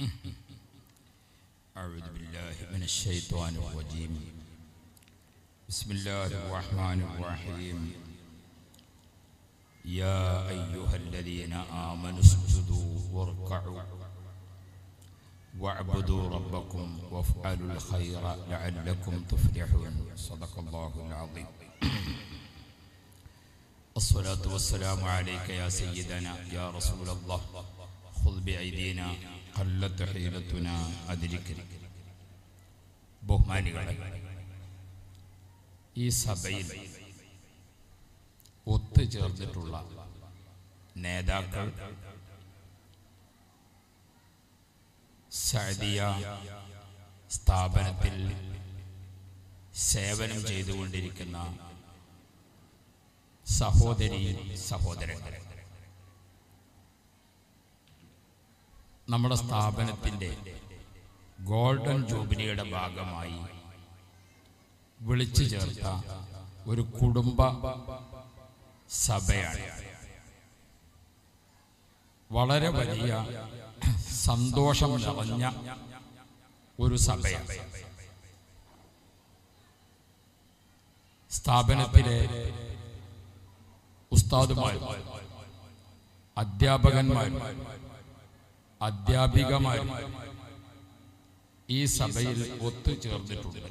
أعوذ بالله من الشيطان الرجيم بسم الله الرحمن الرحيم يا أيها الذين آمنوا اسجدوا واركعوا واعبدوا ربكم وافعلوا الخير لعلكم تفلحون صدق الله العظيم الصلاة والسلام عليك يا سيدنا يا رسول الله خذ بأيدينا قلت حيلتنا أدركنا ബഹുമാനികളെ ഈ സഭയിൽ ഒത്തുചേർന്നിട്ടുള്ള നേതാക്കൾ സഅദിയ സ്ഥാപനത്തിൽ സേവനം ചെയ്തുകൊണ്ടിരിക്കുന്ന സഹോദരി സഹോദരങ്ങൾ നമ്മുടെ സ്ഥാപനത്തിൻ്റെ ഗോൾഡൻ ജൂബിലിയുടെ ഭാഗമായി വിളിച്ചു ചേർത്ത ഒരു കുടുംബ സഭയാണ് വളരെ വലിയ സന്തോഷം നിറഞ്ഞ ഒരു സഭയാണ് സ്ഥാപനത്തിലെ ഉസ്താദുമാരും അധ്യാപകന്മാരും അധ്യാപികമാരും ഈ സഭയിൽ ഒത്തുചേർന്നിട്ടുണ്ട്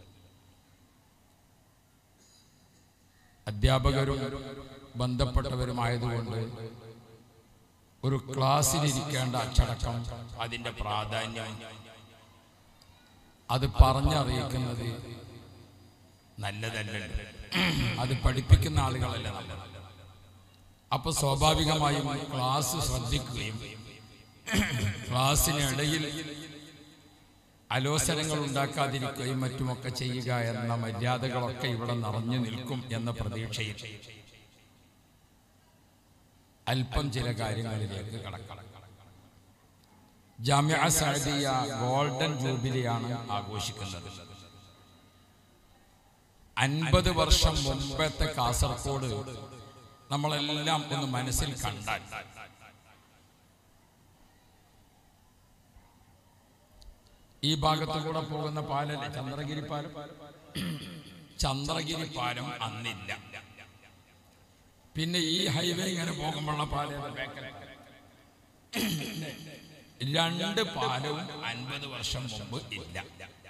അധ്യാപകരും ബന്ധപ്പെട്ടവരുമായതുകൊണ്ട് ഒരു ക്ലാസ്സിലിരിക്കേണ്ട അച്ചടക്കം അതിൻ്റെ പ്രാധാന്യം അത് പറഞ്ഞറിയിക്കുന്നത് നല്ലതല്ലല്ലോ അത് പഠിപ്പിക്കുന്ന ആളുകളല്ല നല്ലത് അപ്പൊ സ്വാഭാവികമായും ക്ലാസ് ശ്രദ്ധിക്കുകയും ക്ലാസ്സിനിടയിൽ അലോസരങ്ങൾ ഉണ്ടാക്കാതിരിക്കുകയും മറ്റുമൊക്കെ ചെയ്യുക എന്ന മര്യാദകളൊക്കെ ഇവിടെ നിറഞ്ഞു നിൽക്കും എന്ന പ്രതീക്ഷയിൽ അല്പം ചില കാര്യങ്ങളിലേക്ക് കടക്കണം ജാമ്യ സഅദിയ ഗോൾഡൻ ജൂബിലിയാണ് ആഘോഷിക്കുന്നത് അൻപത് വർഷം മുമ്പത്തെ കാസർഗോഡ് നമ്മളെല്ലാം ഒന്ന് മനസ്സിൽ കണ്ടാൽ ഈ ഭാഗത്തു കൂടെ പോകുന്ന പാലല്ലേ ചന്ദ്രഗിരി പാലം ചന്ദ്രഗിരി പാലം അന്നില്ല പിന്നെ ഈ ഹൈവേ ഇങ്ങനെ പോകുമ്പോഴുള്ള പാലം രണ്ട് പാലവും അൻപത് വർഷം മുമ്പ് ഇല്ല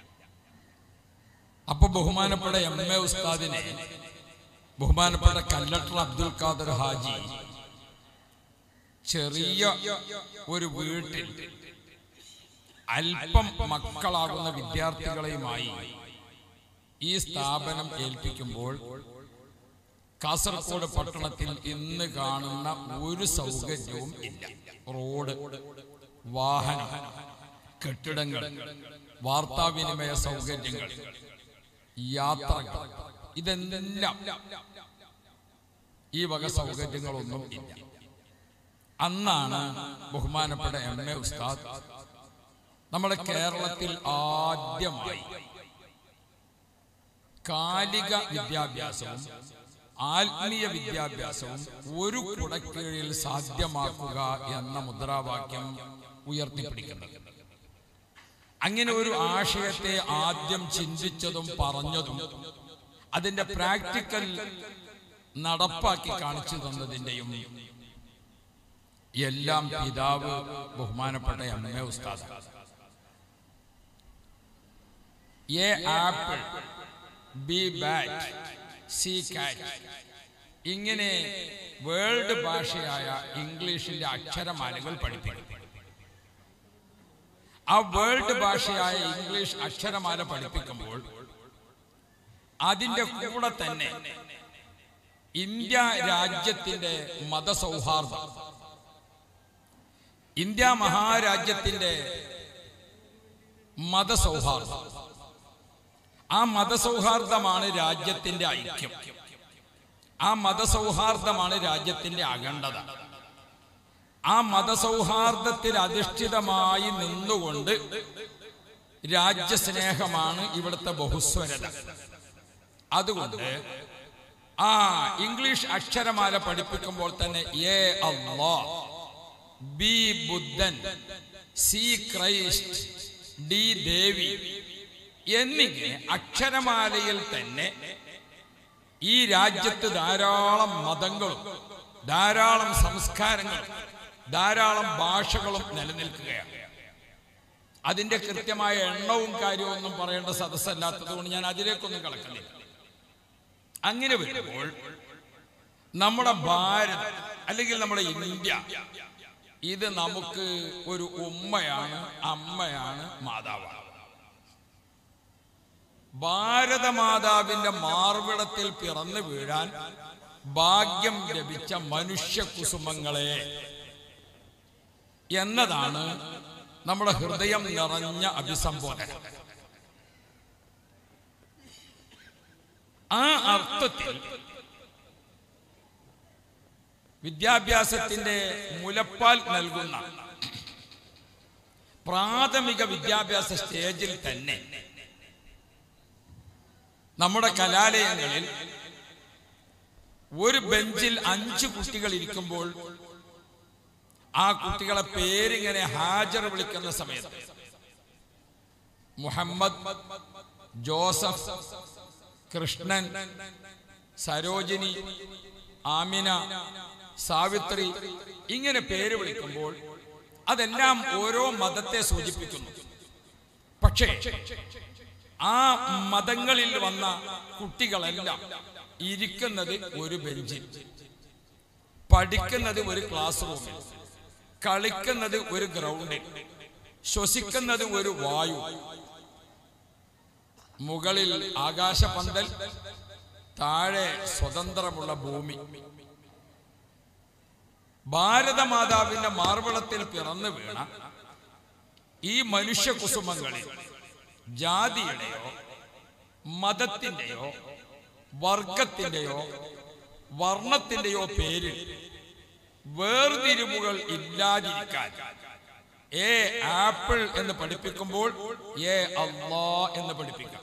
അപ്പൊ ബഹുമാനപ്പെട്ട എം എ ഉസ്താദിനെ ബഹുമാനപ്പെട്ട കല്ലട്ടർ അബ്ദുൽ ഖാദർ ഹാജി ചെറിയ ഒരു വീട്ടിൽ അല്പം മക്കളാകുന്ന വിദ്യാർത്ഥികളെയുമായി ഈ സ്ഥാപനം ഏൽപ്പിക്കുമ്പോൾ കാസർഗോഡ് പട്ടണത്തിൽ ഇന്ന് കാണുന്ന ഒരു സൗകര്യവും ഇല്ല റോഡ് വാഹനം കെട്ടിടങ്ങൾ വാർത്താവിനിമയ സൗകര്യങ്ങൾ യാത്രകൾ ഇതെല്ലാം ഈ വക സൗകര്യങ്ങളൊന്നും ഇല്ല അന്നാണ് ബഹുമാനപ്പെട്ട എം എ ഉസ്താദ് നമ്മുടെ കേരളത്തിൽ ആദ്യമായി കാലിക വിദ്യാഭ്യാസവും ആത്മീയ വിദ്യാഭ്യാസവും ഒരു കുടക്കീഴിൽ സാധ്യമാക്കുക എന്ന മുദ്രാവാക്യം ഉയർത്തിപ്പിടിക്കുന്നത് അങ്ങനെ ഒരു ആശയത്തെ ആദ്യം ചിന്തിച്ചതും പറഞ്ഞതും അതിന്റെ പ്രാക്ടിക്കൽ നടപ്പാക്കി കാണിച്ചു തന്നതിൻ്റെയും എല്ലാം പിതാവ് ബഹുമാനപ്പെട്ട M A Usthad A apple B bat C cat ഇങ്ങനെ വേൾഡ് ഭാഷയായ ഇംഗ്ലീഷിന്റെ അക്ഷരമാലകൾ പഠിപ്പിക്കും ആ വേൾഡ് ഭാഷയായ ഇംഗ്ലീഷ് അക്ഷരമാല പഠിപ്പിക്കുമ്പോൾ അതിന്റെ കൂടെ തന്നെ ഇന്ത്യ രാജ്യത്തിന്റെ മതസൗഹാർദ്ദം ഇന്ത്യ മഹാരാജ്യത്തിന്റെ മതസൗഹാർദ്ദം ആ മതസൗഹാർദ്ദമാണ് രാജ്യത്തിന്റെ ഐക്യം ആ മതസൗഹാർദ്ദമാണ് രാജ്യത്തിന്റെ അഖണ്ഡത ആ മതസൗഹാർദ്ദത്തിൽ അധിഷ്ഠിതമായി നിന്നുകൊണ്ട് രാജ്യസ്നേഹമാണ് ഇവിടുത്തെ ബഹുസ്വരത അതുകൊണ്ട് ആ ഇംഗ്ലീഷ് അക്ഷരമാല പഠിപ്പിക്കുമ്പോൾ തന്നെ എ അള്ളാ ബി ബുദ്ധൻ സി ക്രൈസ്റ്റ് ഡി ദേവി എന്നിങ്ങനെ അക്ഷരമാലയിൽ തന്നെ ഈ രാജ്യത്ത് ധാരാളം മതങ്ങളും ധാരാളം സംസ്കാരങ്ങളും ധാരാളം ഭാഷകളും നിലനിൽക്കുകയാണ് അതിന്റെ കൃത്യമായ എണ്ണവും കാര്യവും ഒന്നും പറയേണ്ട സദസ്സല്ലാത്തത് കൊണ്ട് ഞാൻ അതിലേക്കൊന്നും കടക്കുന്നില്ല അങ്ങനെ വരുമ്പോൾ നമ്മുടെ ഭാരതം അല്ലെങ്കിൽ നമ്മുടെ ഇന്ത്യ ഇത് നമുക്ക് ഒരു ഉമ്മയാണ് അമ്മയാണ് മാതാവാണ് ഭാരതമാതാവിന്റെ മാർവിടത്തിൽ പിറന്നു വീഴാൻ ഭാഗ്യം ലഭിച്ച മനുഷ്യ കുസുമങ്ങളെ എന്നതാണ് നമ്മുടെ ഹൃദയം നിറഞ്ഞ അഭിസംബോധന ആ അർത്ഥത്തിൽ വിദ്യാഭ്യാസത്തിന്റെ മുലപ്പാൽ നൽകുന്ന പ്രാഥമിക വിദ്യാഭ്യാസ സ്റ്റേജിൽ തന്നെ നമ്മുടെ കലാലയങ്ങളിൽ ഒരു ബെഞ്ചിൽ അഞ്ച് കുട്ടികൾ ഇരിക്കുമ്പോൾ ആ കുട്ടികളെ പേരിങ്ങനെ ഹാജർ വിളിക്കുന്ന സമയത്ത് മുഹമ്മദ് ജോസഫ് കൃഷ്ണൻ സരോജിനി ആമിന സാവിത്രി ഇങ്ങനെ പേര് വിളിക്കുമ്പോൾ അതെല്ലാം ഓരോ മതത്തെ സൂചിപ്പിക്കുന്നു പക്ഷേ ആ മതങ്ങളിൽ വന്ന കുട്ടികളെല്ലാം ഇരിക്കുന്നത് ഒരു ബെഞ്ചിൽ പഠിക്കുന്നത് ഒരു ക്ലാസ് റൂമിൽ കളിക്കുന്നത് ഒരു ഗ്രൗണ്ടിൽ ശ്വസിക്കുന്നത് ഒരു വായു മുകളിൽ ആകാശപന്തൽ താഴെ സ്വതന്ത്രമുള്ള ഭൂമി ഭാരതമാതാവിന്റെ മാർവളത്തിൽ പിറന്നു വീണ ഈ മനുഷ്യ കുസുമങ്ങളിൽ ജാതിയുടെയോ മതത്തിന്റെയോ വർഗത്തിന്റെയോ വർണ്ണത്തിന്റെയോ പേരിൽ വേർതിരിവുകൾ ഇല്ലാതിരിക്കാൻ ഏ ആപ്പിൾ എന്ന് പഠിപ്പിക്കുമ്പോൾ ഏ അള്ളാ എന്ന് പഠിപ്പിക്കാം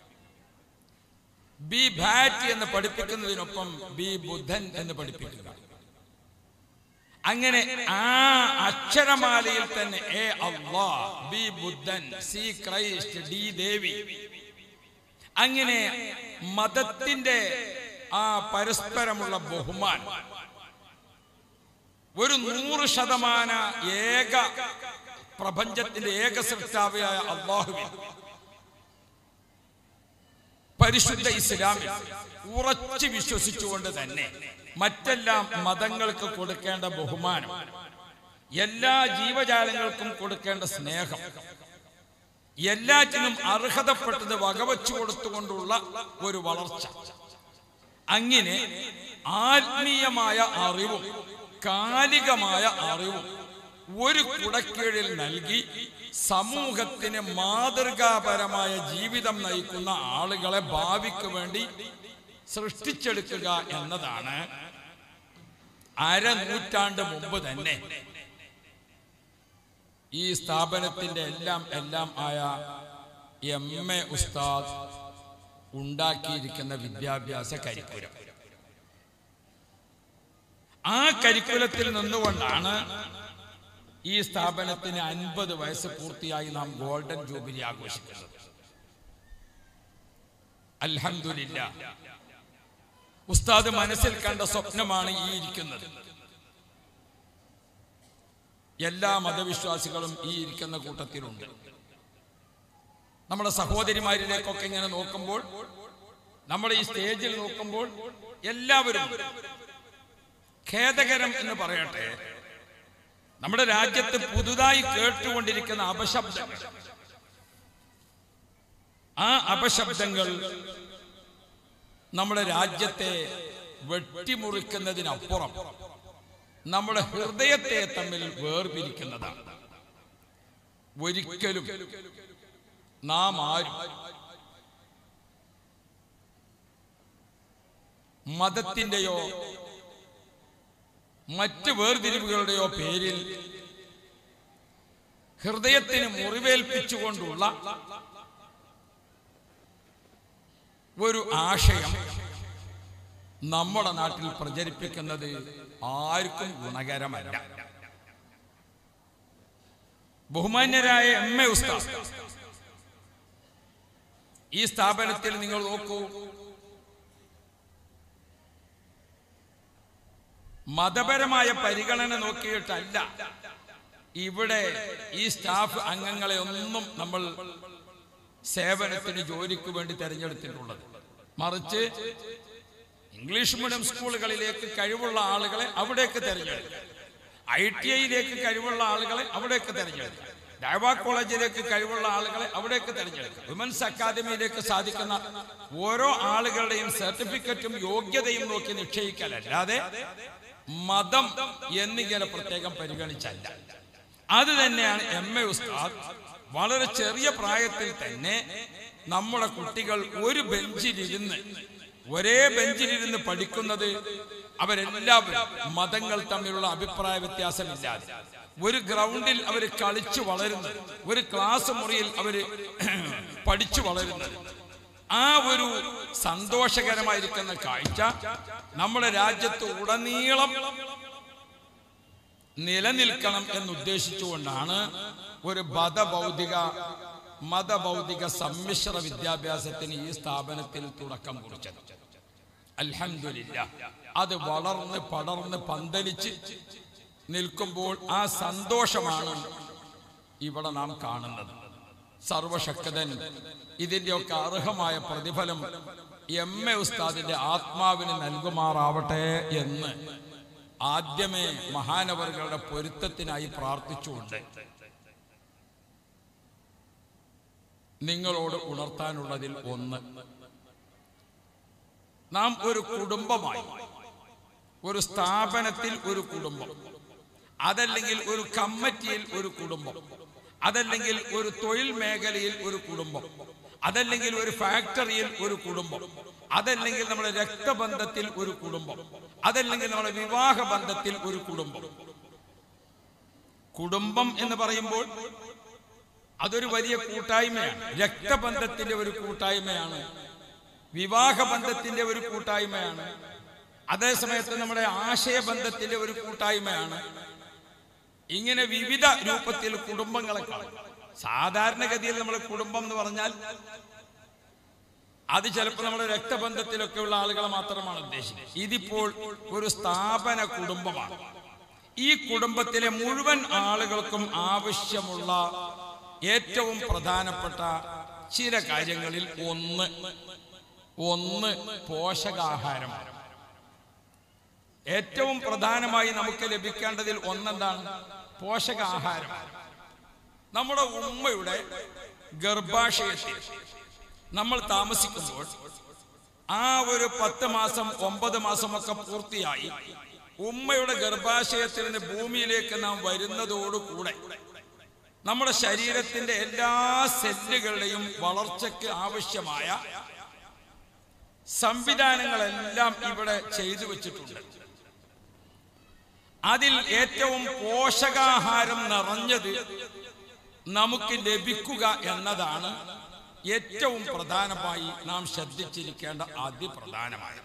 ബി ബാറ്റ് എന്ന് പഠിപ്പിക്കുന്നതിനൊപ്പം ബി ബുദ്ധൻ എന്ന് പഠിപ്പിക്കുക അങ്ങനെ ആ അക്ഷരമാലയിൽ തന്നെ എ അള്ളാ ബി ബുദ്ധൻ സി ക്രൈസ്റ്റ് ഡി ദേവി അങ്ങനെ മതത്തിന്റെ ആ പരസ്പരമുള്ള ബഹുമാനം ഒരു നൂറ് ശതമാന ഏക പ്രപഞ്ചത്തിന്റെ ഏക സൃഷ്ടാവിയായ അള്ളാഹുവിൻ പരിശുദ്ധ ഇസ്ലാമിൽ ഉറച്ചു വിശ്വസിച്ചുകൊണ്ട് തന്നെ മറ്റെല്ലാ മതങ്ങൾക്ക് കൊടുക്കേണ്ട ബഹുമാനം എല്ലാ ജീവജാലങ്ങൾക്കും കൊടുക്കേണ്ട സ്നേഹം എല്ലാറ്റിനും അർഹതപ്പെട്ടത് വകവച്ചു കൊടുത്തുകൊണ്ടുള്ള ഒരു വളർച്ച അങ്ങനെ ആത്മീയമായ അറിവും കാലികമായ അറിവും ഒരു കുടക്കീഴിൽ നൽകി സമൂഹത്തിന് മാതൃകാപരമായ ജീവിതം നയിക്കുന്ന ആളുകളെ ഭാവിക്ക് വേണ്ടി സൃഷ്ടിച്ചെടുക്കുക എന്നതാണ് അരനൂറ്റാണ്ട് മുമ്പ് തന്നെ ഈ സ്ഥാപനത്തിന്റെ എല്ലാം എല്ലാം ആയ എം എ ഉസ്താദ് ഉണ്ടാക്കിയിരിക്കുന്ന വിദ്യാഭ്യാസ കരിക്കുലം ആ കരിക്കുലത്തിൽ നിന്നുകൊണ്ടാണ് ഈ സ്ഥാപനത്തിന് അൻപത് വയസ്സ് പൂർത്തിയായി നാം ഗോൾഡൻ ജൂബിലി ആഘോഷിക്കുന്നത് അൽഹംദുലില്ല ഉസ്താദ് മനസ്സിൽ കണ്ട സ്വപ്നമാണ് ഈ ഇരിക്കുന്നത് എല്ലാ മതവിശ്വാസികളും ഈ ഇരിക്കുന്ന കൂട്ടത്തിലുണ്ട് നമ്മുടെ സഹോദരിമാരിലേക്കൊക്കെ ഇങ്ങനെ നോക്കുമ്പോൾ നമ്മുടെ ഈ സ്റ്റേജിൽ നോക്കുമ്പോൾ എല്ലാവരും ഖേദകരം എന്ന് പറയട്ടെ നമ്മുടെ രാജ്യത്ത് പുതുതായി കേട്ടുകൊണ്ടിരിക്കുന്ന അപശബ്ദങ്ങൾ ആ അപശബ്ദങ്ങൾ നമ്മുടെ രാജ്യത്തെ വെട്ടിമുറിക്കുന്നതിനപ്പുറം നമ്മുടെ ഹൃദയത്തെ തമ്മിൽ വേർപിരിക്കുന്നതാണ് ഒരിക്കലും നാം ആരും മതത്തിന്റെയോ മറ്റ് വേർതിരിവുകളുടെയോ പേരിൽ ഹൃദയത്തിന് മുറിവേൽപ്പിച്ചുകൊണ്ടുള്ള ഒരു ആശയം നമ്മുടെ നാട്ടിൽ പ്രചരിപ്പിക്കുന്നത് ആർക്കും ഗുണകരമല്ല ബഹുമാന്യരായ എം എ ഉസ്താദ് ഈ സ്ഥാപനത്തിൽ നിങ്ങൾ നോക്കൂ മതപരമായ പരിഗണന നോക്കിയിട്ടല്ല ഇവിടെ ഈ സ്റ്റാഫ് അംഗങ്ങളെ ഒന്നും നമ്മൾ സേവനത്തിന് ജോലിക്ക് വേണ്ടി തെരഞ്ഞെടുത്തിട്ടുള്ളത് മറിച്ച് ഇംഗ്ലീഷ് മീഡിയം സ്കൂളുകളിലേക്ക് കഴിവുള്ള ആളുകളെ അവിടേക്ക് തെരഞ്ഞെടുക്കും ഐ ടി ഐയിലേക്ക് കഴിവുള്ള ആളുകളെ അവിടേക്ക് തെരഞ്ഞെടുക്കും ഡയവ കോളേജിലേക്ക് കഴിവുള്ള ആളുകളെ അവിടേക്ക് തെരഞ്ഞെടുക്കും വിമൻസ് അക്കാദമിയിലേക്ക് സാധിക്കുന്ന ഓരോ ആളുകളുടെയും സർട്ടിഫിക്കറ്റും യോഗ്യതയും നോക്കി നിശ്ചയിക്കലല്ലാതെ മതം എന്നിങ്ങനെ പ്രത്യേകം പരിഗണിച്ചല്ല അത് തന്നെയാണ് എം എ ഉസ്താദ് വളരെ ചെറിയ പ്രായത്തിൽ തന്നെ നമ്മുടെ കുട്ടികൾ ഒരു ബെഞ്ചിലിരുന്ന് ഒരേ ബെഞ്ചിലിരുന്ന് പഠിക്കുന്നത് അവരെല്ലാവരും മതങ്ങൾ തമ്മിലുള്ള അഭിപ്രായ വ്യത്യാസമില്ലാതെ ഒരു ഗ്രൗണ്ടിൽ അവർ കളിച്ചു വളരുന്നത് ഒരു ക്ലാസ് മുറിയിൽ അവർ പഠിച്ചു വളരുന്നത് ആ ഒരു സന്തോഷകരമായിരിക്കുന്ന കാഴ്ച നമ്മുടെ രാജ്യത്ത് ഉടനീളം നിലനിൽക്കണം എന്നുദ്ദേശിച്ചുകൊണ്ടാണ് ഒരു മതഭൗതിക മതഭൗതിക സമ്മിശ്ര വിദ്യാഭ്യാസത്തിന് ഈ സ്ഥാപനത്തിൽ തുടക്കം കുറിച്ചത് അൽഹംദുലില്ല അത് വളർന്ന് പടർന്ന് പന്തലിച്ച് നിൽക്കുമ്പോൾ ആ സന്തോഷമാണ് ഇവിടെ നാം കാണുന്നത് സർവശക്തൻ ഇതിൻ്റെയൊക്കെ അർഹമായ പ്രതിഫലം എം എ ഉസ്താദിന്റെ ആത്മാവിന് നൽകുമാറാവട്ടെ എന്ന് ആദ്യമേ മഹാനവറുകളുടെ പൊരുത്തത്തിനായി പ്രാർത്ഥിച്ചുകൊണ്ട് നിങ്ങളോട് ഉണർത്താനുള്ളതിൽ ഒന്ന് നാം ഒരു കുടുംബമായി ഒരു സ്ഥാപനത്തിൽ ഒരു കുടുംബം അതല്ലെങ്കിൽ ഒരു കമ്മിറ്റിയിൽ ഒരു കുടുംബം അതല്ലെങ്കിൽ ഒരു തൊഴിൽ മേഖലയിൽ ഒരു കുടുംബം അതല്ലെങ്കിൽ ഒരു ഫാക്ടറിയിൽ ഒരു കുടുംബം അതല്ലെങ്കിൽ നമ്മുടെ രക്തബന്ധത്തിൽ ഒരു കുടുംബം അതല്ലെങ്കിൽ നമ്മുടെ വിവാഹ ബന്ധത്തിൽ ഒരു കുടുംബം കുടുംബം എന്ന് പറയുമ്പോൾ അതൊരു വലിയ കൂട്ടായ്മയാണ് രക്തബന്ധത്തിന്റെ ഒരു കൂട്ടായ്മയാണ് വിവാഹ ബന്ധത്തിന്റെ ഒരു കൂട്ടായ്മയാണ് അതേസമയത്ത് നമ്മുടെ ആശയബന്ധത്തിന്റെ ഒരു കൂട്ടായ്മയാണ് ഇങ്ങനെ വിവിധ രൂപത്തിൽ കുടുംബങ്ങളെ കാണും സാധാരണഗതിയിൽ നമ്മൾ കുടുംബം എന്ന് പറഞ്ഞാൽ അത് ചിലപ്പോൾ നമ്മുടെ രക്തബന്ധത്തിലൊക്കെ ഉള്ള ആളുകളെ മാത്രമാണ് ഉദ്ദേശിക്കുന്നത് ഇതിപ്പോൾ ഒരു സ്ഥാപന കുടുംബമാണ് ഈ കുടുംബത്തിലെ മുഴുവൻ ആളുകൾക്കും ആവശ്യമുള്ള ഏറ്റവും പ്രധാനപ്പെട്ട ചില കാര്യങ്ങളിൽ ഒന്ന് ഒന്ന് പോഷകാഹാരമാണ് ഏറ്റവും പ്രധാനമായി നമുക്ക് ലഭിക്കേണ്ടതിൽ ഒന്നെന്താണ് പോഷകാഹാരം നമ്മുടെ ഉമ്മയുടെ ഗർഭാശയത്തിൽ നമ്മൾ താമസിക്കുമ്പോൾ ആ ഒരു പത്ത് മാസം ഒമ്പത് മാസമൊക്കെ പൂർത്തിയായി ഉമ്മയുടെ ഗർഭാശയത്തിൽ നിന്ന് ഭൂമിയിലേക്ക് നാം വരുന്നതോടുകൂടെ നമ്മുടെ ശരീരത്തിന്റെ എല്ലാ സെല്ലുകളുടെയും വളർച്ചയ്ക്ക് ആവശ്യമായ സംവിധാനങ്ങളെല്ലാം ഇവിടെ ചെയ്തു വെച്ചിട്ടുണ്ട് അതിൽ ഏറ്റവും പോഷകാഹാരം നിറഞ്ഞത് നമുക്ക് ലഭിക്കുക എന്നതാണ് ഏറ്റവും പ്രധാനമായി നാം ശ്രദ്ധിച്ചിരിക്കേണ്ട അതിപ്രധാനമായ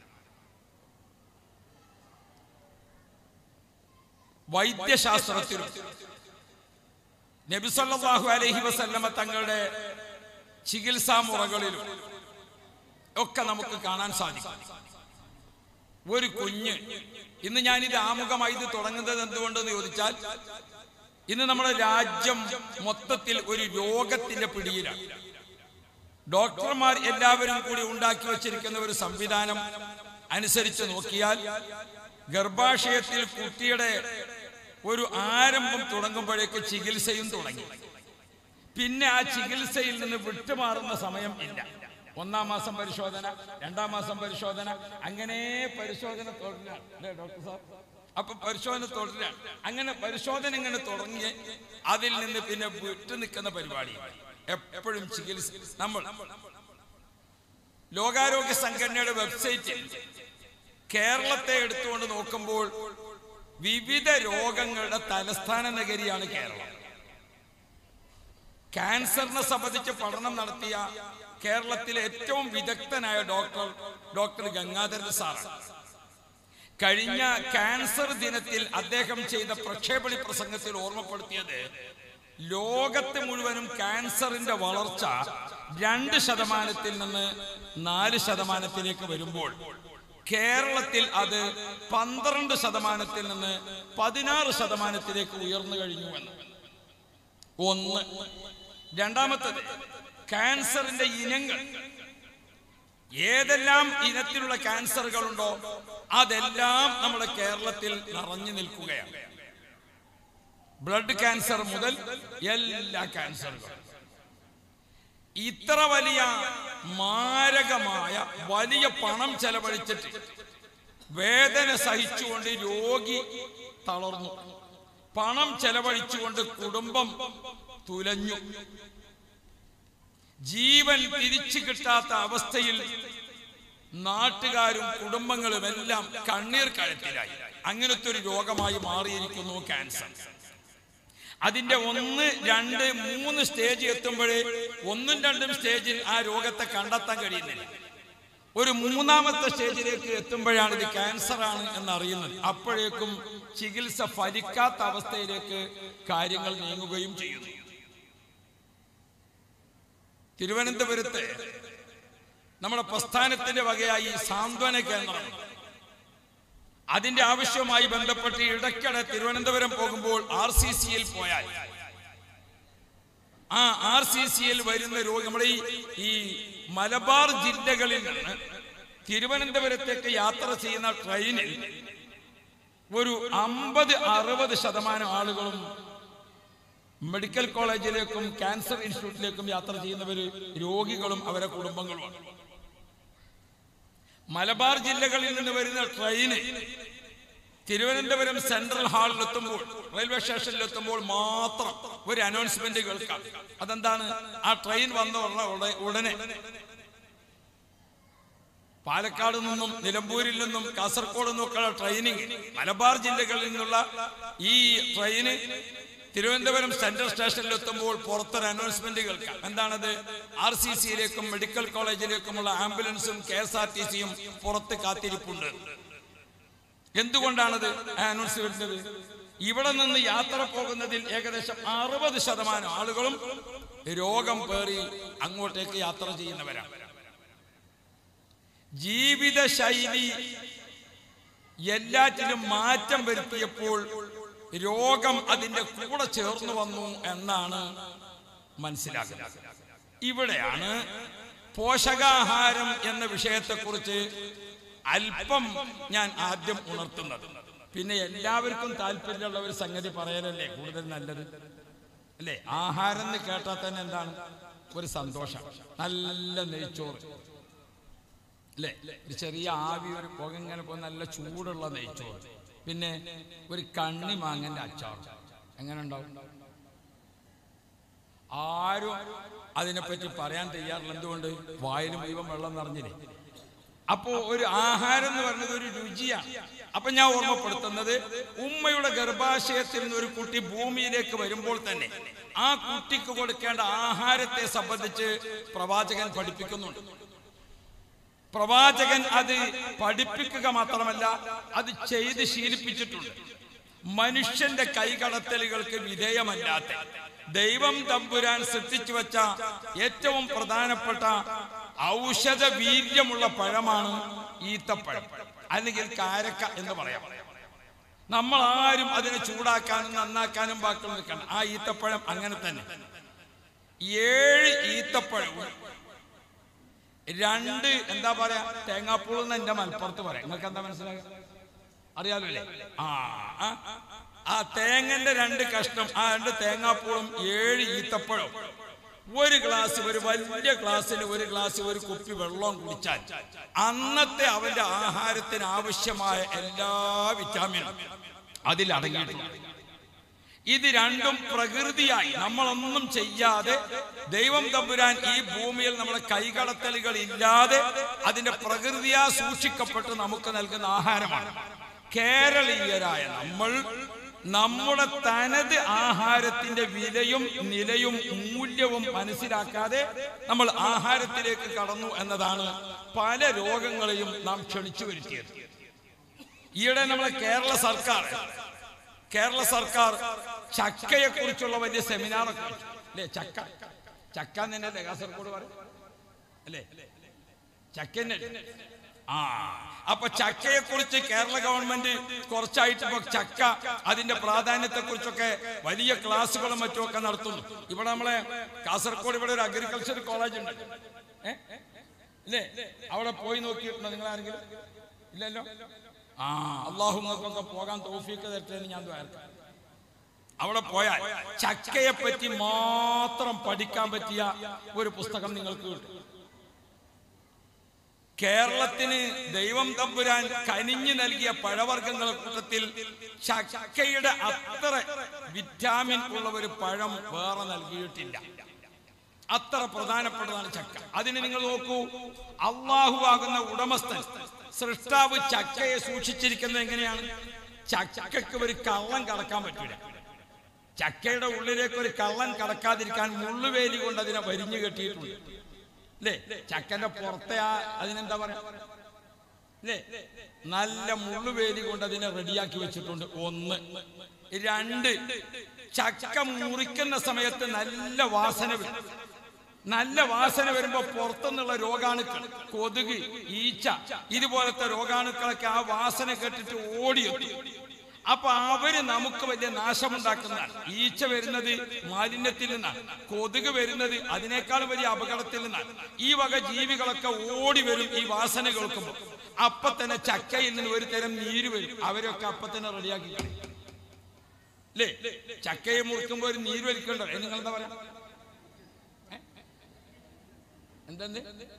വൈദ്യശാസ്ത്രത്തിലും നബിസല്ലാഹു അലഹി വസല്ലമ തങ്ങളുടെ ചികിത്സാ മുറകളിലും ഒക്കെ നമുക്ക് കാണാൻ സാധിക്കും ഒരു കുഞ്ഞ് ഇന്ന് ഞാനിത് ആമുഖമായി ഇത് തുടങ്ങുന്നത് എന്തുകൊണ്ടെന്ന് ചോദിച്ചാൽ ഇന്ന് നമ്മുടെ രാജ്യം മൊത്തത്തിൽ ഒരു രോഗത്തിന്റെ പിടിയിലാണ് ഡോക്ടർമാർ എല്ലാവരും കൂടി ഉണ്ടാക്കി വച്ചിരിക്കുന്ന ഒരു സംവിധാനം അനുസരിച്ച് നോക്കിയാൽ ഗർഭാശയത്തിൽ കുട്ടിയുടെ ഒരു ആരംഭം തുടങ്ങുമ്പോഴേക്ക് ചികിത്സയും തുടങ്ങി പിന്നെ ആ ചികിത്സയിൽ നിന്ന് വിട്ടുമാറുന്ന സമയം ഇല്ല ഒന്നാം മാസം പരിശോധന രണ്ടാം മാസം പരിശോധന അങ്ങനെ പരിശോധന തുടരുകയാണ് അല്ലേ ഡോക്ടർ സാർ അപ്പൊ പരിശോധന തുടരുകയാണ് അങ്ങനെ പരിശോധന ഇങ്ങനെ തുടങ്ങി അതിൽ നിന്ന് പിന്നെ വിട്ടു നിൽക്കുന്ന പരിപാടി എപ്പോഴും ചികിത്സ നമ്മൾ ലോകാരോഗ്യ സംഘടനയുടെ വെബ്സൈറ്റിൽ കേരളത്തെ എടുത്തുകൊണ്ട് നോക്കുമ്പോൾ വിവിധ രോഗങ്ങളുടെ തലസ്ഥാന നഗരിയാണ് കേരളം ക്യാൻസറിനെ സംബന്ധിച്ച് പഠനം നടത്തിയ കേരളത്തിലെ ഏറ്റവും വിദഗ്ധനായ ഡോക്ടർ ഡോക്ടർ ഗംഗാധരൻ സാറാണ് കഴിഞ്ഞ ക്യാൻസർ ദിനത്തിൽ അദ്ദേഹം ചെയ്ത പ്രക്ഷേപണി പ്രസംഗത്തിൽ ഓർമ്മപ്പെടുത്തിയത് ലോകത്ത് മുഴുവനും ക്യാൻസറിന്റെ വളർച്ച രണ്ട് ശതമാനത്തിൽ നിന്ന് നാല് ശതമാനത്തിലേക്ക് വരുമ്പോൾ കേരളത്തിൽ അത് പന്ത്രണ്ട് ശതമാനത്തിൽ നിന്ന് പതിനാറ് ശതമാനത്തിലേക്ക് ഉയർന്നു കഴിഞ്ഞുവെന്ന് ഒന്ന് രണ്ടാമത്തത് ക്യാൻസറിന്റെ ഇനങ്ങൾ ഏതെല്ലാം ഇനത്തിലുള്ള ക്യാൻസറുകളുണ്ടോ അതെല്ലാം നമ്മുടെ കേരളത്തിൽ നിറഞ്ഞു നിൽക്കുകയാണ് ബ്ലഡ് ക്യാൻസർ മുതൽ എല്ലാ ക്യാൻസറുകളും ഇത്ര വലിയ മാരകമായ വലിയ പണം ചെലവഴിച്ചിട്ട് വേദന സഹിച്ചുകൊണ്ട് രോഗി തളർന്നു പണം ചെലവഴിച്ചുകൊണ്ട് കുടുംബം തുലഞ്ഞു ജീവൻ തിരിച്ചു കിട്ടാത്ത അവസ്ഥയിൽ നാട്ടുകാരും കുടുംബങ്ങളും എല്ലാം കണ്ണീർ കഴുത്തിലായി അങ്ങനത്തെ ഒരു രോഗമായി മാറിയിരിക്കുന്നു ക്യാൻസർ അതിന്റെ ഒന്ന് രണ്ട് മൂന്ന് സ്റ്റേജ് എത്തുമ്പോഴേ ഒന്നും രണ്ടും സ്റ്റേജിൽ ആ രോഗത്തെ കണ്ടെത്താൻ കഴിയുന്നില്ല ഒരു മൂന്നാമത്തെ സ്റ്റേജിലേക്ക് എത്തുമ്പോഴാണ് ഇത് ക്യാൻസർ ആണ് എന്നറിയുന്നത് അപ്പോഴേക്കും ചികിത്സ ഫലിക്കാത്ത അവസ്ഥയിലേക്ക് കാര്യങ്ങൾ നീങ്ങുകയും ചെയ്യുന്നു തിരുവനന്തപുരത്ത് നമ്മുടെ പ്രസ്ഥാനത്തിന്റെ വകയായി സാന്ത്വന കേന്ദ്രം അതിന്റെ ആവശ്യവുമായി ബന്ധപ്പെട്ട് ഇടയ്ക്കിടെ തിരുവനന്തപുരം പോകുമ്പോൾ ആർ സി സിയിൽ പോയാൽ ആ ആർ സി സിയിൽ വരുന്ന രോഗി നമ്മുടെ ഈ ഈ മലബാർ ജില്ലകളിൽ നിന്ന് തിരുവനന്തപുരത്തേക്ക് യാത്ര ചെയ്യുന്ന ട്രെയിനിൽ ഒരു അമ്പത് അറുപത് ശതമാനം ആളുകളും മെഡിക്കൽ കോളേജിലേക്കും ക്യാൻസർ ഇൻസ്റ്റിറ്റ്യൂട്ടിലേക്കും യാത്ര ചെയ്യുന്നവർ രോഗികളും അവരെ കുടുംബങ്ങളുമാണ് മലബാർ ജില്ലകളിൽ നിന്ന് വരുന്ന ട്രെയിന് തിരുവനന്തപുരം സെൻട്രൽ ഹാളിൽ എത്തുമ്പോൾ റെയിൽവേ സ്റ്റേഷനിൽ എത്തുമ്പോൾ മാത്രം ഒരു അനൗൺസ്മെന്റ് കേൾക്കാം അതെന്താണ് ആ ട്രെയിൻ വന്ന ഉടനെ- ഉടനെ- ഉടനെ പാലക്കാട് നിന്നും നിലമ്പൂരിൽ നിന്നും കാസർഗോഡ് നിന്നൊക്കെയുള്ള ട്രെയിനിങ് മലബാർ ജില്ലകളിൽ നിന്നുള്ള ഈ ട്രെയിന് തിരുവനന്തപുരം സെൻട്രൽ സ്റ്റേഷനിൽ എത്തുമ്പോൾ പുറത്തൊരു അനൗൺസ്മെന്റ് കേൾക്കാം എന്താണത് ആർ സി സിയിലേക്കും മെഡിക്കൽ കോളേജിലേക്കുമുള്ള ആംബുലൻസും കെ എസ് ആർ ടി സിയും പുറത്ത് കാത്തിരിപ്പുണ്ട് എന്തുകൊണ്ടാണത് ആ അനൗൺസ് വരുന്നത് ഇവിടെ നിന്ന് യാത്ര പോകുന്നതിൽ ഏകദേശം അറുപത് ശതമാനം ആളുകളും രോഗം പേറി അങ്ങോട്ടേക്ക് യാത്ര ചെയ്യുന്നവരാണ് ജീവിതശൈലി എല്ലാറ്റിലും മാറ്റം വരുത്തിയപ്പോൾ രോഗം അതിന്റെ കൂടെ ചേർന്ന് വന്നു എന്നാണ് മനസ്സിലാക്കുന്നത് ഇവിടെയാണ് പോഷകാഹാരം എന്ന വിഷയത്തെക്കുറിച്ച് അല്പം ഞാൻ ആദ്യം ഉണർത്തുന്നത് പിന്നെ എല്ലാവർക്കും താല്പര്യമുള്ള ഒരു സംഗതി പറയലല്ലേ കൂടുതൽ നല്ലത് അല്ലേ ആഹാരം എന്ന് കേട്ടാൽ തന്നെ എന്താണ് ഒരു സന്തോഷം നല്ല നെയ്ച്ചോറ് അല്ലേ ഒരു ചെറിയ ആവി ഒരു പുക ഇങ്ങനെ പോകുന്ന നല്ല ചൂടുള്ള നെയ്ച്ചോറ് പിന്നെ ഒരു കണ്ണി മാങ്ങന്റെ അച്ചാർ എങ്ങനെ ഉണ്ടാവും ആരും അതിനെപ്പറ്റി പറയാൻ തയ്യാറില്ല എന്തുകൊണ്ട് വായിലും മുഴുവൻ വെള്ളം നിറഞ്ഞില്ലേ അപ്പോ ഒരു ആഹാരം എന്ന് പറയുന്നത് ഒരു രുചിയാണ് അപ്പൊ ഞാൻ ഓർമ്മപ്പെടുത്തുന്നത് ഉമ്മയുടെ ഗർഭാശയത്തിൽ നിന്ന് ഒരു കുട്ടി ഭൂമിയിലേക്ക് വരുമ്പോൾ തന്നെ ആ കുട്ടിക്ക് കൊടുക്കേണ്ട ആഹാരത്തെ സംബന്ധിച്ച് പ്രവാചകൻ പഠിപ്പിക്കുന്നുണ്ട് പ്രവാചകൻ അത് പഠിപ്പിക്കുക മാത്രമല്ല അത് ചെയ്ത് ശീലിപ്പിച്ചിട്ടുണ്ട് മനുഷ്യന്റെ കൈകടത്തലുകൾക്ക് വിധേയമല്ലാത്ത ദൈവം തമ്പുരാൻ സൃഷ്ടിച്ചു വെച്ച ഏറ്റവും പ്രധാനപ്പെട്ട ഔഷധ വീര്യമുള്ള പഴമാണ് ഈത്തപ്പഴം അല്ലെങ്കിൽ കാരക്ക എന്ന് പറയാം നമ്മൾ ആരും അതിനെ ചൂടാക്കാനും നന്നാക്കാനും ബാക്കി നിൽക്കണം ആ ഈത്തപ്പഴം അങ്ങനെ തന്നെ ഏഴ് ഈത്തപ്പഴവും രണ്ട് എന്താ പറയാ തേങ്ങാപ്പൂൾ എന്ന് എന്റെ മലപ്പുറത്ത് പറയാം നിങ്ങൾക്ക് എന്താ മനസ്സിലാകുക അറിയാലോ അല്ലേ ആ ആ, ആ തേങ്ങന്റെ രണ്ട് കഷ്ണം ആ രണ്ട് തേങ്ങാപ്പൂളും ഏഴ് ഈത്തപ്പഴവും ഒരു ഗ്ലാസ് ഒരു വലിയ ഗ്ലാസ്സിൽ ഒരു ഗ്ലാസ് ഒരു കുപ്പി വെള്ളവും കുടിച്ചാൽ അന്നത്തെ അവന്റെ ആഹാരത്തിന് ആവശ്യമായ എല്ലാ വിറ്റാമിനും അതിൽ അടങ്ങിയിട്ടുണ്ട് ഇത് രണ്ടും പ്രകൃതിയായി നമ്മളൊന്നും ചെയ്യാതെ ദൈവം തമ്പുരാൻ ഈ ഭൂമിയിൽ നമ്മുടെ കൈകടത്തലുകൾ ഇല്ലാതെ അതിന്റെ പ്രകൃതിയാ സൂക്ഷിക്കപ്പെട്ട് നമുക്ക് നൽകുന്ന ആഹാരമാണ് കേരളീയരായ നമ്മൾ നമ്മുടെ തനത് ആഹാരത്തിന്റെ വിലയും നിലയും മൂല്യവും മനസ്സിലാക്കാതെ നമ്മൾ ആഹാരത്തിലേക്ക് കടന്നു എന്നതാണ് പല രോഗങ്ങളെയും നാം ക്ഷണിച്ചു വരുത്തിയത് ഈയിടെ നമ്മളെ കേരള സർക്കാർ കേരള സർക്കാർ ചക്കയെ കുറിച്ചുള്ള വലിയ സെമിനാറൊക്കെ വെച്ചു. അല്ലേ ചക്ക ചക്ക എന്ന് തന്നെയല്ലേ കാസർഗോഡ് പറയും അല്ലേ ചക്ക തന്നെ ആ അപ്പൊ ചക്കയെ കുറിച്ച് കേരള ഗവൺമെന്റ് കുറച്ചായിട്ട് ഇപ്പൊ ചക്ക അതിന്റെ പ്രാധാന്യത്തെ കുറിച്ചൊക്കെ വലിയ ക്ലാസ്സുകളും മറ്റുമൊക്കെ നടത്തുന്നു ഇവിടെ നമ്മളെ കാസർഗോഡ് ഇവിടെ ഒരു അഗ്രികൾച്ചർ കോളേജ് ഉണ്ട് ഏ? ഇല്ലേ അവിടെ പോയി നോക്കിയിട്ടുണ്ടോ നിങ്ങൾ ആരെങ്കിലും ഇല്ലല്ലോ ആ അള്ളാഹു നിങ്ങൾക്കൊക്കെ പോകാൻ തോഫിയൊക്കെ തരട്ടെ എന്ന് ഞാൻ ദ്വാരക്കാം അവിടെ പോയാൽ ചക്കയെ പറ്റി മാത്രം പഠിക്കാൻ പറ്റിയ ഒരു പുസ്തകം നിങ്ങൾക്ക് കിട്ടും കേരളത്തിന് ദൈവം തമ്പുരാൻ കനിഞ്ഞു നൽകിയ പഴവർഗ്ഗങ്ങളുടെ കൂട്ടത്തിൽ ചക്കയുടെ അത്ര വിറ്റാമിൻ ഉള്ള ഒരു പഴം വേറെ നൽകിയിട്ടില്ല അത്ര പ്രധാനപ്പെട്ടതാണ് ചക്ക അതിന് നിങ്ങൾ നോക്കൂ അള്ളാഹു ആകുന്ന ഉടമസ്ഥൻ സൃഷ്ടാവ് ചക്കയെ സൂക്ഷിച്ചിരിക്കുന്നത് എങ്ങനെയാണ് ചക്കയ്ക്ക് ഒരു കള്ളം കടക്കാൻ പറ്റൂല ചക്കയുടെ ഉള്ളിലേക്ക് ഒരു കള്ളൻ കടക്കാതിരിക്കാൻ മുള്ളുവേലി കൊണ്ട് അതിനെ വരിഞ്ഞു കെട്ടിയിട്ടുണ്ട് അല്ലേ ചക്കന്റെ പുറത്തെ ആ അതിനെന്താ പറയാ അല്ലേ നല്ല മുള്ളുവേലി കൊണ്ട് അതിനെ റെഡിയാക്കി വെച്ചിട്ടുണ്ട് ഒന്ന് രണ്ട് ചക്ക മുറിക്കുന്ന സമയത്ത് നല്ല വാസന വരും നല്ല വാസന വരുമ്പോ പുറത്തുനിന്നുള്ള രോഗാണുക്കൾ കൊതുക് ഈച്ച ഇതുപോലത്തെ രോഗാണുക്കളൊക്കെ ആ വാസന കേട്ടിട്ട് ഓടിയെത്തും അപ്പൊ അവര് നമുക്ക് വലിയ നാശമുണ്ടാക്കുന്നതാണ് ഈച്ച വരുന്നത് മാലിന്യത്തിൽ നിന്നാണ് കൊതുക് വരുന്നത് അതിനേക്കാൾ വലിയ അപകടത്തിൽ നിന്നാണ് ഈ വക ജീവികളൊക്കെ ഓടി വരും ഈ വാസന കേൾക്കുമ്പോൾ അപ്പൊ തന്നെ ചക്കയിൽ നിന്ന് ഒരു തരം നീര് വരും അവരൊക്കെ അപ്പൊ തന്നെ റെഡിയാക്കി കളയും അല്ലേ ചക്കയെ മുറിക്കുമ്പോൾ ഒരു നീര് വലിക്കണ്ടോ നിങ്ങൾ എന്താ പറയാ ഏ? എന്തെന്ത്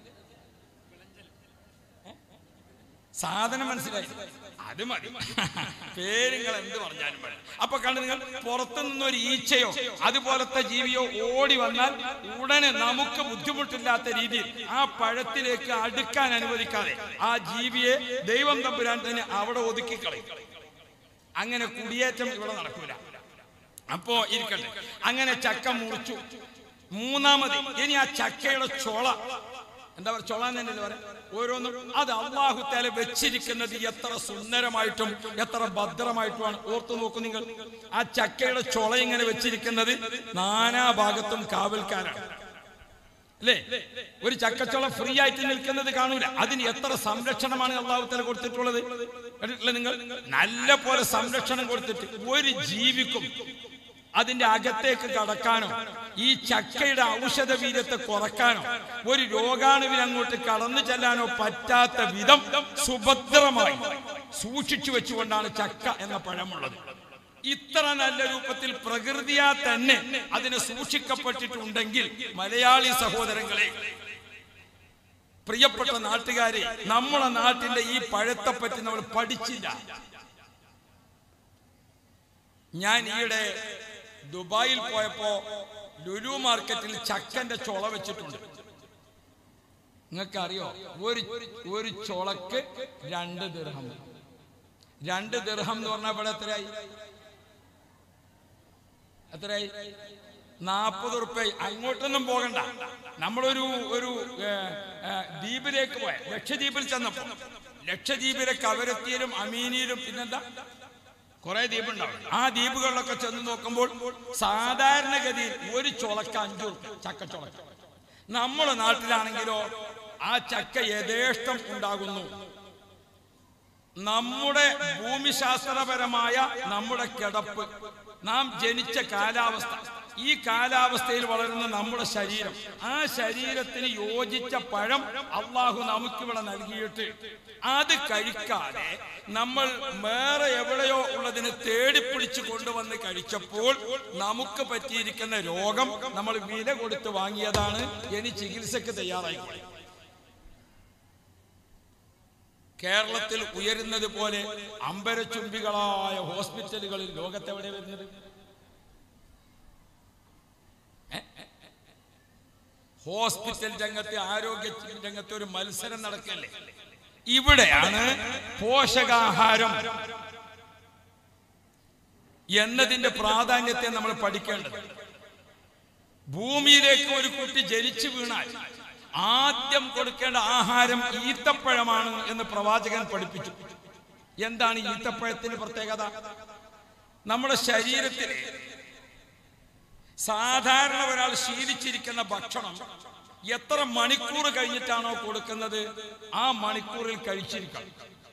ഏ? സാധനം മനസ്സിലായി അത് മതി പേരുകൾ എന്ത് പറഞ്ഞാലും മതി അപ്പൊ കണ്ടു നിങ്ങൾ പുറത്തു നിന്നൊരു ഈച്ചയോ അതുപോലത്തെ ജീവിയോ ഓടി വന്നാൽ ഉടനെ നമുക്ക് ബുദ്ധിമുട്ടില്ലാത്ത രീതിയിൽ ആ പഴത്തിലേക്ക് അടുക്കാൻ അനുവദിക്കാതെ ആ ജീവിയെ ദൈവം തമ്പുരാൻ തന്നെ അവിടെ ഒതുക്കിക്കളയും അങ്ങനെ കുടിയേറ്റം ഇവിടെ നടക്കൂല അപ്പോ ഇരിക്കട്ടെ അങ്ങനെ ചക്ക മുറിച്ചു മൂന്നാമത് ഇനി ആ ചക്കയുടെ ചൊള എന്താ പറയുക ചൊള എന്ന് തന്നെ പറയാം ഓരോന്നും അത് അള്ളാഹുത്താല വെച്ചിരിക്കുന്നത് എത്ര സുന്ദരമായിട്ടും എത്ര ഭദ്രമായിട്ടുമാണ് ഓർത്തു നോക്കൂ നിങ്ങൾ ആ ചക്കയുടെ ചൊള ഇങ്ങനെ വെച്ചിരിക്കുന്നത് നാനാ ഭാഗത്തും കാവൽക്കാരാണ് അല്ലേ ഒരു ചക്കച്ചോള ഫ്രീ ആയിട്ട് നിൽക്കുന്നത് കാണൂല അതിന് എത്ര സംരക്ഷണമാണ് അള്ളാഹുത്തല കൊടുത്തിട്ടുള്ളത് കണ്ടിട്ടില്ലേ നിങ്ങൾ നല്ല പോലെ സംരക്ഷണം കൊടുത്തിട്ട് ഒരു ജീവിക്കും അതിന്റെ അകത്തേക്ക് കടക്കാനോ ഈ ചക്കയുടെ ഔഷധ വീര്യത്തെ കുറക്കാനോ ഒരു രോഗാണുവിന് അങ്ങോട്ട് കടന്നു ചെല്ലാനോ പറ്റാത്ത വിധം സുഭദ്രമായി സൂക്ഷിച്ചു വെച്ചുകൊണ്ടാണ് ചക്ക എന്ന പഴമുള്ളത് ഇത്ര നല്ല രൂപത്തിൽ പ്രകൃതിയാ തന്നെ അതിനെ സൂക്ഷിക്കപ്പെട്ടിട്ടുണ്ടെങ്കിൽ മലയാളി സഹോദരങ്ങളെ പ്രിയപ്പെട്ട നാട്ടുകാരെ നമ്മളെ നാട്ടിലെ ഈ പഴത്തെ പറ്റി നമ്മൾ പഠിച്ചില്ല ഞാൻ ഈയിടെ ദുബായിൽ പോയപ്പോ ലുലു മാർക്കറ്റിൽ ചക്കന്റെ ചൊള വെച്ചിട്ടുണ്ട് നിങ്ങൾക്കറിയോ ഒരു ഒരു ചൊളക്ക് രണ്ട് ദിർഹം രണ്ട് ദിർഹം എന്ന് പറഞ്ഞാൽ ഇവിടെ എത്രയായി എത്രയായി നാൽപ്പത് ഉറുപ്പ്യ അങ്ങോട്ടൊന്നും പോകണ്ട നമ്മളൊരു ഒരു ഏ, ഏ, ദ്വീപിലേക്ക് പോയ ലക്ഷദ്വീപിൽ ചെന്നപ്പോ ലക്ഷദ്വീപിലെ കവരത്തിയിലും അമീനിയിലും പിന്നെന്താ കുറെ ദ്വീപുണ്ടാവും ആ ദ്വീപുകളിലൊക്കെ ചെന്ന് നോക്കുമ്പോൾ സാധാരണഗതിയിൽ ഒരു ചുളക്ക് അഞ്ചു ഉറുപ്പ്യ ചക്ക ചുളക്ക് നമ്മുടെ നാട്ടിലാണെങ്കിലോ ആ ചക്ക യഥേഷ്ടം ഉണ്ടാകുന്നു നമ്മുടെ ഭൂമിശാസ്ത്രപരമായ നമ്മുടെ കിടപ്പ് നാം ജനിച്ച കാലാവസ്ഥ ഈ കാലാവസ്ഥയിൽ വളരുന്ന നമ്മുടെ ശരീരം ആ ശരീരത്തിന് യോജിച്ച പഴം അള്ളാഹു നമുക്കിവിടെ നൽകിയിട്ട് അത് കഴിക്കാതെ നമ്മൾ വേറെ എവിടെയോ ഉള്ളതിനെ തേടിപ്പിടിച്ചു കൊണ്ടുവന്ന് കഴിച്ചപ്പോൾ നമുക്ക് പറ്റിയിരിക്കുന്ന രോഗം നമ്മൾ വില കൊടുത്ത് വാങ്ങിയതാണ് ഇനി ചികിത്സക്ക് തയ്യാറായിക്കോളെ കേരളത്തിൽ ഉയരുന്നത് പോലെ അമ്പരചുംബികളായ ഹോസ്പിറ്റലുകളിൽ ലോകത്തെവിടെ വരുന്നത് ഏ? ഹോസ്പിറ്റൽ രംഗത്തെ ആരോഗ്യ രംഗത്തെ ഒരു മത്സരം നടക്കല്ലേ ഇവിടെയാണ് പോഷകാഹാരം എന്നതിന്റെ പ്രാധാന്യത്തെ നമ്മൾ പഠിക്കേണ്ടത് ഭൂമിയിലേക്ക് ഒരു കുട്ടി ജനിച്ചു വീണാൽ ആദ്യം കൊടുക്കേണ്ട ആഹാരം ഈത്തപ്പഴമാണ് എന്ന് പ്രവാചകൻ പഠിപ്പിച്ചു എന്താണ് ഈത്തപ്പഴത്തിന് പ്രത്യേകത നമ്മുടെ ശരീരത്തിൽ സാധാരണ ഒരാൾ ശീലിച്ചിരിക്കുന്ന ഭക്ഷണം എത്ര മണിക്കൂർ കഴിഞ്ഞിട്ടാണോ കൊടുക്കുന്നത് ആ മണിക്കൂറിൽ കഴിച്ചിരിക്കണം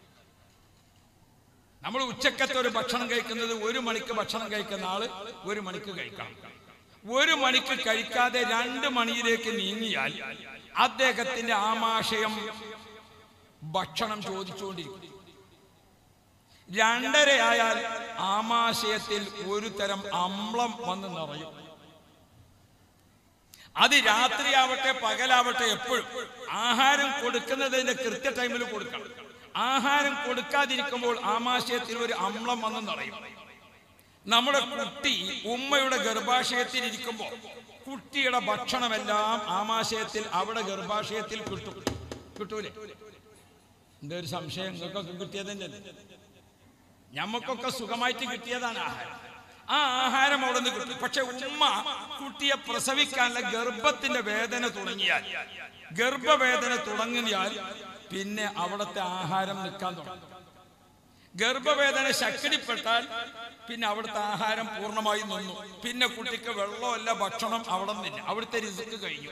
നമ്മൾ ഉച്ചക്കത്തെ ഒരു ഭക്ഷണം കഴിക്കുന്നത് ഒരു മണിക്ക് ഭക്ഷണം കഴിക്കുന്ന ആള് ഒരു മണിക്ക് കഴിക്കണം ഒരു മണിക്ക് കഴിക്കാതെ രണ്ട് മണിയിലേക്ക് നീങ്ങിയാൽ അദ്ദേഹത്തിന്റെ ആമാശയം ഭക്ഷണം ചോദിച്ചുകൊണ്ടിരിക്കും രണ്ടരയായാൽ ആമാശയത്തിൽ ഒരു തരം അമ്ളം വന്ന് നിറയും അത് രാത്രിയാവട്ടെ പകലാവട്ടെ എപ്പോഴും ആഹാരം കൊടുക്കുന്നതിന്റെ കൃത്യ ടൈമിൽ കൊടുക്കണം ആഹാരം കൊടുക്കാതിരിക്കുമ്പോൾ ആമാശയത്തിൽ ഒരു അമ്ളം വന്ന് നിറയും നമ്മുടെ കുട്ടി ഉമ്മയുടെ ഗർഭാശയത്തിൽ ഇരിക്കുമ്പോൾ കുട്ടിയുടെ ഭക്ഷണമെല്ലാം ആമാശയത്തിൽ അവിടെ ഗർഭാശയത്തിൽ കിട്ടും കിട്ടൂലേ എന്താ ഒരു സംശയം നിങ്ങൾക്കൊക്കെ കിട്ടിയതന്നെ ഞമ്മക്കൊക്കെ സുഖമായിട്ട് കിട്ടിയതാണ് ആഹാരം ആ ആഹാരം അവിടെ നിന്ന് കിട്ടും പക്ഷെ ഉമ്മ കുട്ടിയെ പ്രസവിക്കാനുള്ള ഗർഭത്തിന്റെ വേദന തുടങ്ങിയാൽ ഗർഭവേദന തുടങ്ങിയാൽ പിന്നെ അവിടുത്തെ ആഹാരം നിൽക്കാൻ തുടങ്ങും ഗർഭവേദന ശക്തിപ്പെട്ടാൽ പിന്നെ അവിടുത്തെ ആഹാരം പൂർണ്ണമായി നിന്നു പിന്നെ കുട്ടിക്ക് വെള്ളമല്ല ഭക്ഷണം അവിടെ നിന്നില്ല അവിടുത്തെ രിസുക്ക് കഴിഞ്ഞു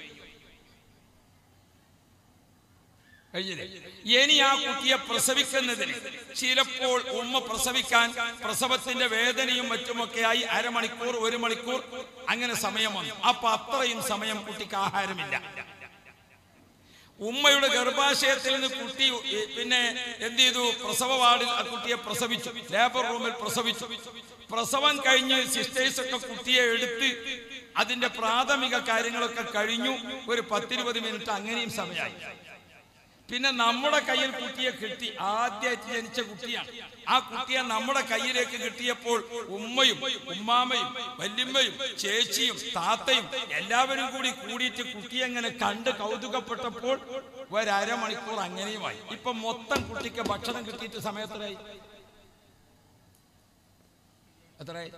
കഴിഞ്ഞില്ലേ ഇനി ആ കുട്ടിയെ പ്രസവിക്കുന്നതിന് ചിലപ്പോൾ ഉമ്മ പ്രസവിക്കാൻ പ്രസവത്തിന്റെ വേദനയും മറ്റുമൊക്കെയായി അരമണിക്കൂർ ഒരു മണിക്കൂർ അങ്ങനെ സമയം വന്നു അപ്പൊ അത്രയും സമയം കുട്ടിക്ക് ആഹാരമില്ല ഉമ്മയുടെ ഗർഭാശയത്തിൽ നിന്ന് കുട്ടി ഏ, പിന്നെ എന്ത് ചെയ്തു പ്രസവ വാർഡിൽ ആ കുട്ടിയെ പ്രസവിച്ചു ലേബർ റൂമിൽ പ്രസവിച്ചു പ്രസവം കഴിഞ്ഞ് സിസ്റ്റേഴ്സ് ഒക്കെ കുട്ടിയെ എടുത്ത് അതിന്റെ പ്രാഥമിക കാര്യങ്ങളൊക്കെ കഴിഞ്ഞു ഒരു പത്തിരുപത് മിനിറ്റ് അങ്ങനെയും സമയമായി പിന്നെ നമ്മുടെ കയ്യിൽ കുട്ടിയെ കിട്ടി ആദ്യമായിട്ട് ജനിച്ച കുട്ടിയാണ് ആ കുട്ടിയെ നമ്മുടെ കയ്യിലേക്ക് കിട്ടിയപ്പോൾ ഉമ്മയും ഉമ്മാമയും വല്യമ്മയും ചേച്ചിയും താത്തയും എല്ലാവരും കൂടി കൂടിയിട്ട് കുട്ടിയെ അങ്ങനെ കണ്ട് കൗതുകപ്പെട്ടപ്പോൾ ഒരമണിക്കൂർ അങ്ങനെയുമായി ഇപ്പൊ മൊത്തം കുട്ടിക്ക് ഭക്ഷണം കിട്ടിയിട്ട് സമയത്തരായി എത്രയായി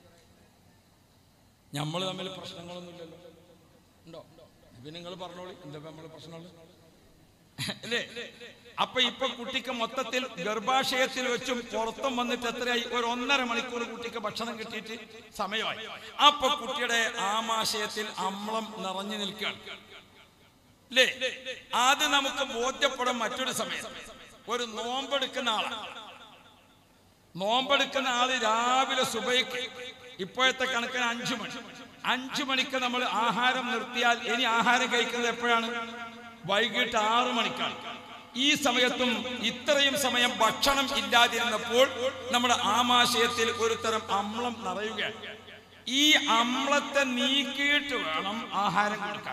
നമ്മൾ തമ്മിൽ പ്രശ്നങ്ങളൊന്നുമില്ലല്ലോ ഉണ്ടോ പിന്നെ നിങ്ങൾ പറഞ്ഞോളി എന്താ നമ്മൾ പ്രശ്നമുള്ളത് അല്ലേ അപ്പൊ ഇപ്പൊ കുട്ടിക്ക് മൊത്തത്തിൽ ഗർഭാശയത്തിൽ വെച്ചും പുറത്തും വന്നിട്ട് എത്രയായി ഒരു ഒന്നര മണിക്കൂർ കുട്ടിക്ക് ഭക്ഷണം കിട്ടിയിട്ട് സമയമായി അപ്പൊ കുട്ടിയുടെ ആമാശയത്തിൽ അമ്ളം നിറഞ്ഞു നിൽക്കുകയാണ് അല്ലേ അത് നമുക്ക് ബോധ്യപ്പെടും മറ്റൊരു സമയം ഒരു നോമ്പെടുക്കുന്ന ആളാണ് നോമ്പെടുക്കുന്ന ആള് രാവിലെ സുബൈക്ക് ഇപ്പോഴത്തെ കണക്കിന് അഞ്ചു മണി അഞ്ചു മണിക്ക് നമ്മൾ ആഹാരം നിർത്തിയാൽ ഇനി ആഹാരം കഴിക്കുന്നത് എപ്പോഴാണ് വൈകിട്ട് ആറു മണിക്കാണ് ഈ സമയത്തും ഇത്രയും സമയം ഭക്ഷണം ഇല്ലാതിരുന്നപ്പോൾ നമ്മുടെ ആമാശയത്തിൽ ഒരു തരം അമ്ളം നിറയുകയാണ് ഈ അമ്ലത്തെ നീക്കിയിട്ട് വേണം ആഹാരം കൊടുക്കാൻ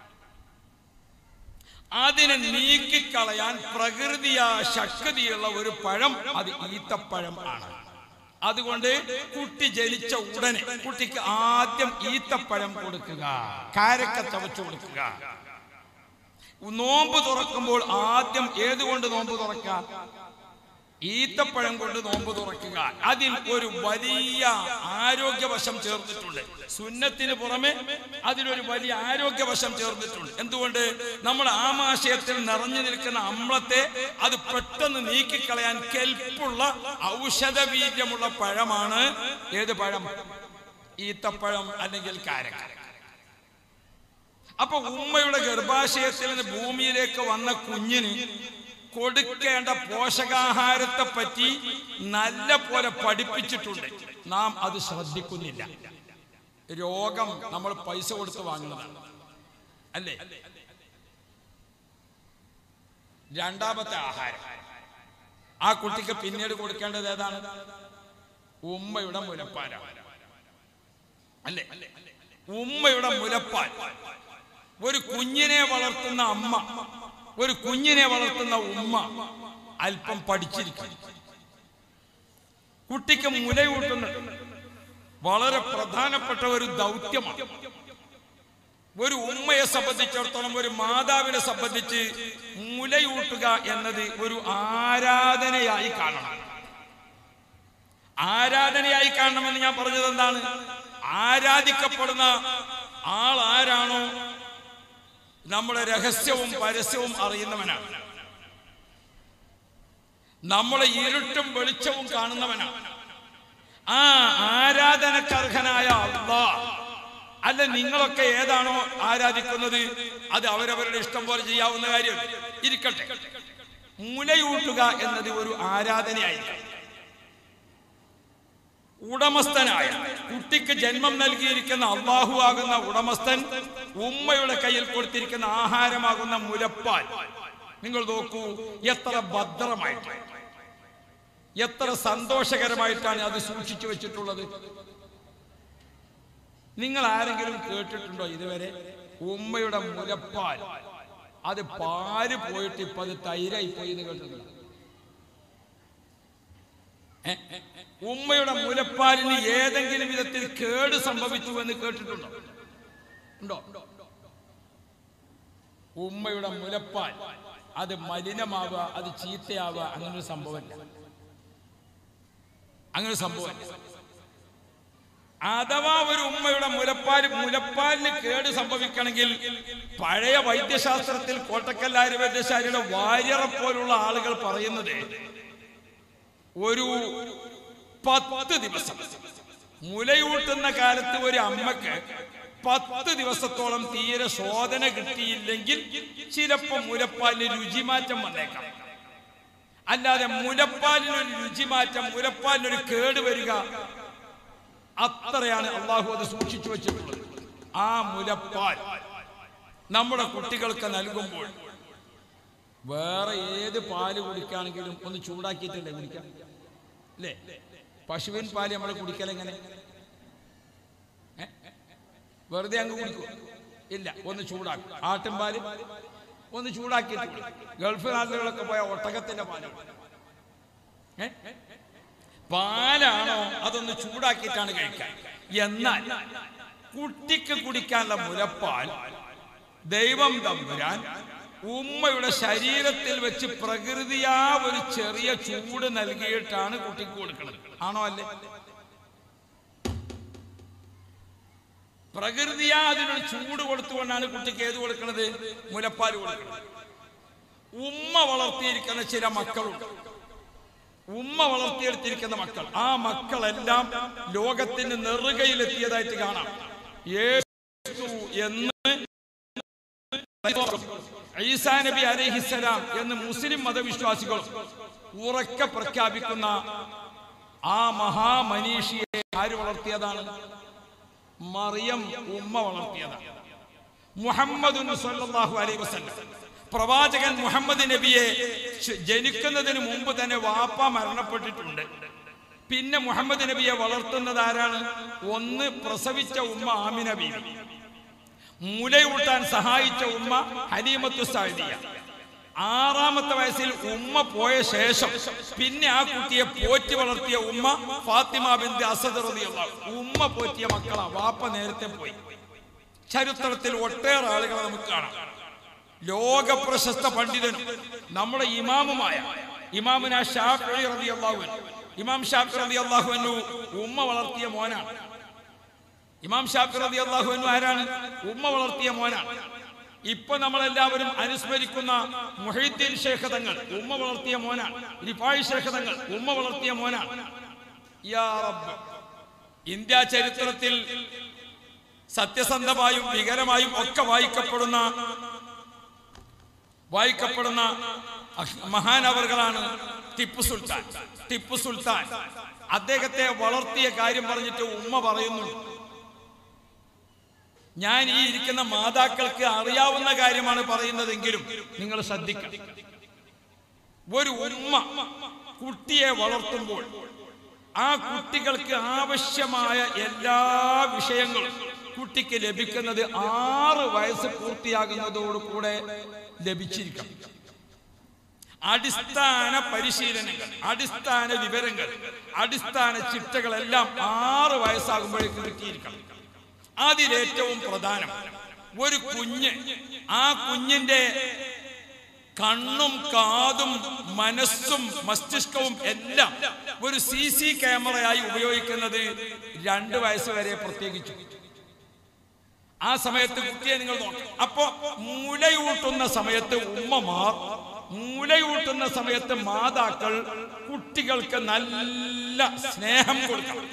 അതിനെ നീക്കിക്കളയാൻ പ്രകൃതിയാ ശക്തിയുള്ള ഒരു പഴം അത് ഈത്തപ്പഴം ആണ് അതുകൊണ്ട് കുട്ടി ജനിച്ച ഉടനെ കുട്ടിക്ക് ആദ്യം ഈത്തപ്പഴം കൊടുക്കുക കാരക്ക ചവച്ചു കൊടുക്കുക നോമ്പ് തുറക്കുമ്പോൾ ആദ്യം ഏതുകൊണ്ട് നോമ്പ് തുറക്കാം ഈത്തപ്പഴം കൊണ്ട് നോമ്പ് തുറക്കുക അതിൽ ഒരു വലിയ ആരോഗ്യവശം ചേർന്നിട്ടുണ്ട് സുന്നത്തിന് പുറമെ അതിലൊരു വലിയ ആരോഗ്യവശം ചേർന്നിട്ടുണ്ട് എന്തുകൊണ്ട് നമ്മുടെ ആമാശയത്തിൽ നിറഞ്ഞു നിൽക്കുന്ന അമ്ലത്തെ അത് പെട്ടെന്ന് നീക്കിക്കളയാൻ കെൽപ്പുള്ള ഔഷധവീര്യമുള്ള പഴമാണ് ഏത് പഴം ഈത്തപ്പഴം അല്ലെങ്കിൽ കാരക്ക അപ്പൊ ഉമ്മയുടെ ഗർഭാശയത്തിൽ നിന്ന് ഭൂമിയിലേക്ക് വന്ന കുഞ്ഞിന് കൊടുക്കേണ്ട പോഷകാഹാരത്തെ പറ്റി നല്ല പോലെ പഠിപ്പിച്ചിട്ടുണ്ട് നാം അത് ശ്രദ്ധിക്കുന്നില്ല രോഗം നമ്മൾ പൈസ കൊടുത്ത് വാങ്ങുന്നതാണ് അല്ലേ രണ്ടാമത്തെ ആഹാരം ആ കുട്ടിക്ക് പിന്നീട് കൊടുക്കേണ്ടത് ഏതാണ് ഉമ്മയുടെ മുലപ്പാലാണ് അല്ലേ ഉമ്മയുടെ മുലപ്പാൽ ഒരു കുഞ്ഞിനെ വളർത്തുന്ന അമ്മ ഒരു കുഞ്ഞിനെ വളർത്തുന്ന ഉമ്മ അല്പം പഠിച്ചിരിക്കും കുട്ടിക്ക് മുലയൂട്ടുന്നത് വളരെ പ്രധാനപ്പെട്ട ഒരു ദൗത്യമാണ് ഒരു ഉമ്മയെ സംബന്ധിച്ചിടത്തോളം ഒരു മാതാവിനെ സംബന്ധിച്ച് മുലയൂട്ടുക എന്നത് ഒരു ആരാധനയായി കാണണം ആരാധനയായി കാണണമെന്ന് ഞാൻ പറഞ്ഞത് എന്താണ് ആരാധിക്കപ്പെടുന്ന ആൾ ആരാണോ നമ്മുടെ രഹസ്യവും പരസ്യവും അറിയുന്നവനാണ് നമ്മളെ ഇരുട്ടും വെളിച്ചവും കാണുന്നവനാണ് ആ ആരാധനക്കർഹനായ അള്ളാ അല്ല നിങ്ങളൊക്കെ ഏതാണോ ആരാധിക്കുന്നത് അത് അവരവരുടെ ഇഷ്ടം പോലെ ചെയ്യാവുന്ന കാര്യം ഇരിക്കട്ടെ മുലയൂട്ടുക എന്നത് ഒരു ആരാധനയായിരിക്കും ഉടമസ്ഥനായ കുട്ടിക്ക് ജന്മം നൽകിയിരിക്കുന്ന അള്ളാഹു ആകുന്ന ഉടമസ്ഥൻ ഉമ്മയുടെ കയ്യിൽ കൊടുത്തിരിക്കുന്ന ആഹാരമാകുന്ന മുലപ്പാൽ നിങ്ങൾ നോക്കൂ എത്ര ഭദ്രമായിട്ട് എത്ര സന്തോഷകരമായിട്ടാണ് അത് സൂക്ഷിച്ചു വെച്ചിട്ടുള്ളത് നിങ്ങൾ ആരെങ്കിലും കേട്ടിട്ടുണ്ടോ ഇതുവരെ ഉമ്മയുടെ മുലപ്പാൽ അത് പാല് പോയിട്ട് ഇപ്പൊ അത് തൈരായി പോയി എന്ന് കേട്ടിട്ടുണ്ടോ ഏ? ഉമ്മയുടെ മുലപ്പാലിന് ഏതെങ്കിലും വിധത്തിൽ കേട് സംഭവിച്ചു എന്ന് കേട്ടിട്ടുണ്ടോ ഉണ്ടോ ഉമ്മയുടെ മുലപ്പാൽ അത് മലിനമാവുക അത് ചീത്തയാവുക അങ്ങനെ ഒരു സംഭവമല്ല അങ്ങനെ ഒരു സംഭവമല്ല അഥവാ ഒരു ഉമ്മയുടെ മുലപ്പാൽ മുലപ്പാലിന് കേട് സംഭവിക്കണമെങ്കിൽ പഴയ വൈദ്യശാസ്ത്രത്തിൽ കോട്ടക്കൽ ആയുർവേദശാലയുടെ വാര്യറെ പോലുള്ള ആളുകൾ പറയുന്നത് ഒരു പത്ത് ദിവസം മുലയൂട്ടുന്ന കാലത്ത് ഒരു അമ്മക്ക് പത്ത് ദിവസത്തോളം തീരെ ശോധന കിട്ടിയില്ലെങ്കിൽ ചിലപ്പോ മുലപ്പാലിന് രുചിമാറ്റം വന്നേക്കാം അല്ലാതെ മുലപ്പാലിനൊരു രുചിമാറ്റം മുലപ്പാലിനൊരു കേട് വരിക അത്രയാണ് അള്ളാഹു അത് സൂക്ഷിച്ചു വെച്ചിട്ടുള്ളത് ആ മുലപ്പാൽ നമ്മുടെ കുട്ടികൾക്ക് നൽകുമ്പോൾ വേറെ ഏത് പാല് കുടിക്കുകയാണെങ്കിലും ഒന്ന് ചൂടാക്കിയിട്ടല്ലേ കുടിക്കാം അല്ലേ പശുവിൻ പാല് നമ്മൾ കുടിക്കൽ എങ്ങനെ ഏ? വെറുതെ അങ്ങ് കുടിക്കും ഇല്ല ഒന്ന് ചൂടാക്കും ആട്ടിൻ പാല് ഒന്ന് ചൂടാക്കിയിട്ട് കുടിക്കും. ഗൾഫ് നാടുകളിലൊക്കെ പോയ ഒട്ടകത്തിന്റെ പാല് ഏ? പാലാണോ അതൊന്ന് ചൂടാക്കിയിട്ടാണ് കഴിക്കാൻ എന്നാൽ കുട്ടിക്ക് കുടിക്കാനുള്ള മുലപ്പാൽ ദൈവം തമ്പുരാൻ ഉമ്മയുടെ ശരീരത്തിൽ വെച്ച് പ്രകൃതിയാ ഒരു ചെറിയ ചൂട് നൽകിയിട്ടാണ് കുട്ടിക്ക് കൊടുക്കുന്നത് ആണോ അല്ലേ പ്രകൃതിയാ അതിനൊരു ചൂട് കൊടുത്തുകൊണ്ടാണ് കുട്ടിക്ക് ഏത് കൊടുക്കുന്നത് മുലപ്പാൽ കൊടുക്കുന്നത് ഉമ്മ വളർത്തിയിരിക്കുന്ന ചില മക്കളുണ്ട് ഉമ്മ വളർത്തിയെടുത്തിരിക്കുന്ന മക്കൾ ആ മക്കളെല്ലാം ലോകത്തിന് നെറുകയിലെത്തിയതായിട്ട് കാണാം യേശു എന്ന് ഈസാ നബി അലൈഹിസ്സലാം എന്ന് മുസ്ലിം മതവിശ്വാസികൾ ഉറക്കെ പ്രഖ്യാപിക്കുന്ന ആ മഹാമനീഷിയെ ആര് വളർത്തിയതാണ് മറിയം ഉമ്മ വളർത്തിയതാണ് മുഹമ്മദുൻ സല്ലല്ലാഹു അലൈഹി വസല്ലം പ്രവാചകൻ മുഹമ്മദ് നബിയെ ശ- ജനിക്കുന്നതിന് മുമ്പ് തന്നെ വാപ്പ മരണപ്പെട്ടിട്ടുണ്ട് പിന്നെ മുഹമ്മദ് നബിയെ വളർത്തുന്നത് ആരാണ് ഒന്ന് പ്രസവിച്ച ഉമ്മ ആമിന ബീവി മുലയൂട്ടാൻ സഹായിച്ച ഉമ്മ ഹലീമത്തു സാദിയ ആറാമത്തെ വയസ്സിൽ ഉമ്മ പോയ ശേഷം പിന്നെ ആ കുട്ടിയെ പോറ്റി വളർത്തിയ ഉമ്മ ഫാത്തിമ ബിന്ദു അസദ് റളിയല്ലാഹു ഉമ്മ പോറ്റിയ മക്കളാ വാപ്പ നേരത്തെ പോയി ചരിത്രത്തിൽ ഒട്ടേറെ ആളുകളെ നമുക്ക് കാണാം ലോക പ്രശസ്ത പണ്ഡിതനും നമ്മുടെ ഇമാമുമായ ഇമാമുന ഷാഫി റളിയല്ലാഹു അൻഹു ഇമാം ഷാഫി റളിയല്ലാഹു അൻഹു ഉമ്മ വളർത്തിയ മോനാണ് ഇമാം ഷാഫി റതി അള്ളാഹു ആരാണ് ഉമ്മ വളർത്തിയ മോനാണ് ഇപ്പൊ നമ്മളെല്ലാവരും അനുസ്മരിക്കുന്ന മുഹീദ്ദീൻ ശേഖ തങ്ങൾ ഉമ്മ വളർത്തിയ മോനാണ് റിഫായി ശേഖ തങ്ങൾ ഉമ്മ വളർത്തിയ മോനാണ് യാ റബ്ബ് ഇന്ത്യ ചരിത്രത്തിൽ സത്യസന്ധമായും വികരമായും ഒക്കെ വായിക്കപ്പെടുന്ന വായിക്കപ്പെടുന്ന അഹ് മഹാനവറുകളാണ് ടിപ്പു സുൽത്താൻ ടിപ്പു സുൽത്താൻ അദ്ദേഹത്തെ വളർത്തിയ കാര്യം പറഞ്ഞിട്ട് ഉമ്മ പറയുന്നുണ്ട് ഞാൻ ഈ ഇരിക്കുന്ന മാതാക്കൾക്ക് അറിയാവുന്ന കാര്യമാണ് പറയുന്നതെങ്കിലും നിങ്ങൾ ശ്രദ്ധിക്കണം ഒരു ഉമ്മ കുട്ടിയെ വളർത്തുമ്പോൾ ആ കുട്ടികൾക്ക് ആവശ്യമായ എല്ലാ വിഷയങ്ങളും കുട്ടിക്ക് ലഭിക്കുന്നത് ആറ് വയസ്സ് പൂർത്തിയാകുന്നതോടുകൂടെ ലഭിച്ചിരിക്കണം അടിസ്ഥാന പരിശീലനങ്ങൾ അടിസ്ഥാന വിവരങ്ങൾ അടിസ്ഥാന ചിട്ടകളെല്ലാം ആറ് വയസ്സാകുമ്പോഴേക്ക് കിട്ടിയിരിക്കണം അതിലേറ്റവും പ്രധാനം ഒരു കുഞ്ഞ് ആ കുഞ്ഞിന്റെ കണ്ണും കാതും മനസ്സും മസ്തിഷ്കവും എല്ലാം ഒരു സി സി ക്യാമറയായി ഉപയോഗിക്കുന്നത് രണ്ട് വയസ്സ് വരെ പ്രത്യേകിച്ചു ആ സമയത്ത് കുട്ടിയെ നിങ്ങൾ നോക്കണം അപ്പോ മുലയൂട്ടുന്ന സമയത്ത് ഉമ്മമാർ മൂലയൂട്ടുന്ന സമയത്ത് മാതാക്കൾ കുട്ടികൾക്ക് നല്ല സ്നേഹം കൊടുക്കണം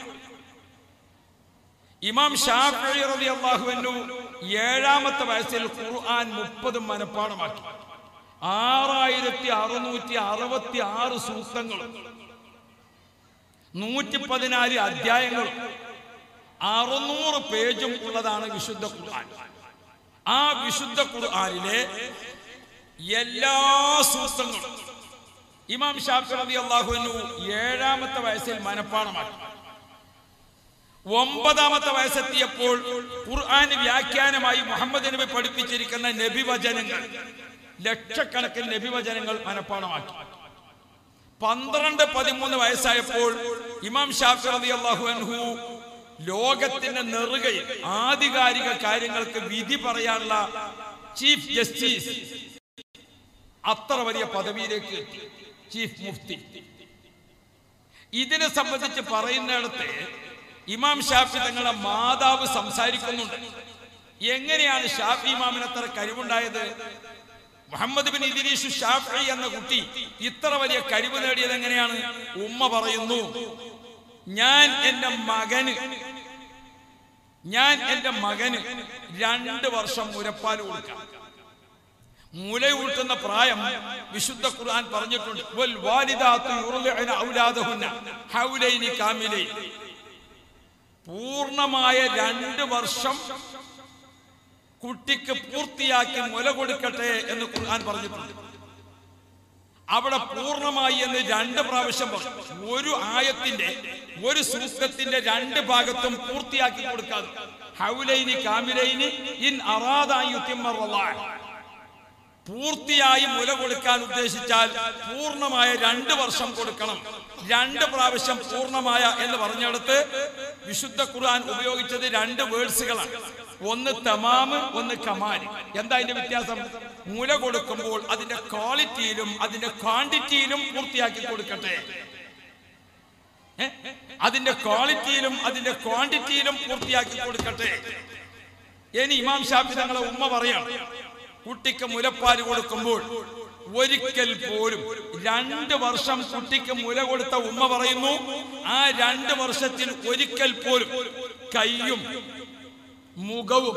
ഇമാം ഷാഫി റളിയല്ലാഹു അൻഹു ഏഴാമത്തെ വയസ്സിൽ ഖുർആൻ മുപ്പതും മനഃപ്പാടമാക്കി ആറായിരത്തി അറുന്നൂറ്റി അറുപത്തി ആറ് സൂക്തങ്ങളും നൂറ്റി പതിനാല് അധ്യായങ്ങളും അറുന്നൂറ് പേജും ഉള്ളതാണ് വിശുദ്ധ ഖുർആൻ ആ വിശുദ്ധ ഖുർആനിലെ എല്ലാ സൂക്തങ്ങളും ഇമാം ഷാഫി റളിയല്ലാഹു അൻഹു ഏഴാമത്തെ വയസ്സിൽ മനഃപ്പാടമാക്കി ഒമ്പതാമത്തെ വയസ്സെത്തിയപ്പോൾ ഖുർആൻ വ്യാഖ്യാനമായി മുഹമ്മദ് നബി പഠിപ്പിച്ചിരിക്കുന്ന നബിവചനങ്ങൾ ലക്ഷക്കണക്കിന് നബിവചനങ്ങൾ മനഃപ്പാടമാക്കി പന്ത്രണ്ട് പതിമൂന്ന് വയസ്സായപ്പോൾ ഇമാം ഷാഫി റളിയല്ലാഹു അൻഹു ലോകത്തിന്റെ നെറുകയിൽ ആധികാരിക കാര്യങ്ങൾക്ക് വിധി പറയാനുള്ള ചീഫ് ജസ്റ്റിസ് അത്ര വലിയ പദവിയിലേക്ക് എത്തി ചീഫ് മുഫ്തി ഇതിനെ സംബന്ധിച്ച് പറയുന്നിടത്ത് ഇമാം ഷാഫി തങ്ങളുടെ മാതാവ് സംസാരിക്കുന്നുണ്ട് എങ്ങനെയാണ് ഷാഫി ഇമാമിന് അത്ര കഴിവുണ്ടായത് മുഹമ്മദ് ബിൻ ഇദ്രീഷു ഷാഫി എന്ന കുട്ടി ഇത്ര വലിയ കഴിവ് നേടിയത് എങ്ങനെയാണ് ഉമ്മ പറയുന്നു ഞാൻ എന്റെ മകന് ഞാൻ എന്റെ മകന് രണ്ട് വർഷം മുരപ്പാൽ കൊടുക്കാം മുലയൂട്ടുന്ന പ്രായം വിശുദ്ധ ഖുർആൻ പറഞ്ഞിട്ടുണ്ട് വൽ വാലിദാത്തു യുർദിഉന ഔലാദഹുന്ന ഹൗലൈനി കാമിലൈൻ പൂർണ്ണമായ രണ്ട് വർഷം കുട്ടിക്ക് പൂർത്തിയാക്കി മുല കൊടുക്കട്ടെ എന്ന് ഖുർആൻ പറഞ്ഞിട്ടുണ്ട് അവിടെ പൂർണ്ണമായി എന്ന് രണ്ട് പ്രാവശ്യം പറഞ്ഞു ഒരു ആയത്തിന്റെ ഒരു സൂക്തത്തിന്റെ രണ്ട് ഭാഗത്തും പൂർത്തിയാക്കി കൊടുക്കാതെ ഹൗലൈനി കാമിലൈനി ഇൻ അറാദായുത്തിമ്മ പൂർത്തിയായി മുല കൊടുക്കാൻ ഉദ്ദേശിച്ചാൽ പൂർണ്ണമായ രണ്ട് വർഷം കൊടുക്കണം രണ്ട് പ്രാവശ്യം പൂർണ്ണമായ എന്ന് പറഞ്ഞെടുത്ത് വിശുദ്ധ ഖുർആൻ ഉപയോഗിച്ചത് രണ്ട് വേർഡ്സുകളാണ് ഒന്ന് തമാമ് ഒന്ന് കമാല് എന്താ അതിന്റെ വ്യത്യാസം മുല കൊടുക്കുമ്പോൾ അതിന്റെ ക്വാളിറ്റിയിലും അതിന്റെ ക്വാണ്ടിറ്റിയിലും പൂർത്തിയാക്കി കൊടുക്കട്ടെ ഏ? അതിന്റെ ക്വാളിറ്റിയിലും അതിന്റെ ക്വാണ്ടിറ്റിയിലും പൂർത്തിയാക്കി കൊടുക്കട്ടെ ഇനി ഇമാം ഷാഫി തങ്ങളെ ഉമ്മ പറയാണ് കുട്ടിക്ക് മുലപ്പാൽ കൊടുക്കുമ്പോൾ ഒരിക്കൽ പോലും രണ്ട് വർഷം കുട്ടിക്ക് മുല കൊടുത്ത ഉമ്മ പറയുന്നു ആ രണ്ട് വർഷത്തിൽ ഒരിക്കൽ പോലും കൈയും മുഖവും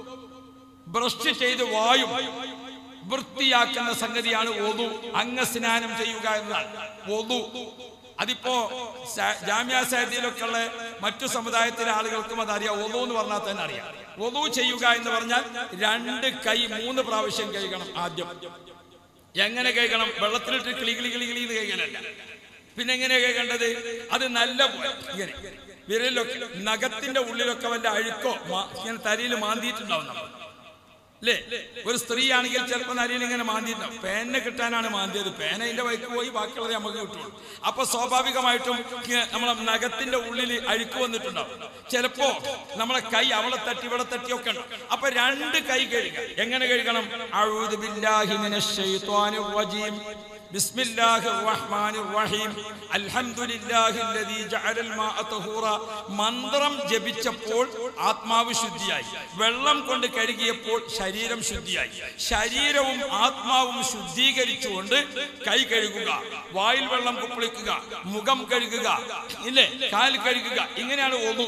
ബ്രഷ് ചെയ്ത് വായും വൃത്തിയാക്കുന്ന സംഗതിയാണ് ഒതു അംഗസ്നാനം ചെയ്യുക എന്നതാണ് ഒതു അതിപ്പോ സ- ജാമ്യ സാഹിത്യയിലൊക്കെ ഉള്ള മറ്റു സമുദായത്തിലെ ആളുകൾക്കും അതറിയാം ഒതു എന്ന് പറഞ്ഞാൽ തന്നെ അറിയാം ഒതു ചെയ്യുക എന്ന് പറഞ്ഞാൽ രണ്ട് കൈ മൂന്ന് പ്രാവശ്യം കഴുകണം ആദ്യം എങ്ങനെ കഴുകണം വെള്ളത്തിലിട്ട് കിളി കിളി കിളി കിളി എന്ന് കഴുകലല്ല പിന്നെ എങ്ങനെ കഴുകേണ്ടത് അത് നല്ല പോലെ ഇങ്ങനെ വിരലിലൊക്കെ നഖത്തിന്റെ ഉള്ളിലൊക്കെ വല്ല അഴുക്കോ മാ- ഇങ്ങനെ തലയിൽ മാന്തിയിട്ടുണ്ടാവും നമ്മൾ അല്ലേ ഒരു സ്ത്രീ ആണെങ്കിൽ ചിലപ്പോൾ നരിയിൽ ഇങ്ങനെ മാന്തിയിട്ടുണ്ടാവും പേനെ കിട്ടാനാണ് മാന്തിയത് പേന അതിന്റെ വൈക്ക് പോയി ബാക്കിയുള്ളത് നമുക്ക് കിട്ടുള്ളൂ അപ്പൊ സ്വാഭാവികമായിട്ടും ഇങ്ങനെ നമ്മളെ നഖത്തിന്റെ ഉള്ളിൽ അഴുക്ക് വന്നിട്ടുണ്ടാവും ചിലപ്പോ നമ്മളെ കൈ അവളെ തട്ടി ഇവിടെ തട്ടി ഒക്കെ ഉണ്ട് അപ്പൊ രണ്ട് കൈ കഴുകുക എങ്ങനെ കഴുകണം അഊദു ബില്ലാഹി മിനശ് ശൈത്വാനിർ റജീം بسم الله الرحمن الرحيم الحمد لله الذي جعل الماء طهورا മന്ത്രം ജപിച്ചപ്പോൾ ആത്മാവ് ശുദ്ധിയായി വെള്ളം കൊണ്ട് കഴുകിയപ്പോൾ ശരീരം ശുദ്ധിയായി ശരീരവും ആത്മാവും ശുദ്ധീകരിച്ചുകൊണ്ട് കൈ കഴുകുക വായിൽ വെള്ളം കുപ്പിളിക്കുക മുഖം കഴുകുക ഇല്ലേ കാൽ കഴുകുക ഇങ്ങനെയാണ് ഒതു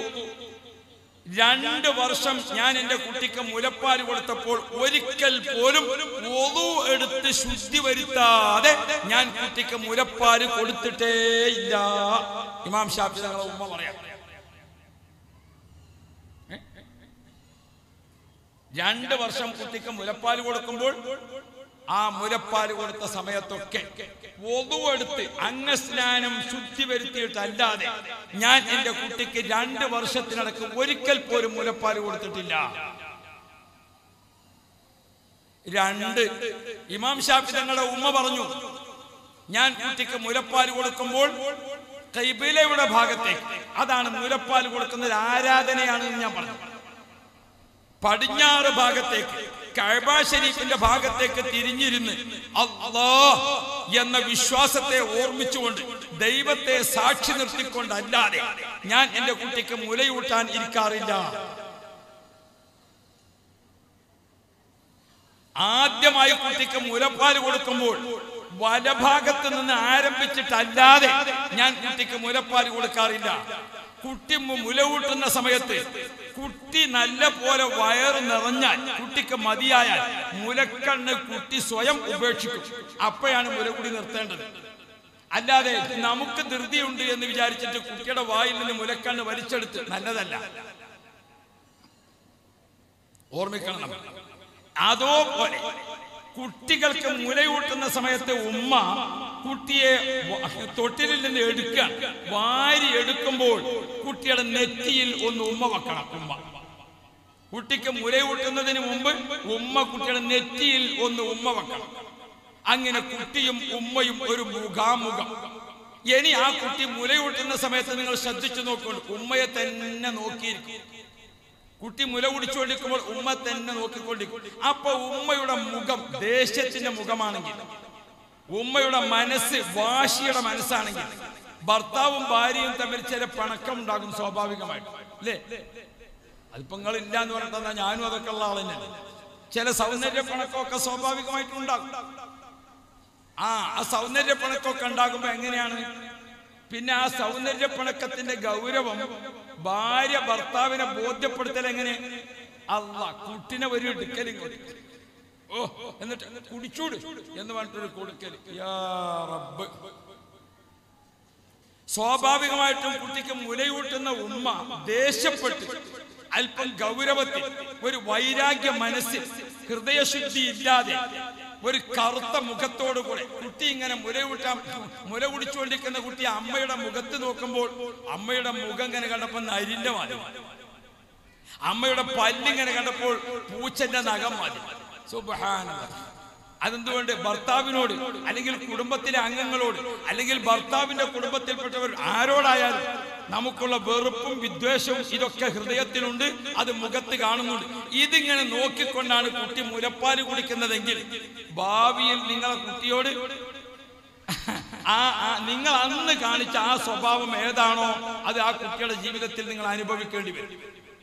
രണ്ട് വർഷം ഞാൻ എന്റെ കുട്ടിക്ക് മുലപ്പാൽ കൊടുത്തപ്പോൾ ഒരിക്കൽ പോലും ഒതു എടുത്ത് ശുദ്ധി വരുത്താതെ ഞാൻ കുട്ടിക്ക് മുലപ്പാൽ കൊടുത്തിട്ടേ ഇല്ല ഇമാം ഷാഫി തങ്ങളെ ഉമ്മ പറയാം ഏ? രണ്ട് വർഷം കുട്ടിക്ക് മുലപ്പാൽ കൊടുക്കുമ്പോൾ ആ മുലപ്പാൽ കൊടുത്ത സമയത്തൊക്കെ ഒതുവെടുത്ത് അംഗസ്നാനം ശുദ്ധി വരുത്തിയിട്ടല്ലാതെ ഞാൻ എന്റെ കുട്ടിക്ക് രണ്ട് വർഷത്തിനടക്ക് ഒരിക്കൽ പോലും മുലപ്പാൽ കൊടുത്തിട്ടില്ല രണ്ട് ഇമാം ഷാഫി തങ്ങളുടെ ഉമ്മ പറഞ്ഞു ഞാൻ കുട്ടിക്ക് മുലപ്പാൽ കൊടുക്കുമ്പോൾ കൈബിലയുടെ ഭാഗത്തേക്ക് അതാണ് മുലപ്പാൽ കൊടുക്കുന്ന ഒരു ആരാധനയാണ് എന്ന് ഞാൻ പറഞ്ഞു പടിഞ്ഞാറ് ഭാഗത്തേക്ക് കഅബ ഷരീഫിന്റെ ഭാഗത്തേക്ക് തിരിഞ്ഞിരുന്ന് അല്ലാ എന്ന വിശ്വാസത്തെ ഓർമ്മിച്ചുകൊണ്ട് ദൈവത്തെ സാക്ഷി നിർത്തിക്കൊണ്ടല്ലാതെ ഞാൻ എന്റെ കുട്ടിക്ക് മുലയൂട്ടാൻ ഇരിക്കാറില്ല ആദ്യമായി കുട്ടിക്ക് മുലപ്പാൽ കൊടുക്കുമ്പോൾ വലഭാഗത്ത് നിന്ന് ആരംഭിച്ചിട്ടല്ലാതെ ഞാൻ കുട്ടിക്ക് മുലപ്പാൽ കൊടുക്കാറില്ല കുട്ടി മു- മുലയൂട്ടുന്ന സമയത്ത് കുട്ടി നല്ല പോലെ വയറ് നിറഞ്ഞാൽ കുട്ടിക്ക് മതിയായാൽ മുലക്കണ്ണ് കുട്ടി സ്വയം ഉപേക്ഷിക്കും അപ്പോഴാണ് മുലകുടി നിർത്തേണ്ടത് അല്ലാതെ നമുക്ക് ധൃതിയുണ്ട് എന്ന് വിചാരിച്ചിട്ട് കുട്ടിയുടെ വായിൽ നിന്ന് മുലക്കണ്ണ് വലിച്ചെടുത്ത് നല്ലതല്ല ഓർമ്മിക്കണം നമ്മൾ അതോപോലെ കുട്ടികൾക്ക് മുലയൂട്ടുന്ന സമയത്ത് ഉമ്മ കുട്ടിയെ വ- തൊട്ടിലിൽ നിന്ന് എടുക്കുക വാരി എടുക്കുമ്പോൾ കുട്ടിയുടെ നെറ്റിയിൽ ഒന്ന് ഉമ്മ വെക്കണം ഉമ്മ കുട്ടിക്ക് മുലയൂട്ടുന്നതിന് മുമ്പ് ഉമ്മ കുട്ടിയുടെ നെറ്റിയിൽ ഒന്ന് ഉമ്മ വെക്കണം അങ്ങനെ കുട്ടിയും ഉമ്മയും ഒരു മുഖാമുഖം ഇനി ആ കുട്ടി മുലയൂട്ടുന്ന സമയത്ത് നിങ്ങൾ ശ്രദ്ധിച്ചു നോക്കുള്ളൂ ഉമ്മയെ തന്നെ നോക്കിയിരിക്കും കുട്ടി മുല കുടിച്ചുകൊണ്ടിരിക്കുമ്പോൾ ഉമ്മ തന്നെ നോക്കിക്കൊണ്ടിരിക്കും അപ്പൊ ഉമ്മയുടെ മുഖം ദേഷ്യത്തിന്റെ മുഖമാണെങ്കിൽ ഉമ്മയുടെ മനസ്സ് വാശിയുടെ മനസ്സാണെങ്കിൽ ഭർത്താവും ഭാര്യയും തമ്മിൽ ചില പണക്കം ഉണ്ടാകും സ്വാഭാവികമായിട്ട് അല്ലേ അതിപ്പോ നിങ്ങൾ ഇല്ല എന്ന് പറഞ്ഞാൽ ഞാനും അതൊക്കെ ഉള്ള ആൾ തന്നെയല്ലേ ചില സൗന്ദര്യ പണക്കമൊക്കെ സ്വാഭാവികമായിട്ടും ഉണ്ടാകും ആ ആ സൗന്ദര്യ പണക്കമൊക്കെ ഉണ്ടാകുമ്പോ എങ്ങനെയാണ് പിന്നെ ആ സൗന്ദര്യ പണക്കത്തിന്റെ ഗൗരവം ഭാര്യ ഭർത്താവിനെ ബോധ്യപ്പെടുത്തൽ എങ്ങനെ അല്ല കുട്ടിനെ ഒരു എടുക്കലും കൊടുക്കും ഓ എന്നിട്ട് കുടിച്ചൂട് എന്ന് പറഞ്ഞിട്ടൊരു കൊടുക്കൽ യാ റബ്ബ് സ്വാഭാവികമായിട്ടും കുട്ടിക്ക് മുലയൂട്ടുന്ന ഉമ്മ ദേഷ്യപ്പെട്ട് അല്പം ഗൗരവത്തിൽ ഒരു വൈരാഗ്യ മനസ്സിൽ ഹൃദയശുദ്ധി ഇല്ലാതെ ഒരു കറുത്ത മുഖത്തോടുകൂടെ കുട്ടി ഇങ്ങനെ മുലയൂട്ടാൻ മുല കുടിച്ചുകൊണ്ടിരിക്കുന്ന കുട്ടി അമ്മയുടെ മുഖത്ത് നോക്കുമ്പോൾ അമ്മയുടെ മുഖം ഇങ്ങനെ കണ്ടപ്പോൾ നരിന്റെ മാതിരി അമ്മയുടെ പല്ലിങ്ങനെ കണ്ടപ്പോൾ പൂച്ചന്റെ നഖം മതി സുബ്ഹാനല്ലാഹ് അതെന്തുകൊണ്ട് ഭർത്താവിനോട് അല്ലെങ്കിൽ കുടുംബത്തിലെ അംഗങ്ങളോട് അല്ലെങ്കിൽ ഭർത്താവിന്റെ കുടുംബത്തിൽപ്പെട്ടവർ ആരോടായാലും നമുക്കുള്ള വെറുപ്പും വിദ്വേഷവും ഇതൊക്കെ ഹൃദയത്തിലുണ്ട് അത് മുഖത്ത് കാണുന്നുണ്ട് ഇതിങ്ങനെ നോക്കിക്കൊണ്ടാണ് കുട്ടി മുലപ്പാല് കുടിക്കുന്നതെങ്കിൽ ഭാവിയിൽ നിങ്ങളെ കുട്ടിയോട് ആ ആ നിങ്ങൾ അന്ന് കാണിച്ച ആ സ്വഭാവം ഏതാണോ അത് ആ കുട്ടിയുടെ ജീവിതത്തിൽ നിങ്ങൾ അനുഭവിക്കേണ്ടി വരും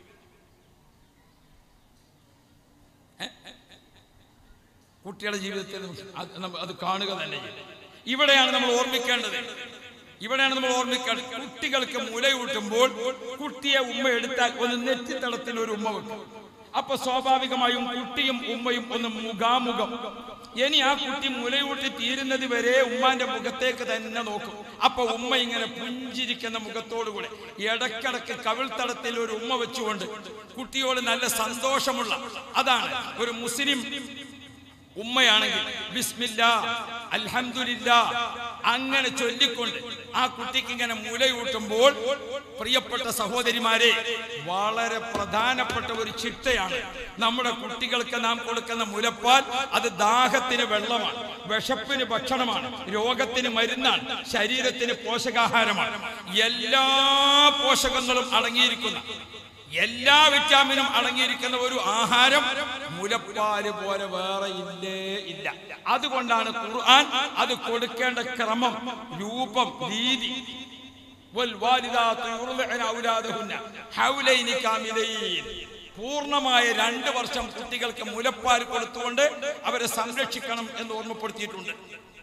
കുട്ടിയുടെ ജീവിതത്തിൽ നമുക്ക് അത് നമ്മ- അത് കാണുക തന്നെ ചെയ്യും ഇവിടെയാണ് നമ്മൾ ഓർമ്മിക്കേണ്ടത് ഇവിടെയാണ് നമ്മൾ ഓർമ്മിക്കേണ്ടത് കുട്ടികൾക്ക് മുലയൂട്ടുമ്പോൾ കുട്ടിയെ ഉമ്മ എടുത്താൽ ഒന്ന് നെറ്റിത്തടത്തിൽ ഒരു ഉമ്മ വെക്കും അപ്പൊ സ്വാഭാവികമായും കുട്ടിയും ഉമ്മയും ഒന്ന് മുഖാമുഖം ഇനി ആ കുട്ടി മുലയൂട്ടി തീരുന്നത് വരെ ഉമ്മാന്റെ മുഖത്തേക്ക് തന്നെ നോക്കും അപ്പൊ ഉമ്മ ഇങ്ങനെ പുഞ്ചിരിക്കുന്ന മുഖത്തോടുകൂടെ ഇടക്കിടക്ക് കവിൾത്തടത്തിൽ ഒരു ഉമ്മ വെച്ചുകൊണ്ട് കുട്ടിയോട് നല്ല സന്തോഷമുള്ള അതാണ് ഒരു മുസ്ലിം ഉമ്മയാണെങ്കിൽ ബിസ്മില്ല അൽഹംദുലില്ല അങ്ങനെ ചൊല്ലിക്കൊണ്ട് ആ കുട്ടിക്ക് ഇങ്ങനെ മുലയൂട്ടുമ്പോൾ പ്രിയപ്പെട്ട സഹോദരിമാരെ വളരെ പ്രധാനപ്പെട്ട ഒരു ചിട്ടയാണ് നമ്മുടെ കുട്ടികൾക്ക് നാം കൊടുക്കുന്ന മുലപ്പാൽ അത് ദാഹത്തിന് വെള്ളമാണ് വിശപ്പിന് ഭക്ഷണമാണ് രോഗത്തിന് മരുന്നാണ് ശരീരത്തിന് പോഷകാഹാരമാണ് എല്ലാ പോഷകങ്ങളും അടങ്ങിയിരിക്കുന്ന എല്ലാ വിറ്റാമിനും അടങ്ങിയിരിക്കുന്ന ഒരു ആഹാരം മുലപ്പാല് പോലെ വേറെ ഇല്ലേ ഇല്ല അതുകൊണ്ടാണ് ഖുർആൻ അത് കൊടുക്കേണ്ട ക്രമം രൂപം രീതി വൽവാലിദാത്തു യുർദിഅന ഔലാദഹുന്ന ഹൗലൈനി കാമിലൈൻ. പൂർണ്ണമായ രണ്ട് വർഷം കുട്ടികൾക്ക് മുലപ്പാൽ കൊടുത്തുകൊണ്ട് അവരെ സംരക്ഷിക്കണം എന്ന് ഓർമ്മപ്പെടുത്തിയിട്ടുണ്ട്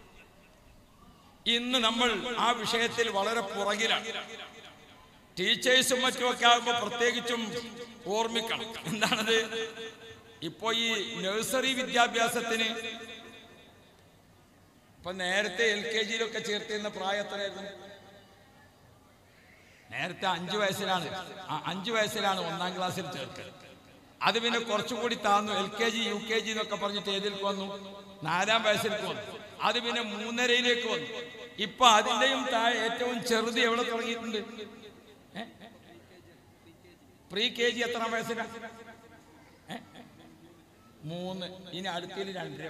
ഇന്ന് നമ്മൾ ആ വിഷയത്തിൽ വളരെ പുറകിലാണ് ടീച്ചേഴ്സും മറ്റുമൊക്കെ ആകുമ്പോൾ പ്രത്യേകിച്ചും ഓർമ്മിക്കണം എന്താണത് ഇപ്പോ ഈ നഴ്സറി വിദ്യാഭ്യാസത്തിന് ഇപ്പൊ നേരത്തെ എൽ കെ ജിയിലൊക്കെ ചേർത്തിരുന്ന പ്രായം എത്രയായിരുന്നു നേരത്തെ അഞ്ചു വയസ്സിലാണ് ആ, അഞ്ചു വയസ്സിലാണ് ഒന്നാം ക്ലാസ്സിൽ ചേർക്കൽ അത് പിന്നെ കുറച്ചുകൂടി താന്നു L K G U K G എന്നൊക്കെ പറഞ്ഞിട്ട് ഏതിലേക്ക് വന്നു നാലാം വയസ്സിലേക്ക് വന്നു അത് പിന്നെ മൂന്നരയിലേക്ക് വന്നു ഇപ്പൊ അതിന്റെയും താഴെ ഏറ്റവും ചെറുത് എവിടെ തുടങ്ങിയിട്ടുണ്ട് പ്രീ കെ ജി എത്രാം വയസ്സിലാണ് ഏ? മൂന്ന് ഇനി അടുത്തതിൽ രണ്ടരയോ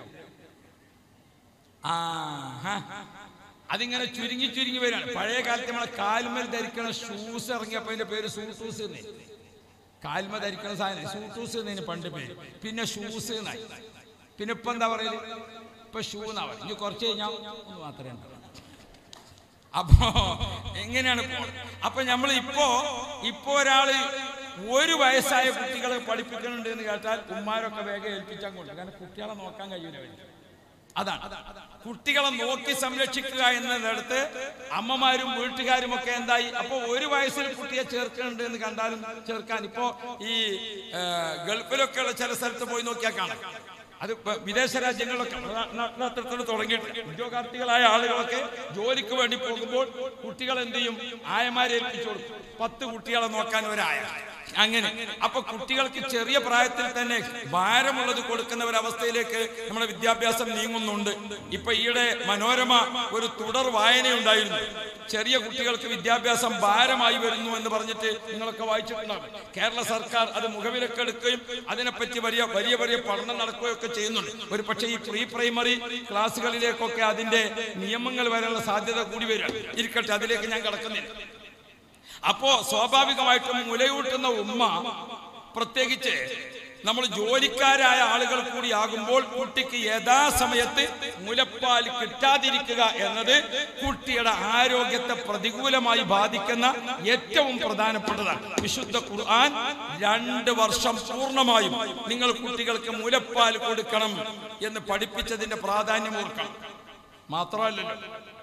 ആ ഹാ. അതിങ്ങനെ ചുരുങ്ങി ചുരുങ്ങി വരികയാണ് പഴയ കാലത്ത് നമ്മളെ കാൽമേൽ ധരിക്കണ ഷൂസ് ഇറങ്ങിയപ്പോ അതിന്റെ പേര് സൂട്ടൂസ് എന്നേ കാൽമ ധരിക്കണ സാധനം സൂട്ടൂസ് എന്നതിന് പണ്ട് പേര് പിന്നെ ഷൂസ് എന്നായി പിന്നെ ഇപ്പൊ എന്താ പറയല് ഇപ്പൊ ഷൂ എന്നാ പറയുക ഇനി കുറച്ച് കഴിഞ്ഞാൽ ഒന്ന് മാത്രമേ ഉണ്ടാവൂ അപ്പോ എങ്ങനെയാണ് പോണത്? അപ്പൊ നമ്മൾ ഇപ്പോ ഇപ്പോ ഒരാള് ഒരു വയസ്സായ കുട്ടികളെ പഠിപ്പിക്കുന്നുണ്ട് എന്ന് കേട്ടാൽ ഉമ്മാരൊക്കെ വേഗം ഏൽപ്പിച്ചാൽ കൊണ്ട് കാരണം കുട്ടികളെ നോക്കാൻ കഴിയൂല അവർക്ക്. അതാണ് കുട്ടികളെ നോക്കി സംരക്ഷിക്കുക എന്നതിനടുത്ത് അമ്മമാരും വീട്ടുകാരും ഒക്കെ എന്തായി അപ്പൊ ഒരു വയസ്സിൽ കുട്ടിയെ ചേർക്കുന്നുണ്ട് എന്ന് കണ്ടാലും ചേർക്കാൻ ഇപ്പോ ഈ ആ, ഗൾഫിലൊക്കെ ഉള്ള ചില സ്ഥലത്ത് പോയി നോക്കിയാൽ കാണാം അത് ഇപ്പൊ വിദേശ രാജ്യങ്ങളിലൊക്കെ ന- ന- ന- അത്തരത്തിൽ തുടങ്ങിയിട്ടുണ്ട് ഉദ്യോഗാർത്ഥികളായ ആളുകളൊക്കെ ജോലിക്ക് വേണ്ടി പോകുമ്പോൾ കുട്ടികൾ എന്ത് ചെയ്യും ആയമാരെ ഏൽപ്പിച്ചു കൊടുക്കും പത്ത് കുട്ടികളെ നോക്കാൻ ഒരായ അങ്ങനെ അപ്പൊ കുട്ടികൾക്ക് ചെറിയ പ്രായത്തിൽ തന്നെ ഭാരമുള്ളത് കൊടുക്കുന്ന ഒരവസ്ഥയിലേക്ക് നമ്മുടെ വിദ്യാഭ്യാസം നീങ്ങുന്നുണ്ട് ഇപ്പൊ ഈയിടെ മനോരമ ഒരു തുടർ വായനയുണ്ടായിരുന്നു ചെറിയ കുട്ടികൾക്ക് വിദ്യാഭ്യാസം ഭാരമായി വരുന്നു എന്ന് പറഞ്ഞിട്ട് നിങ്ങളൊക്കെ വായിച്ചിട്ടുണ്ടാകും കേരള സർക്കാർ അത് മുഖവിലൊക്കെ എടുക്കുകയും അതിനെപ്പറ്റി വലിയ വലിയ വലിയ പഠനം നടക്കുകയൊക്കെ ചെയ്യുന്നുണ്ട് ഒരു പക്ഷേ ഈ പ്രീ പ്രൈമറി ക്ലാസ്സുകളിലേക്കൊക്കെ അതിന്റെ നിയമങ്ങൾ വരാനുള്ള സാധ്യത കൂടി വരിക ഇരിക്കട്ടെ അതിലേക്ക് ഞാൻ കടക്കുന്നില്ല അപ്പോ സ്വാഭാവികമായിട്ടും മുലയൂട്ടുന്ന ഉമ്മ പ്രത്യേകിച്ച് നമ്മൾ ജോലിക്കാരായ ആളുകൾ കൂടി ആകുമ്പോൾ കുട്ടിക്ക് യഥാസമയത്ത് മുലപ്പാൽ കിട്ടാതിരിക്കുക എന്നത് കുട്ടിയുടെ ആരോഗ്യത്തെ പ്രതികൂലമായി ബാധിക്കുന്ന ഏറ്റവും പ്രധാനപ്പെട്ടതാണ് വിശുദ്ധ ഖുർആൻ രണ്ട് വർഷം പൂർണ്ണമായും നിങ്ങൾ കുട്ടികൾക്ക് മുലപ്പാൽ കൊടുക്കണം എന്ന് പഠിപ്പിച്ചതിന്റെ പ്രാധാന്യം ഓർക്കണം മാത്രമല്ലല്ലോ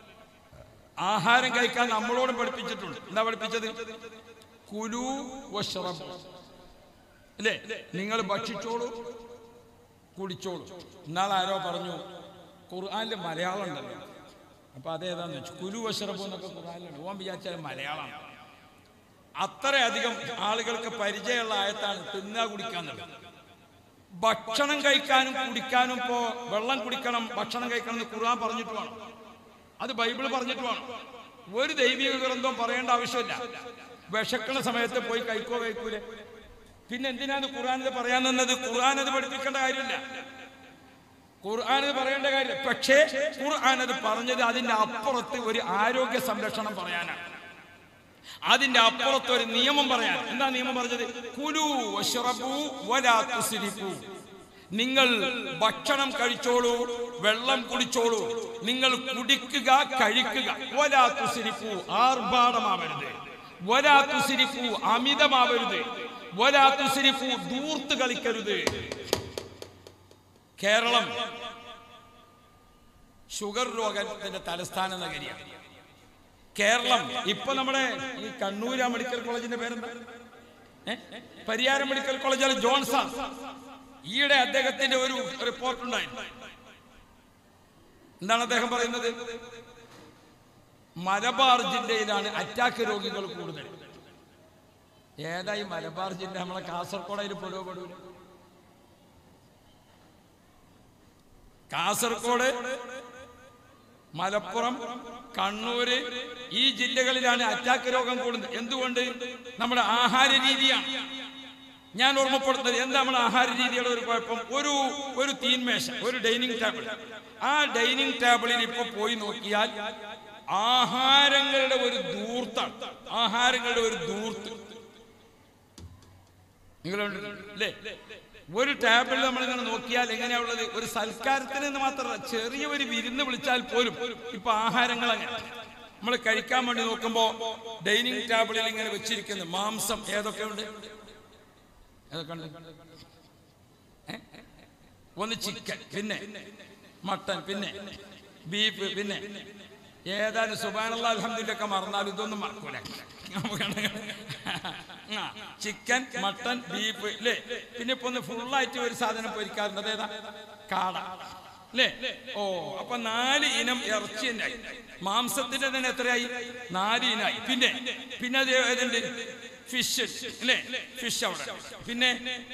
ആഹാരം കഴിക്കാൻ നമ്മളോടും പഠിപ്പിച്ചിട്ടുണ്ട് എന്താ പഠിപ്പിച്ചത് കുലു വഷ്റബ് അല്ലേ നിങ്ങൾ ഭക്ഷിച്ചോളൂ കുടിച്ചോളൂ എന്നാൽ ആരോ പറഞ്ഞു ഖുർആാനിൽ മലയാളം ഉണ്ടല്ലോ അപ്പൊ അതേതാന്ന് വെച്ചു കുലു വഷ്റബ് എന്നൊക്കെ ഖുർആാനിലുണ്ട് ഓൻ വിചാരിച്ചാൽ മലയാളമാണ് അത്രയധികം ആളുകൾക്ക് പരിചയമുള്ള ആയത്താണ് തിന്നാ കുടിക്കാന്നുള്ളത് ഭക്ഷണം കഴിക്കാനും കുടിക്കാനും ഇപ്പോ വെള്ളം കുടിക്കണം ഭക്ഷണം കഴിക്കണം എന്ന് ഖുർആൻ പറഞ്ഞിട്ട് വേണം അത് ബൈബിൾ പറഞ്ഞിട്ട് വേണം ഒരു ദൈവിക ഗ്രന്ഥവും പറയേണ്ട ആവശ്യമില്ല വിശക്കണ സമയത്ത് പോയി കഴിക്കോ കഴിക്കൂലെ പിന്നെ എന്തിനാണ് ഖുർആൻ ഇത് പറയാൻ നിന്നത് ഖുർആൻ അത് പഠിപ്പിക്കേണ്ട കാര്യമില്ല ഖുർആൻ ഇത് പറയേണ്ട കാര്യം പക്ഷേ ഖുർആൻ അത് പറഞ്ഞത് അതിന്റെ അപ്പുറത്ത് ഒരു ആരോഗ്യ സംരക്ഷണം പറയാനാണ് അതിന്റെ അപ്പുറത്ത് ഒരു നിയമം പറയാൻ എന്താ നിയമം പറഞ്ഞത് കുലു വശ്റബു വലാ തുസ്രിഫു നിങ്ങൾ ഭക്ഷണം കഴിച്ചോളൂ വെള്ളം കുടിച്ചോളൂ നിങ്ങൾ കുടിക്കുക കഴിക്കുക വലാ തുസ്രിഫു ആർഭാടമാവരുത് വലാ തുസ്രിഫു അമിതമാവരുത് വലാ തുസ്രിഫു ദൂർത്ത് കളിക്കരുത് കേരളം ഷുഗർ രോഗത്തിന്റെ തലസ്ഥാന നഗരിയാണ് കേരളം ഇപ്പൊ നമ്മുടെ ഈ കണ്ണൂര മെഡിക്കൽ കോളേജിന്റെ പേരെന്താ ഏ? പരിയാരം മെഡിക്കൽ കോളേജിലെ ജോൺസൺ ഈയിടെ അദ്ദേഹത്തിന്റെ ഒരു റിപ്പോർട്ട് ഉണ്ടായിരുന്നു എന്താണ് അദ്ദേഹം പറയുന്നത് മലബാർ ജില്ലയിലാണ് അറ്റാക്ക് രോഗികൾ കൂടുതൽ ഏതായി മലബാർ ജില്ല നമ്മളെ കാസർഗോഡയിൽ പെടുവോ പെടൂല കാസർഗോഡ് മലപ്പുറം കണ്ണൂര് ഈ ജില്ലകളിലാണ് അറ്റാക്ക് രോഗം കൂടുന്നത് എന്തുകൊണ്ട് നമ്മുടെ ആഹാര രീതിയാണ് ഞാൻ ഓർമ്മപ്പെടുത്തുന്നത് എന്താ നമ്മുടെ ആഹാര രീതിയുടെ ഒരു കുഴപ്പം ഒരു ഒരു തീൻമേശ ഒരു ഡൈനിങ് ടേബിൾ ആ ഡൈനിങ് ടേബിളിൽ ഇപ്പൊ പോയി നോക്കിയാൽ ആഹാരങ്ങളുടെ ഒരു ദൂർത്താണ് ആഹാരങ്ങളുടെ ഒരു ദൂർത്ത് നിങ്ങളുണ്ട് അല്ലേ ഒരു ടേബിളിൽ നമ്മൾ ഇങ്ങനെ നോക്കിയാൽ എങ്ങനെയാ ഉള്ളത് ഒരു സൽക്കാരത്തിന് എന്ന് മാത്രമല്ല ചെറിയ ഒരു വിരുന്ന് വിളിച്ചാൽ പോലും ഇപ്പൊ ആഹാരങ്ങൾ അങ്ങനെ നമ്മൾ കഴിക്കാൻ വേണ്ടി നോക്കുമ്പോ ഡൈനിങ് ടേബിളിൽ ഇങ്ങനെ വെച്ചിരിക്കുന്നു മാംസം ഏതൊക്കെ ഉണ്ട് ഏതൊക്കെ ഉണ്ട് ഏ? ഒന്ന് ചിക്കൻ പിന്നെ മട്ടൻ പിന്നെ ബീഫ് പിന്നെ ഏതായാലും സുബാനുള്ള അലഹമ്മദില്ലൊക്കെ മറന്നാൽ ഇതൊന്നും മറക്കൂല ആ, ചിക്കൻ മട്ടൻ ബീഫ് അല്ലേ പിന്നെ ഇപ്പൊ ഒന്ന് ഫുള്ളായിട്ട് ഒരു സാധനം പൊരിക്കാറുണ്ട് അതേതാ കാട അല്ലേ ഓ അപ്പൊ നാല് ഇനം ഇറച്ചി തന്നെ ആയി മാംസത്തിന്റെ തന്നെ എത്രയായി നാല് ഇനായി പിന്നെ പിന്നെ അത് ഏതുണ്ട് ഫിഷ് അല്ലേ ഫിഷ് അവിടെ പിന്നെ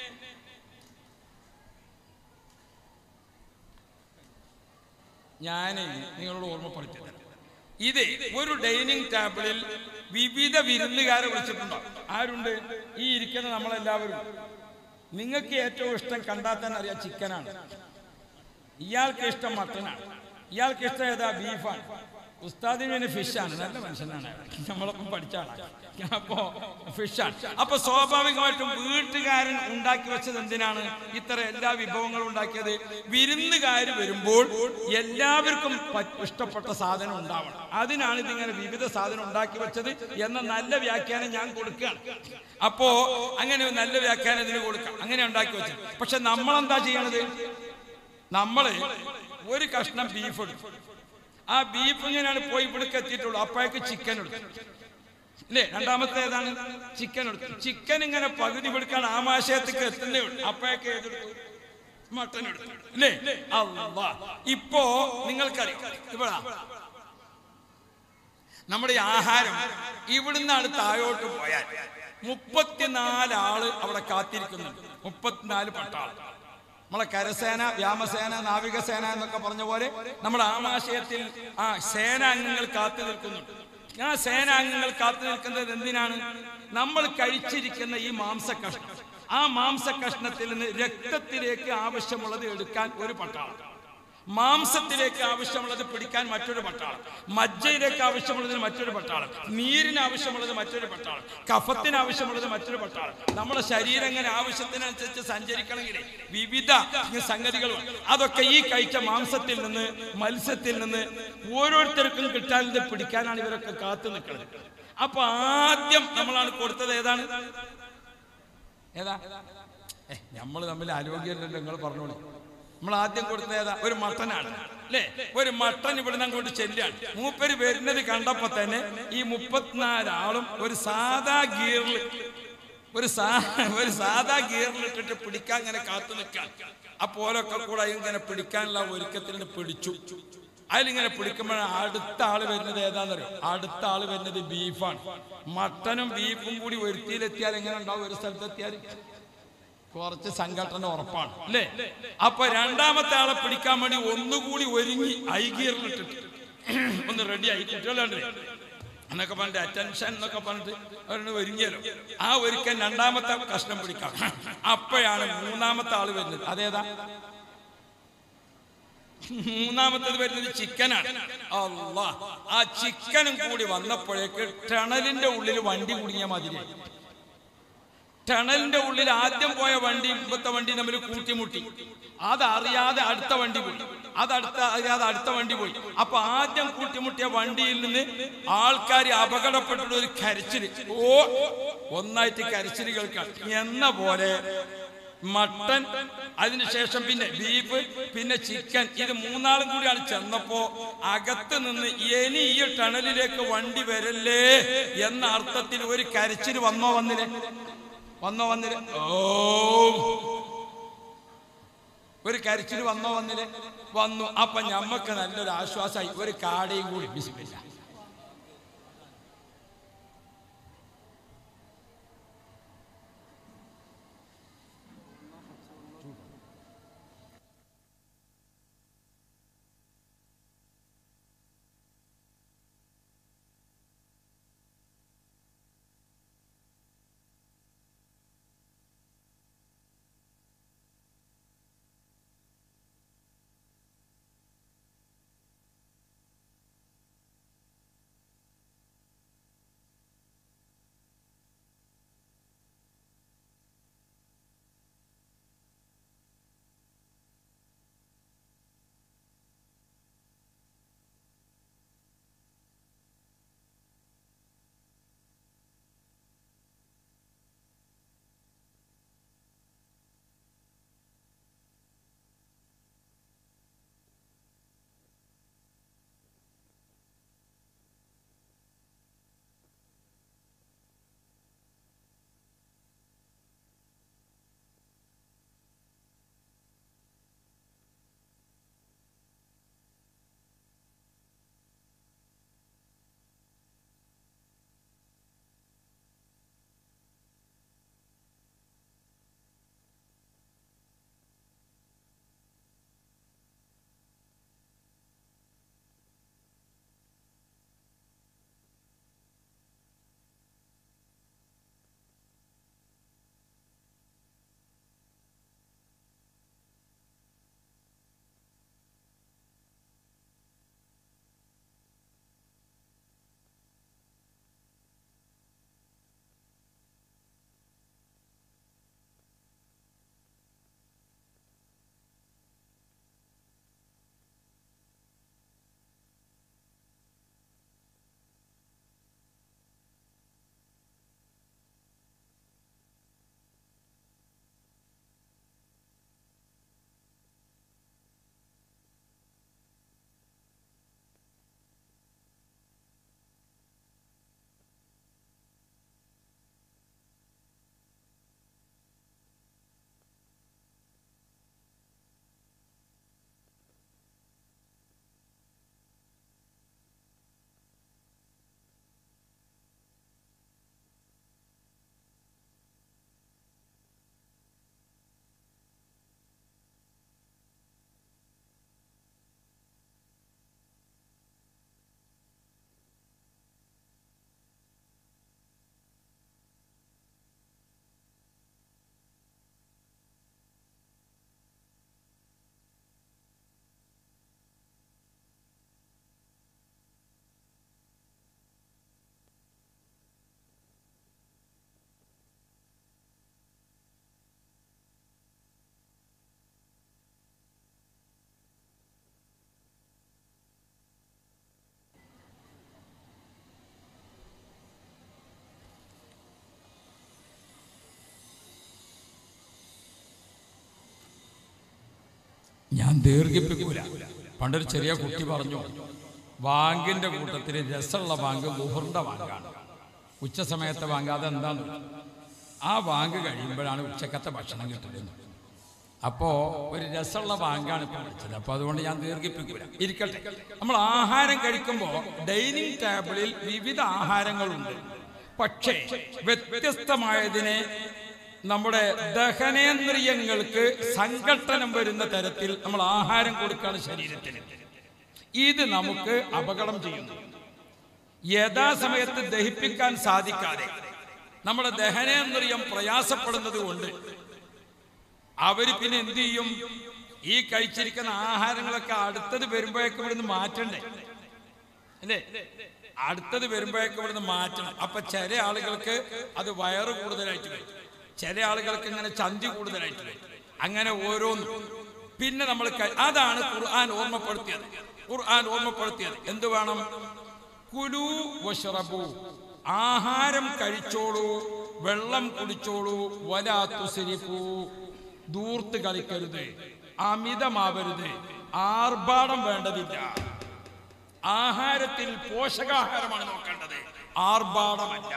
ഞാൻ നിങ്ങളോട് ഓർമ്മപ്പെടുത്തി തരാം ഇത് ഒരു ഡൈനിങ് ടേബിളിൽ വിവിധ വിരുന്നുകാരെ വിളിച്ചിട്ടുണ്ടോ ആരുണ്ട് ഈ ഇരിക്കുന്ന നമ്മളെല്ലാവരും നിങ്ങൾക്ക് ഏറ്റവും ഇഷ്ടം കണ്ടാൽ തന്നെ അറിയാം ചിക്കനാണ് ഇയാൾക്ക് ഇഷ്ടം മട്ടനാണ് ഇയാൾക്ക് ഇഷ്ടം ഏതാ ബീഫാണ് ഉസ്താദിന് പിന്നെ ഫിഷാണ് നല്ല മനുഷ്യനാണ് അയാൾ. നമ്മളൊപ്പം പഠിച്ച ആളാണ് അപ്പോ ഫിഷാണ് അപ്പൊ സ്വാഭാവികമായിട്ടും വീട്ടുകാരൻ ഉണ്ടാക്കി വെച്ചത് എന്തിനാണ് ഇത്ര എല്ലാ വിഭവങ്ങളും ഉണ്ടാക്കിയത് വിരുന്നുകാർ വരുമ്പോൾ എല്ലാവർക്കും പ- ഇഷ്ടപ്പെട്ട സാധനം ഉണ്ടാവണം അതിനാണ് ഇതിങ്ങനെ വിവിധ സാധനം ഉണ്ടാക്കി വെച്ചത് എന്ന നല്ല വ്യാഖ്യാനം ഞാൻ കൊടുക്കുകയാണ് അപ്പോ അങ്ങനെ ഒരു നല്ല വ്യാഖ്യാനം ഇതിന് കൊടുക്കാം അങ്ങനെ ഉണ്ടാക്കി വെച്ചത് പക്ഷെ നമ്മളെന്താ ചെയ്യണത് നമ്മള് ഒരു കഷ്ണം ബീഫ് എടുക്കും ആ ബീഫ് ഇങ്ങനെയാണ് പോയി ഇവിടേക്ക് എത്തിയിട്ടുള്ളൂ അപ്പോഴേക്ക് ചിക്കൻ എടുക്കും അല്ലേ രണ്ടാമത്തെ ഏതാണ് ചിക്കൻ എടുത്തു ചിക്കൻ ഇങ്ങനെ പകുതി പിടിക്കാൻ ആമാശയത്തേക്ക് എത്തുന്നേ ഉള്ളൂ അപ്പോഴേക്ക് ഏതെടുത്തു മട്ടൻ എടുത്തു അല്ലേ അല്ലാ ഇപ്പോ നിങ്ങൾക്കറിയാം ഇവിടെ നമ്മുടെ ഈ ആഹാരം ഇവിടുന്നാണ് താഴോട്ട് പോയാൽ മുപ്പത്തിനാല് ആള് അവിടെ കാത്തിരിക്കുന്നുണ്ട് മുപ്പത്തിനാല് പട്ടാള് നമ്മളെ കരസേന വ്യാമസേന നാവികസേന എന്നൊക്കെ പറഞ്ഞ പോലെ നമ്മുടെ ആമാശയത്തിൽ ആ സേനാംഗങ്ങൾ കാത്തു നിൽക്കുന്നുണ്ട് ആ സേനാംഗങ്ങൾ കാത്തു നിൽക്കുന്നത് എന്തിനാണ് നമ്മൾ കഴിച്ചിരിക്കുന്ന ഈ മാംസ കഷ്ണം ആ മാംസ കഷ്ണത്തിൽ നിന്ന് രക്തത്തിലേക്ക് ആവശ്യമുള്ളത് എടുക്കാൻ ഒരു പട്ടാളം മാംസത്തിലേക്ക് ആവശ്യമുള്ളത് പിടിക്കാൻ മറ്റൊരു പട്ടാളം മജ്ജയിലേക്ക് ആവശ്യമുള്ളതിന് മറ്റൊരു പട്ടാളം നീരിന് ആവശ്യമുള്ളത് മറ്റൊരു പട്ടാളം കഫത്തിന് ആവശ്യമുള്ളത് മറ്റൊരു പട്ടാളം നമ്മുടെ ശരീരം എങ്ങനെ ആവശ്യത്തിനനുസരിച്ച് സഞ്ചരിക്കണമെങ്കിൽ വിവിധ സംഗതികളുണ്ട് അതൊക്കെ ഈ കഴിച്ച മാംസത്തിൽ നിന്ന് മത്സ്യത്തിൽ നിന്ന് ഓരോരുത്തർക്കും കിട്ടാൻ ഇത് പിടിക്കാനാണ് ഇവരൊക്കെ കാത്തു നിൽക്കുന്നത് അപ്പൊ ആദ്യം നമ്മളാണ് കൊടുത്തത് ഏതാണ് ഏതാ ഏ നമ്മൾ തമ്മിൽ ആരോഗ്യമല്ലല്ലോ നിങ്ങൾ പറഞ്ഞോളൂ നമ്മൾ ആദ്യം കൊടുത്തത് ഏതാ ഒരു മട്ടനാണ് അല്ലേ ഒരു മട്ടൻ ഇവിടുന്ന് അങ്ങോട്ട് ചെല്ലാണ് മൂപ്പര് വരുന്നത് കണ്ടപ്പോ തന്നെ ഈ മുപ്പത്തിനാല് ആളും ഒരു സാധാ ഗിയറിൽ ഒരു സാ ഒരു സാധാ ഗിയറിൽ ഇട്ടിട്ട് പിടിക്കാൻ ഇങ്ങനെ കാത്തു നിൽക്കാൻ അപ്പോലൊക്കെ കൂടെ ഇങ്ങനെ പിടിക്കാനുള്ള ഒരുക്കത്തിൽ നിന്ന് പിടിച്ചു അതിലിങ്ങനെ പിടിക്കുമ്പോഴാണ് അടുത്ത ആള് വരുന്നത് ഏതാണെന്നറിയോ അടുത്ത ആള് വരുന്നത് ബീഫാണ് മട്ടനും ബീഫും കൂടി ഒരുത്തിയിലെത്തിയാൽ എങ്ങനെ ഉണ്ടാവും ഒരു സ്ഥലത്തെത്തിയാൽ കുറച്ച് സംഘടന ഉറപ്പാണ് അല്ലേ അപ്പൊ രണ്ടാമത്തെ ആളെ പിടിക്കാൻ വേണ്ടി ഒന്നുകൂടി ഒരുങ്ങി ഐഗിയറിലിട്ടിട്ട് ഒന്ന് റെഡി ആയി കുട്ടികളുണ്ട് എന്നൊക്കെ പറഞ്ഞിട്ട് അറ്റൻഷൻ എന്നൊക്കെ പറഞ്ഞിട്ട് അവരുടെ ഒരുങ്ങിയല്ലോ ആ ഒരുക്കൻ രണ്ടാമത്തെ കഷ്ണം പിടിക്കാം അപ്പോഴാണ് മൂന്നാമത്തെ ആള് വരുന്നത് അതേതാ മൂന്നാമത്തത് വരുന്നത് ചിക്കനാണ് അല്ലാ ആ ചിക്കനും കൂടി വന്നപ്പോഴേക്ക് ടണലിന്റെ ഉള്ളിൽ വണ്ടി കുടുങ്ങിയ മാതിരി ടണലിന്റെ ഉള്ളിൽ ആദ്യം പോയ വണ്ടി ഇപ്പത്തെ വണ്ടി തമ്മിൽ കൂട്ടിമുട്ടി അതറിയാതെ അടുത്ത വണ്ടി പോയി അതടുത്ത അറിയാതെ അടുത്ത വണ്ടി പോയി അപ്പൊ ആദ്യം കൂട്ടിമുട്ടിയ വണ്ടിയിൽ നിന്ന് ആൾക്കാർ അപകടപ്പെട്ടിട്ട് ഒരു കരച്ചില് ഓ ഒന്നായിട്ട് കരച്ചിൽ കേൾക്കാം എന്ന പോലെ മട്ടൻ അതിനുശേഷം പിന്നെ ബീഫ് പിന്നെ ചിക്കൻ ഇത് മൂന്നാളും കൂടിയാണ് ചെന്നപ്പോ അകത്ത് നിന്ന് ഇനി ഈ ടണലിലേക്ക് വണ്ടി വരല്ലേ എന്ന അർത്ഥത്തിൽ ഒരു കരച്ചിൽ വന്നോ വന്നില്ലേ വന്നോ വന്നില്ലേ ഓ ഒരു കരച്ചിൽ വന്നോ വന്നില്ലേ വന്നു അപ്പൊ ഞമ്മക്ക് നല്ലൊരു ആശ്വാസമായി ഒരു കാടയും കൂടി ബിസ്മില്ല ഞാൻ ദീർഘിപ്പിക്കൂല പണ്ടൊരു ചെറിയ കുട്ടി പറഞ്ഞു ബാങ്കിന്റെ കൂട്ടത്തിൽ രസമുള്ള ബാങ്ക് ഗുഹറിന്റെ ബാങ്കാണ് ഉച്ച സമയത്തെ ബാങ്ക് അതെന്താണ് ആ ബാങ്ക് കഴിയുമ്പോഴാണ് ഉച്ചക്കത്തെ ഭക്ഷണം കിട്ടുന്നത് അപ്പോ ഒരു രസമുള്ള ബാങ്കാണ് ഇപ്പോൾ വിളിച്ചത് അപ്പൊ അതുകൊണ്ട് ഞാൻ ദീർഘിപ്പിക്കൂല ഇരിക്കട്ടെ നമ്മൾ ആഹാരം കഴിക്കുമ്പോൾ ഡൈനിങ് ടേബിളിൽ വിവിധ ആഹാരങ്ങളുണ്ട് പക്ഷേ വ്യത്യസ്തമായതിനെ നമ്മുടെ ദഹനേന്ദ്രിയങ്ങൾക്ക് സംഘട്ടനം വരുന്ന തരത്തിൽ നമ്മൾ ആഹാരം കൊടുക്കുകയാണ് ശരീരത്തിന് ഇത് നമുക്ക് അപകടം ചെയ്യുന്നു യഥാസമയത്ത് ദഹിപ്പിക്കാൻ സാധിക്കാതെ നമ്മുടെ ദഹനേന്ദ്രിയം പ്രയാസപ്പെടുന്നത് കൊണ്ട് അവര് പിന്നെ എന്ത് ചെയ്യും ഈ കഴിച്ചിരിക്കുന്ന ആഹാരങ്ങളൊക്കെ അടുത്തത് വരുമ്പോഴേക്കും ഇവിടുന്ന് മാറ്റണ്ടേ അല്ലേ അടുത്തത് വരുമ്പോഴേക്കും ഇവിടുന്ന് മാറ്റണം അപ്പൊ ചില ആളുകൾക്ക് അത് വയറ് കൂടുതലായിട്ട് വരും ചില ആളുകൾക്ക് ഇങ്ങനെ ചന്തി കൂടുതലായിട്ട് വരും അങ്ങനെ ഓരോന്നും പിന്നെ നമ്മൾ കഴി- അതാണ് ഖുർആൻ ഓർമ്മപ്പെടുത്തിയത് ഖുർആൻ ഓർമ്മപ്പെടുത്തിയത് എന്ത് വേണം കുലു വഷറബു ആഹാരം കഴിച്ചോളൂ വെള്ളം കുടിച്ചോളൂ വലാത്തുസിരിപ്പൂ ദൂർത്ത് കളിക്കരുത് അമിതമാവരുത് ആർഭാടം വേണ്ടതില്ല ആഹാരത്തിൽ പോഷകാഹാരമാണ് നോക്കേണ്ടത് ആർഭാടമല്ല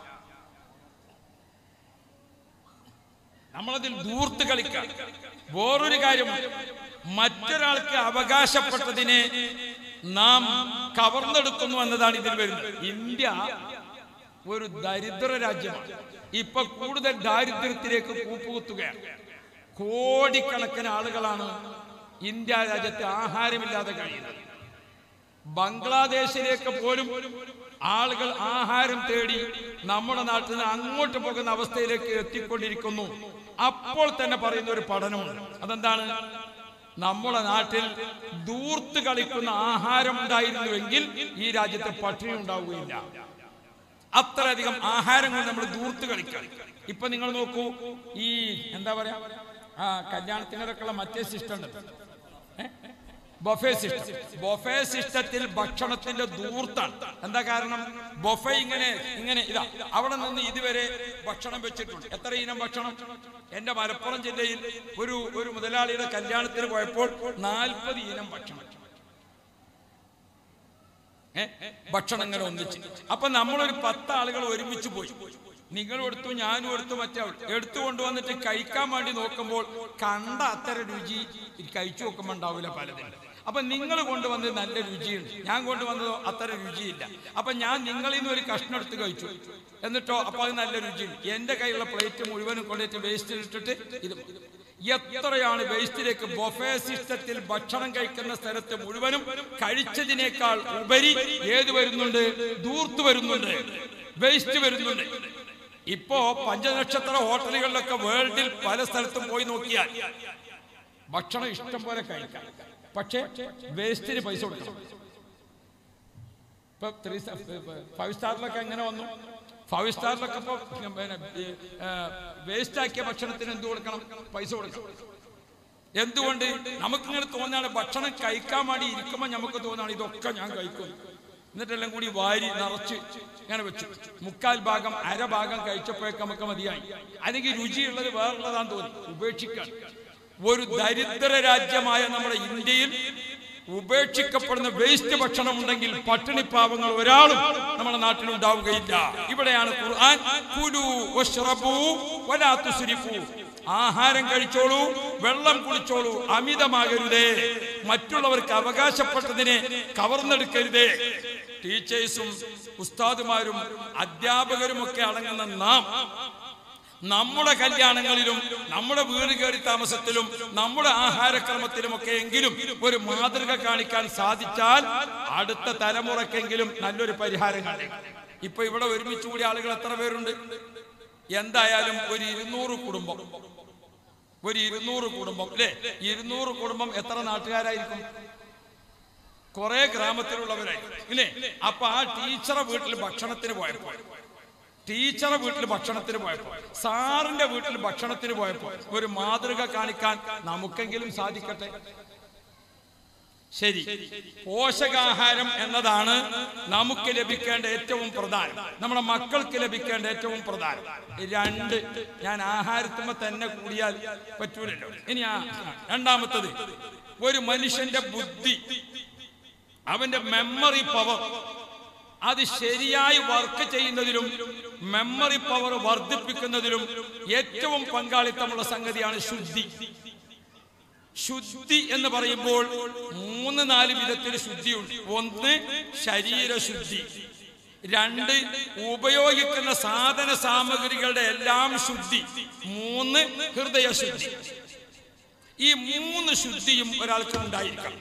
നമ്മളതിൽ ദൂർത്ത് കളിക്കാം വേറൊരു കാര്യം മറ്റൊരാൾക്ക് അവകാശപ്പെട്ടതിനെ നാം കവർന്നെടുക്കുന്നു എന്നതാണ് ഇതിൽ വരുന്നത് ഇന്ത്യ ഒരു ദരിദ്ര രാജ്യമാണ് ഇപ്പൊ കൂടുതൽ ദാരിദ്ര്യത്തിലേക്ക് കൂപ്പുകുത്തുകയാണ് കോടിക്കണക്കിന് ആളുകളാണ് ഇന്ത്യ രാജ്യത്ത് ആഹാരമില്ലാതെ കഴിയുന്നത് ബംഗ്ലാദേശിലേക്ക് പോലും ആളുകൾ ആഹാരം തേടി നമ്മുടെ നാട്ടിൽ നിന്ന് അങ്ങോട്ട് പോകുന്ന അവസ്ഥയിലേക്ക് എത്തിക്കൊണ്ടിരിക്കുന്നു അപ്പോൾ തന്നെ പറയുന്ന ഒരു പഠനമുണ്ട് അതെന്താണ് നമ്മുടെ നാട്ടിൽ ദൂർത്ത് കളിക്കുന്ന ആഹാരം ഉണ്ടായിരുന്നുവെങ്കിൽ ഈ രാജ്യത്ത് പട്ടിണി ഉണ്ടാവുകയില്ല അത്രയധികം ആഹാരങ്ങൾ നമ്മൾ ദൂർത്ത് കളിക്കാം ഇപ്പൊ നിങ്ങൾ നോക്കൂ ഈ എന്താ പറയാ ആ കല്യാണത്തിനൊക്കെയുള്ള മറ്റേ സിസ്റ്റം ഉണ്ട് ബൊഫേ സിസ്റ്റം ബൊഫേ സിസ്റ്റത്തിൽ ഭക്ഷണത്തിന്റെ ദൂർത്താണ് എന്താ കാരണം ബൊഫെ ഇങ്ങനെ ഇങ്ങനെ ഇതാ അവിടെ നിന്ന് ഇതുവരെ ഭക്ഷണം വെച്ചിട്ടുണ്ട് എത്ര ഇനം ഭക്ഷണം എന്റെ മലപ്പുറം ജില്ലയിൽ ഒരു ഒരു മുതലാളിയുടെ കല്യാണത്തിന് പോയപ്പോൾ നാൽപ്പത് ഇനം ഭക്ഷണം ഏ? ഭക്ഷണം ഇങ്ങനെ ഒന്നിച്ച് അപ്പൊ നമ്മളൊരു പത്ത് ആളുകൾ ഒരുമിച്ച് പോയി നിങ്ങൾ എടുത്തു ഞാനും എടുത്തു മറ്റേ ആൾ എടുത്തു കൊണ്ടുവന്നിട്ട് കഴിക്കാൻ വേണ്ടി നോക്കുമ്പോൾ കണ്ട അത്ര രുചി കഴിച്ചു നോക്കുമ്പോൾ ഉണ്ടാവില്ല പലതിനും അപ്പൊ നിങ്ങൾ കൊണ്ടുവന്നത് നല്ല രുചിയുണ്ട് ഞാൻ കൊണ്ടുവന്നതോ അത്ര രുചിയില്ല അപ്പൊ ഞാൻ നിങ്ങളിൽ നിന്ന് ഒരു കഷ്ണം എടുത്ത് കഴിച്ചു എന്നിട്ടോ അപ്പൊ അത് നല്ല രുചിയുണ്ട് എന്റെ കയ്യിലുള്ള പ്ലേറ്റ് മുഴുവനും കൊണ്ടിട്ട് വേസ്റ്റിൽ ഇട്ടിട്ട് ഇത് എത്രയാണ് വേസ്റ്റിലേക്ക് ബൊഫേ സിസ്റ്റത്തിൽ ഭക്ഷണം കഴിക്കുന്ന സ്ഥലത്ത് മുഴുവനും കഴിച്ചതിനേക്കാൾ ഉപരി ഏത് വരുന്നുണ്ട് ദൂർത്ത് വരുന്നുണ്ട് വേസ്റ്റ് വരുന്നുണ്ട് ഇപ്പോ പഞ്ചനക്ഷത്ര ഹോട്ടലുകളിലൊക്കെ വേൾഡിൽ പല സ്ഥലത്തും പോയി നോക്കിയാൽ ഭക്ഷണം ഇഷ്ടം പോലെ കഴിക്കാം പക്ഷേ വേസ്റ്റിന് പൈസ കൊടുക്കണം ഇപ്പൊ ത്രീ ഫൈവ് സ്റ്റാറിലൊക്കെ എങ്ങനെ വന്നു ഫൈവ് സ്റ്റാറിലൊക്കെ ഇപ്പൊ പിന്നെ വേസ്റ്റ് ആക്കിയ ഭക്ഷണത്തിന് എന്ത് കൊടുക്കണം പൈസ കൊടുക്കണം എന്തുകൊണ്ട് നമുക്കിങ്ങനെ തോന്നാണ് ഭക്ഷണം കഴിക്കാൻ വേണ്ടി ഇരിക്കുമ്പോൾ നമുക്ക് തോന്നാണ് ഇതൊക്കെ ഞാൻ കഴിക്കും എന്നിട്ടെല്ലാം കൂടി വാരി നിറച്ച് ഇങ്ങനെ വെച്ചു മുക്കാൽ ഭാഗം അര ഭാഗം കഴിച്ചപ്പോഴേക്ക് നമുക്ക് മതിയായി അല്ലെങ്കിൽ രുചിയുള്ളത് വേറുള്ളതാന്ന് തോന്നി ഉപേക്ഷിക്കാൻ ഒരു ദരിദ്ര രാജ്യമായ നമ്മുടെ ഇന്ത്യയിൽ ഉപേക്ഷിക്കപ്പെടുന്ന വേസ്റ്റ് ഭക്ഷണം ഉണ്ടെങ്കിൽ പട്ടിണി പാവങ്ങൾ ഒരാളും നമ്മുടെ നാട്ടിൽ ഉണ്ടാവുകയില്ല ഇവിടെയാണ് ഖുർആൻ കുലു വശ്റബൂ വലാ തുസ്രിഫൂ ആഹാരം കഴിച്ചോളൂ വെള്ളം കുടിച്ചോളൂ അമിതമാകരുതേ മറ്റുള്ളവർക്ക് അവകാശപ്പെട്ടതിനെ കവർന്നെടുക്കരുതേ ടീച്ചേഴ്സും ഉസ്താദുമാരും അധ്യാപകരും ഒക്കെ അടങ്ങുന്ന നാം നമ്മുടെ കല്യാണങ്ങളിലും നമ്മുടെ വീട് കയറി താമസത്തിലും നമ്മുടെ ആഹാരക്രമത്തിലുമൊക്കെ എങ്കിലും ഒരു മാതൃക കാണിക്കാൻ സാധിച്ചാൽ അടുത്ത തലമുറക്കെങ്കിലും നല്ലൊരു പരിഹാരം കാണേം ഇപ്പൊ ഇവിടെ ഒരുമിച്ച് കൂടിയ ആളുകൾ എത്ര പേരുണ്ട് എന്തായാലും ഒരു ഇരുന്നൂറ് കുടുംബം ഒരു ഇരുന്നൂറ് കുടുംബം അല്ലെ ഇരുന്നൂറ് കുടുംബം എത്ര നാട്ടുകാരായിരിക്കും കുറെ ഗ്രാമത്തിലുള്ളവരായിരിക്കും ഇല്ലേ അപ്പൊ ആ ടീച്ചറെ വീട്ടിൽ ഭക്ഷണത്തിന് പോയപ്പോ ടീച്ചറെ വീട്ടിൽ ഭക്ഷണത്തിന് പോയപ്പോ സാറിന്റെ വീട്ടിൽ ഭക്ഷണത്തിന് പോയപ്പോ ഒരു മാതൃക കാണിക്കാൻ നമുക്കെങ്കിലും സാധിക്കട്ടെ ശരി പോഷകാഹാരം എന്നതാണ് നമുക്ക് ലഭിക്കേണ്ട ഏറ്റവും പ്രധാനം നമ്മുടെ മക്കൾക്ക് ലഭിക്കേണ്ട ഏറ്റവും പ്രധാനം രണ്ട് ഞാൻ ആഹാരത്തുമ്പോ തന്നെ കൂടിയാൽ പറ്റൂലല്ലോ ഇനി ആ രണ്ടാമത്തത് ഒരു മനുഷ്യന്റെ ബുദ്ധി അവന്റെ മെമ്മറി പവർ അത് ശരിയായി വർക്ക് ചെയ്യുന്നതിലും മെമ്മറി പവർ വർദ്ധിപ്പിക്കുന്നതിലും ഏറ്റവും പങ്കാളിത്തമുള്ള സംഗതിയാണ് ശുദ്ധി ശുദ്ധി എന്ന് പറയുമ്പോൾ മൂന്ന് നാല് വിധത്തിൽ ശുദ്ധിയുണ്ട് ഒന്ന് ശരീരശുദ്ധി രണ്ട് ഉപയോഗിക്കുന്ന സാധന സാമഗ്രികളുടെ എല്ലാം ശുദ്ധി മൂന്ന് ഹൃദയശുദ്ധി ഈ മൂന്ന് ശുദ്ധിയും ഒരാൾക്ക് ഉണ്ടായിരിക്കണം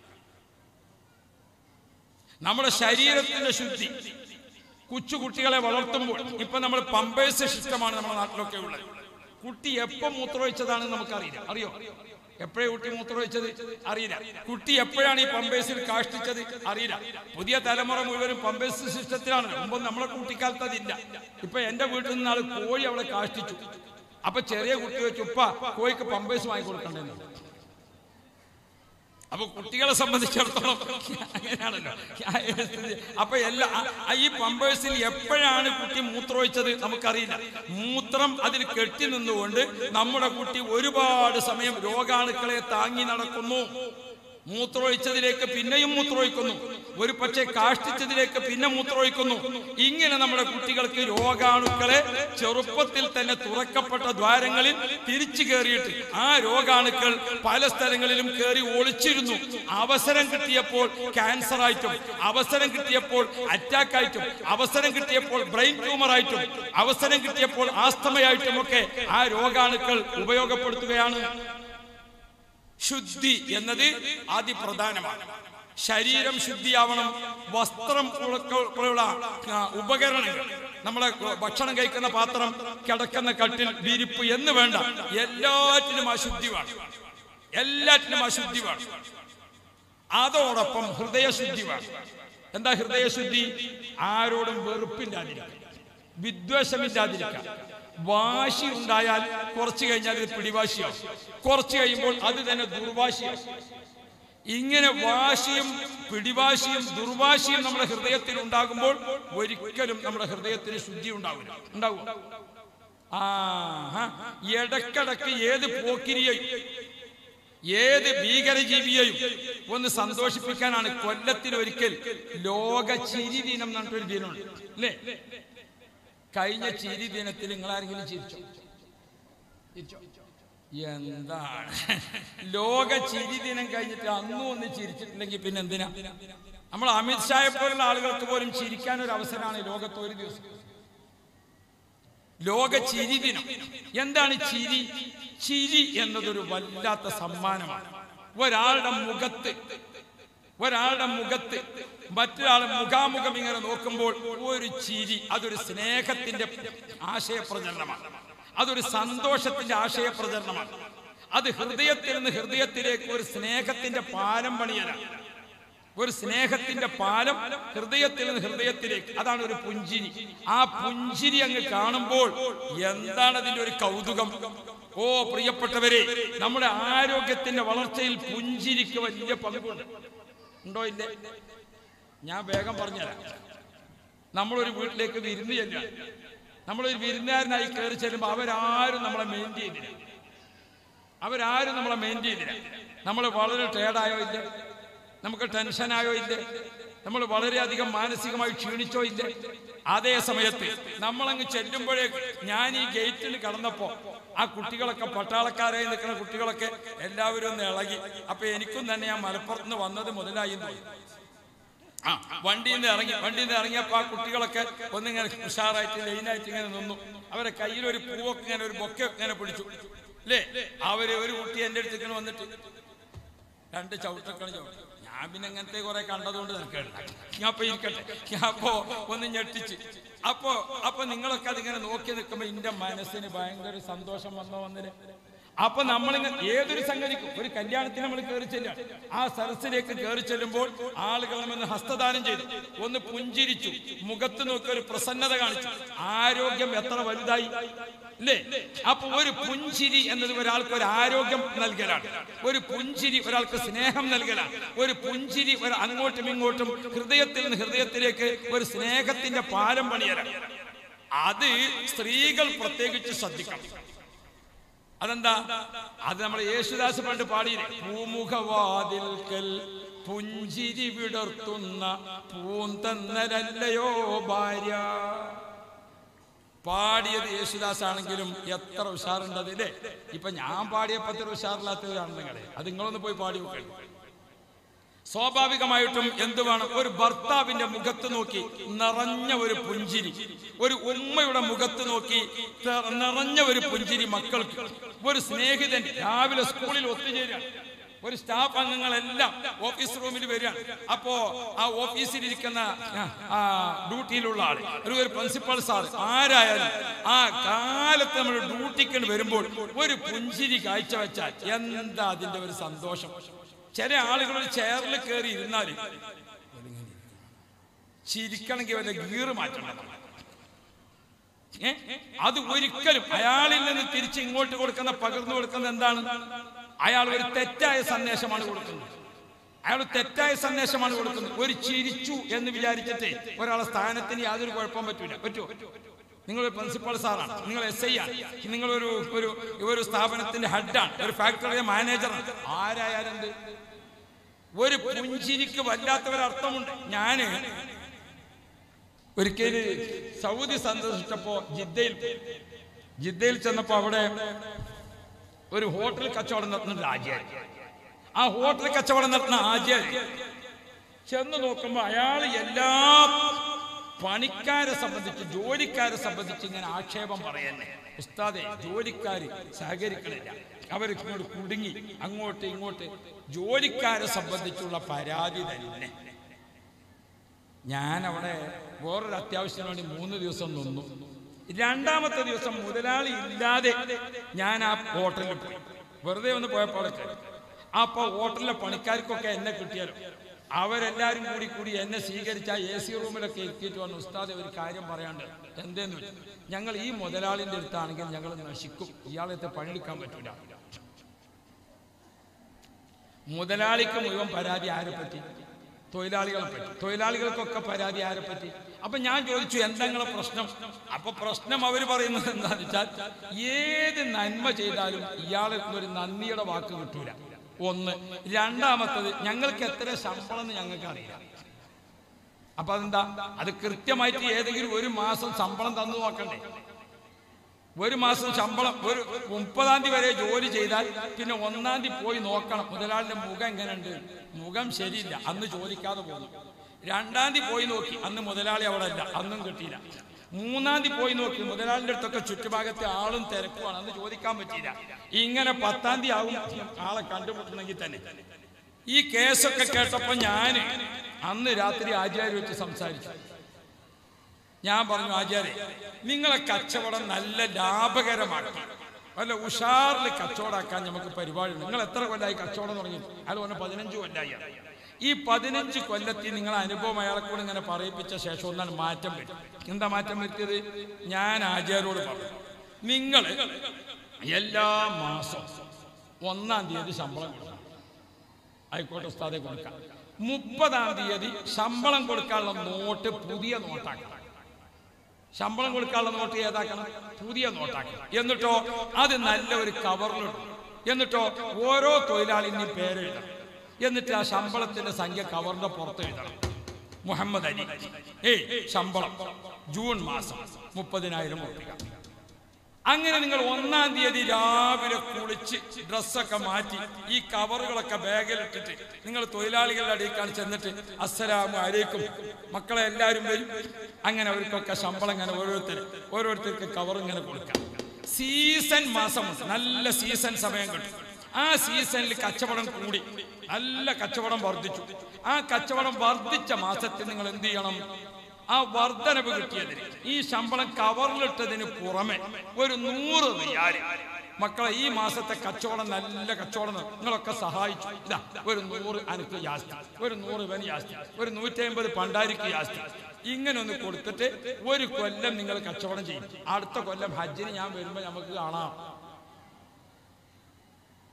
നമ്മുടെ ശരീരത്തിന്റെ ശുദ്ധി കൊച്ചുകുട്ടികളെ വളർത്തുമ്പോൾ ഇപ്പൊ നമ്മൾ പമ്പേഴ്സ് സിസ്റ്റമാണ് നമ്മുടെ നാട്ടിലൊക്കെ ഉള്ളത് കുട്ടി എപ്പം മൂത്രമൊഴിച്ചതാണെന്ന് നമുക്കറിയില്ല അറിയോ എപ്പോഴേ കുട്ടി മൂത്രമൊഴിച്ചത് അറിയില്ല കുട്ടി എപ്പോഴാണ് ഈ പമ്പേഴ്സിൽ കാഷ്ടിച്ചത് അറിയില്ല പുതിയ തലമുറ മുഴുവനും പമ്പേഴ്സ് സിസ്റ്റത്തിലാണ് മുമ്പ് നമ്മളെ കുട്ടിക്കാലത്ത് അതില്ല ഇപ്പൊ എന്റെ വീട്ടിൽ നിന്ന് ആള് കോഴി അവളെ കാഷ്ടിച്ചു അപ്പൊ ചെറിയ കുട്ടി വെച്ച് ഉപ്പ കോഴിക്ക് പമ്പേഴ്സ് വാങ്ങിക്കൊടുക്കണ്ടെന്ന് അപ്പൊ കുട്ടികളെ സംബന്ധിച്ചിടത്തോളം അങ്ങനെയാണല്ലോ അപ്പൊ എല്ലാ ആ- ഈ പമ്പേഴ്സിൽ എപ്പോഴാണ് കുട്ടി മൂത്രമൊഴിച്ചത് നമുക്കറിയില്ല മൂത്രം അതിൽ കെട്ടി നിന്നുകൊണ്ട് നമ്മുടെ കുട്ടി ഒരുപാട് സമയം രോഗാണുക്കളെ താങ്ങി നടക്കുന്നു മൂത്രമൊഴിച്ചതിലേക്ക് പിന്നെയും മൂത്രമൊഴിക്കുന്നു ഒരു പക്ഷേ കാഷ്ടിച്ചതിലേക്ക് പിന്നെ മൂത്രമൊഴിക്കുന്നു ഇങ്ങനെ നമ്മുടെ കുട്ടികൾക്ക് രോഗാണുക്കളെ ചെറുപ്പത്തിൽ തന്നെ തുറക്കപ്പെട്ട ദ്വാരങ്ങളിൽ തിരിച്ചു കയറിയിട്ട് ആ രോഗാണുക്കൾ പല സ്ഥലങ്ങളിലും കയറി ഒളിച്ചിരുന്നു അവസരം കിട്ടിയപ്പോൾ ക്യാൻസർ ആയിട്ടും അവസരം കിട്ടിയപ്പോൾ അറ്റാക്ക് ആയിട്ടും അവസരം കിട്ടിയപ്പോൾ ബ്രെയിൻ ട്യൂമർ ആയിട്ടും അവസരം കിട്ടിയപ്പോൾ ആസ്തമയായിട്ടും ഒക്കെ ആ രോഗാണുക്കൾ ഉപയോഗപ്പെടുത്തുകയാണ് ശുദ്ധി എന്നത് അതിപ്രധാനമാണ് ശരീരം ശുദ്ധിയാവണം വസ്ത്രം ഉൾക്ക- ഉള്ള ആ, ഉപകരണങ്ങൾ നമ്മളെ ഭക്ഷണം കഴിക്കുന്ന പാത്രം കിടക്കുന്ന കട്ടിൽ വിരിപ്പ് എന്ന് വേണ്ട എല്ലാറ്റിനും അശുദ്ധി വേണം എല്ലാറ്റിനും അശുദ്ധി വേണം അതോടൊപ്പം ഹൃദയശുദ്ധി വേണം എന്താ ഹൃദയശുദ്ധി ആരോടും വെറുപ്പില്ലാതിരിക്കുക വിദ്വേഷമില്ലാതിരിക്കുക വാശി ഉണ്ടായാൽ കുറച്ച് കഴിഞ്ഞാൽ ഇത് പിടിവാശിയാവും കുറച്ച് കഴിയുമ്പോൾ അത് തന്നെ ദുർവാശിയാവും ഇങ്ങനെ വാശിയും പിടിവാശിയും ദുർവാശിയും നമ്മുടെ ഹൃദയത്തിൽ ഉണ്ടാകുമ്പോൾ ഒരിക്കലും നമ്മുടെ ഹൃദയത്തിന് ശുദ്ധി ഉണ്ടാവില്ല ഉണ്ടാവും ആ ഇടക്കിടക്ക് ഏത് പോക്കിരിയെയും ഏത് ഭീകരജീവിയെയും ഒന്ന് സന്തോഷിപ്പിക്കാനാണ് കൊല്ലത്തിൽ ഒരിക്കൽ ലോക ചിരി ദിനം എന്ന് പറഞ്ഞിട്ടൊരു ദിനമുണ്ട് അല്ലേ കഴിഞ്ഞ ചിരി ദിനത്തിൽ നിങ്ങൾ ആരെങ്കിലും ചിരിച്ചോ ചിരിച്ചോ എന്താണ് ലോക ചിരി ദിനം കഴിഞ്ഞിട്ട് അന്നും ഒന്ന് ചിരിച്ചിട്ടില്ലെങ്കിൽ പിന്നെ എന്തിനാ നമ്മൾ അമിത്ഷായെ പോലുള്ള ആളുകൾക്ക് പോലും ചിരിക്കാൻ ഒരു അവസരമാണ് ലോകത്ത് ഒരു ദിവസം ലോക ചിരി ദിനം എന്താണ് ചിരി ചിരി എന്നതൊരു വല്ലാത്ത സമ്മാനമാണ് ഒരാളുടെ മുഖത്ത് ഒരാളുടെ മുഖത്ത് മറ്റൊരാൾ മുഖാമുഖം ഇങ്ങനെ നോക്കുമ്പോൾ ഒരു ചിരി അതൊരു സ്നേഹത്തിന്റെ ആശയപ്രചരണമാണ് അതൊരു സന്തോഷത്തിന്റെ ആശയപ്രചരണമാണ് അത് ഹൃദയത്തിൽ നിന്ന് ഹൃദയത്തിലേക്ക് ഒരു സ്നേഹത്തിന്റെ പാലം പണിയലാണ് ഒരു സ്നേഹത്തിന്റെ പാലം ഹൃദയത്തിൽ നിന്ന് ഹൃദയത്തിലേക്ക് അതാണ് ഒരു പുഞ്ചിരി ആ പുഞ്ചിരി അങ്ങ് കാണുമ്പോൾ എന്താണ് അതിന്റെ ഒരു കൗതുകം ഓ പ്രിയപ്പെട്ടവരെ നമ്മുടെ ആരോഗ്യത്തിന്റെ വളർച്ചയിൽ പുഞ്ചിരിക്ക് വലിയ പങ്കുണ്ട് ഉണ്ടോ ഇല്ലേ ഞാൻ വേഗം പറഞ്ഞുതരാം നമ്മളൊരു വീട്ടിലേക്ക് വിരുന്ന് ചെല്ലുക നമ്മളൊരു വിരുന്നുകാരനായി കയറി ചെല്ലുമ്പോൾ അവരാരും നമ്മളെ മെയിൻ ചെയ്തില്ല അവരാരും നമ്മളെ മെയിൻ ചെയ്തില്ല നമ്മൾ വളരെ ടേഡായോ ഇല്ലേ നമുക്ക് ടെൻഷനായോ ഇല്ലേ നമ്മൾ വളരെയധികം മാനസികമായി ക്ഷീണിച്ചോ ഇല്ലേ അതേ സമയത്ത് നമ്മളങ്ങ് ചെല്ലുമ്പോഴേക്ക് ഞാൻ ഈ ഗേറ്റിൽ കടന്നപ്പോ ആ കുട്ടികളൊക്കെ പട്ടാളക്കാരായി നിൽക്കുന്ന കുട്ടികളൊക്കെ എല്ലാവരും ഒന്ന് ഇളകി അപ്പൊ എനിക്കും തന്നെ ഞാൻ മലപ്പുറത്ത് നിന്ന് വന്നത് മുതലായി എന്ന് തോന്നി ആ വണ്ടിയിൽ നിന്ന് ഇറങ്ങി വണ്ടിയിൽ നിന്ന് ഇറങ്ങിയപ്പോ ആ കുട്ടികളൊക്കെ ഒന്നിങ്ങനെ ഉഷാറായിട്ട് ലൈനായിട്ട് ഇങ്ങനെ നിന്നു അവരെ കയ്യിൽ ഒരു പൂവൊക്കെ ഇങ്ങനെ ഒരു ബൊക്കെ ഇങ്ങനെ പിടിച്ചു അല്ലേ അവര് ഒരു കുട്ടി എന്റെ അടുത്ത് ഇങ്ങനെ വന്നിട്ട് രണ്ട് ചവിട്ടൊക്കെ ചവിട്ടി ഞാൻ പിന്നെ ഇങ്ങനത്തെ കുറെ കണ്ടതുകൊണ്ട് നിൽക്കുകയാണ് ഞാൻ അപ്പൊ ഇരിക്കട്ടെ ഞാൻ അപ്പോ ഒന്ന് ഞെട്ടിച്ച് അപ്പോ അപ്പൊ നിങ്ങളൊക്കെ അതിങ്ങനെ നോക്കി നിൽക്കുമ്പോ എന്റെ മനസ്സിന് ഭയങ്കര സന്തോഷം വന്നോ വന്നിന് അപ്പൊ നമ്മളിങ്ങനെ ഏതൊരു സംഗതിക്കും ഒരു കല്യാണത്തിന് നമ്മൾ കയറി ചെല്ലുക ആ സരസിലേക്ക് കയറി ചെല്ലുമ്പോൾ ആളുകൾ നമ്മെ ഹസ്തദാനം ചെയ്തു ഒന്ന് പുഞ്ചിരിച്ചു മുഖത്ത് നോക്കി ഒരു പ്രസന്നത കാണിച്ചു ആരോഗ്യം എത്ര വലുതായി അല്ലേ അപ്പൊ ഒരു പുഞ്ചിരി എന്നത് ഒരാൾക്ക് ഒരു ആരോഗ്യം നൽകലാണ് ഒരു പുഞ്ചിരി ഒരാൾക്ക് സ്നേഹം നൽകലാണ് ഒരു പുഞ്ചിരി ഒരു അങ്ങോട്ടും ഇങ്ങോട്ടും ഹൃദയത്തിൽ നിന്ന് ഹൃദയത്തിലേക്ക് ഒരു സ്നേഹത്തിന്റെ പാലം പണിയലാണ് അത് സ്ത്രീകൾ പ്രത്യേകിച്ച് ശ്രദ്ധിക്കണം അതെന്താ അത് നമ്മൾ യേശുദാസ് പണ്ട് പാടിയില്ലേ പൂമുഖവാതിൽക്കൽ പുഞ്ചിരി വിടർത്തുന്ന പൂന്തന്നരല്ലയോ ഭാര്യ പാടിയത് യേശുദാസ് ആണെങ്കിലും എത്ര ഉഷാറുണ്ട് അതില്ലേ ഇപ്പൊ ഞാൻ പാടിയപ്പോ അത്ര ഉഷാറില്ലാത്തവരാണ് നിങ്ങളെ അത് നിങ്ങളൊന്ന് പോയി പാടി നോക്കണം സ്വാഭാവികമായിട്ടും എന്ത് വേണം ഒരു ഭർത്താവിന്റെ മുഖത്ത് നോക്കി നിറഞ്ഞ ഒരു പുഞ്ചിരി ഒരു ഉമ്മയുടെ മുഖത്ത് നോക്കി ത- നിറഞ്ഞ ഒരു പുഞ്ചിരി മക്കൾക്ക് ഒരു സ്നേഹിതൻ രാവിലെ സ്കൂളിൽ ഒത്തുചേരുക ഒരു സ്റ്റാഫ് അംഗങ്ങളെല്ലാം ഓഫീസ് റൂമിൽ വരികയാണ് അപ്പോ ആ ഓഫീസിൽ ഇരിക്കുന്ന ആ, ഡ്യൂട്ടിയിലുള്ള ആൾ ഒരു ഒരു പ്രിൻസിപ്പൽ സാർ ആരായാലും ആ കാലത്ത് നമ്മൾ ഡ്യൂട്ടിക്ക് വരുമ്പോൾ ഒരു പുഞ്ചിരി കാഴ്ചവെച്ചാൽ എന്താ അതിന്റെ ഒരു സന്തോഷം ചില ആളുകൾ ഒരു ചെയറിൽ കയറി ഇരുന്നാൽ ചിരിക്കണമെങ്കിൽ വല്ല ഗീറ് മാറ്റണം ഏ? അത് ഒരിക്കലും അയാളിൽ നിന്ന് തിരിച്ച് ഇങ്ങോട്ട് കൊടുക്കുന്ന പകർന്നു കൊടുക്കുന്നത് എന്താണ് അയാൾ ഒരു തെറ്റായ സന്ദേശമാണ് കൊടുക്കുന്നത് അയാൾ തെറ്റായ സന്ദേശമാണ് കൊടുക്കുന്നത് ഒരു ചിരിച്ചു എന്ന് വിചാരിച്ചിട്ട് ഒരാളെ സ്ഥാനത്തിന് യാതൊരു കുഴപ്പം പറ്റൂല പറ്റുമോ നിങ്ങൾ ഒരു പ്രിൻസിപ്പൽ സാറാണ് നിങ്ങൾ എസ് ഐ ആണ് നിങ്ങൾ ഒരു ഒരു ഒരു സ്ഥാപനത്തിന്റെ ഹെഡാണ് ഒരു ഫാക്ടറിയുടെ മാനേജറാണ് ആരായാലും എന്ത് ഒരു പുഞ്ചിരിക്ക് വല്ലാത്തൊരർത്ഥമുണ്ട് ഞാന് ഒരിക്കല് സൗദി സന്ദർശിച്ചപ്പോ ജിദ്ദയിൽ പോയി. ജിദ്ദയിൽ ചെന്നപ്പോ അവിടെ ഒരു ഹോട്ടൽ കച്ചവടം നടത്തുന്ന ആചാര്യ ആ ഹോട്ടൽ കച്ചവടം നടത്തുന്ന ആചാര്യ ചെന്ന് നോക്കുമ്പോ അയാൾ എല്ലാ പണിക്കാരെ സംബന്ധിച്ച് ജോലിക്കാരെ സംബന്ധിച്ച് ഇങ്ങനെ ആക്ഷേപം പറയുന്നേ ഉസ്താദെ ജോലിക്കാര് സഹകരിക്കണില്ല അവർ ഇങ്ങോട്ട് കുടുങ്ങി അങ്ങോട്ട് ഇങ്ങോട്ട് ജോലിക്കാരെ സംബന്ധിച്ചുള്ള പരാതി തന്നെ ഞാൻ അവിടെ വേറൊരു അത്യാവശ്യത്തിന് വേണ്ടി മൂന്ന് ദിവസം നിന്നു രണ്ടാമത്തെ ദിവസം മുതലാളി ഇല്ലാതെ ഞാൻ ആ ഹോട്ടലിൽ പോയി വെറുതെ ഒന്ന് പോയപ്പോൾ അവിടെ കയറി. അപ്പൊ ഹോട്ടലിലെ പണിക്കാർക്കൊക്കെ എന്നെ കിട്ടിയാലോ അവരെല്ലാരും കൂടി കൂടി എന്നെ സ്വീകരിച്ച എ സി റൂമിലൊക്കെ എത്തിയിട്ട് വന്നു ഉസ്താദെ ഒരു കാര്യം പറയാണ്ട് എന്തേന്ന് വെച്ചു ഞങ്ങൾ ഈ മുതലാളിന്റെ അടുത്താണെങ്കിൽ ഞങ്ങൾ നശിക്കും ഇയാളത്തെ പണിയെടുക്കാൻ പറ്റൂല മുതലാളിക്ക് മുഴുവൻ പരാതി ആരെ പറ്റി തൊഴിലാളികളെ പറ്റി തൊഴിലാളികൾക്കൊക്കെ പരാതി ആരെ പറ്റി അപ്പൊ ഞാൻ ചോദിച്ചു എന്താ നിങ്ങളെ പ്രശ്നം അപ്പൊ പ്രശ്നം അവർ പറയുന്നത് എന്താന്ന് വെച്ചാൽ ഏത് നന്മ ചെയ്താലും ഇയാളെ ഒരു നന്ദിയുടെ വാക്ക് കിട്ടൂല ഒന്ന് രണ്ടാമത്തത് ഞങ്ങൾക്ക് എത്ര ശമ്പളം എന്ന് ഞങ്ങൾക്ക് അറിയാം അപ്പൊ അതെന്താ അത് കൃത്യമായിട്ട് ഏതെങ്കിലും ഒരു മാസം ശമ്പളം തന്നു നോക്കണ്ടേ ഒരു മാസം ശമ്പളം ഒരു മുപ്പതാം തീയതി വരെ ജോലി ചെയ്താൽ പിന്നെ ഒന്നാം തീയതി പോയി നോക്കണം മുതലാളിന്റെ മുഖം എങ്ങനെയുണ്ട് മുഖം ശരിയില്ല അന്ന് ചോദിക്കാതെ പോന്നു രണ്ടാം തീയതി പോയി നോക്കി അന്ന് മുതലാളി അവിടെ അല്ല അന്നും കിട്ടിയില്ല മൂന്നാം തീയതി പോയി നോക്കി മുതലാളിന്റെ അടുത്തൊക്കെ ചുറ്റുഭാഗത്തെ ആളും തിരക്കുമാണ് അന്ന് ചോദിക്കാൻ പറ്റിയില്ല ഇങ്ങനെ പത്താം തീയതി ആവും ആളെ കണ്ടുമുട്ടണമെങ്കിൽ തന്നെ ഈ കേസൊക്കെ കേട്ടപ്പോ ഞാൻ അന്ന് രാത്രി ആചാര്യ വെച്ച് സംസാരിച്ചു ഞാൻ പറഞ്ഞു ആചാര്യ നിങ്ങളെ കച്ചവടം നല്ല ലാഭകരമാക്കി അല്ല ഉഷാറിൽ കച്ചവടമാക്കാൻ നമുക്ക് പരിപാടി നിങ്ങൾ എത്ര കൊല്ലായി കച്ചവടം തുടങ്ങി അയാൾ പറഞ്ഞ പതിനഞ്ച് കൊല്ലായി ഈ പതിനഞ്ച് കൊല്ലത്തിൽ നിങ്ങൾ അനുഭവം അയാളെ കൂടെ ഇങ്ങനെ പറയിപ്പിച്ച ശേഷം ഒന്നാണ് മാറ്റം വരും എന്താ മാറ്റം വരുത്തിയത് ഞാൻ ആചാര്യോട് പറഞ്ഞു നിങ്ങൾ എല്ലാ മാസവും ഒന്നാം തീയതി ശമ്പളം കൊടുക്കണം ആയിക്കോട്ടെ ഉസ്താദെ കൊടുക്കാം മുപ്പതാം തീയതി ശമ്പളം കൊടുക്കാനുള്ള നോട്ട് പുതിയ നോട്ടാക്കണം ശമ്പളം കൊടുക്കാനുള്ള നോട്ട് ഏതാക്കണം പുതിയ നോട്ടാക്കണം എന്നിട്ടോ അത് നല്ല ഒരു കവറിലിടും എന്നിട്ടോ ഓരോ തൊഴിലാളിന്റെയും പേരെഴുതണം എന്നിട്ട് ആ ശമ്പളത്തിന്റെ സംഖ്യ കവറിന്റെ പുറത്ത് എഴുതണം മുഹമ്മദ് അലി ഏയ് ശമ്പളം ജൂൺ മാസം മുപ്പതിനായിരം ഉറപ്പിക്കാം അങ്ങനെ നിങ്ങൾ ഒന്നാം തീയതി രാവിലെ കുളിച്ച് ഡ്രസ്സൊക്കെ മാറ്റി ഈ കവറുകളൊക്കെ ബാഗിലിട്ടിട്ട് നിങ്ങൾ തൊഴിലാളികളുടെ അടിയിക്കാണ് ചെന്നിട്ട് അസ്സലാമു അലൈക്കും മക്കളെ എല്ലാവരും വരും അങ്ങനെ അവർക്കൊക്കെ ശമ്പളം ഇങ്ങനെ ഓരോരുത്തർ ഓരോരുത്തർക്ക് കവർ ഇങ്ങനെ കൊടുക്കാം സീസൺ മാസമുണ്ട് നല്ല സീസൺ സമയം കിട്ടും ആ സീസണിൽ കച്ചവടം കൂടി നല്ല കച്ചവടം വർദ്ധിച്ചു ആ കച്ചവടം വർദ്ധിച്ച മാസത്തിൽ നിങ്ങൾ എന്ത് ചെയ്യണം ആ വർധനവ് കിട്ടിയതിന് ഈ ശമ്പളം കവറിലിട്ടതിന് പുറമെ ഒരു നൂറ് റിയാല് മക്കളെ ഈ മാസത്തെ കച്ചവടം നല്ല കച്ചവടം നടന്നു. നിങ്ങളൊക്കെ സഹായിച്ചു ഇതാ ഒരു നൂറ് അനക്ക് യാസ്തി ഒരു നൂറ് ഇവന് യാസ്തി ഒരു നൂറ്റി അമ്പത് പണ്ടാരിക്ക് യാസ്തി ഇങ്ങനെ ഒന്ന് കൊടുത്തിട്ട് ഒരു കൊല്ലം നിങ്ങൾ കച്ചവടം ചെയ്യും അടുത്ത കൊല്ലം ഹജ്ജിന് ഞാൻ വരുമ്പോൾ നമുക്ക് കാണാം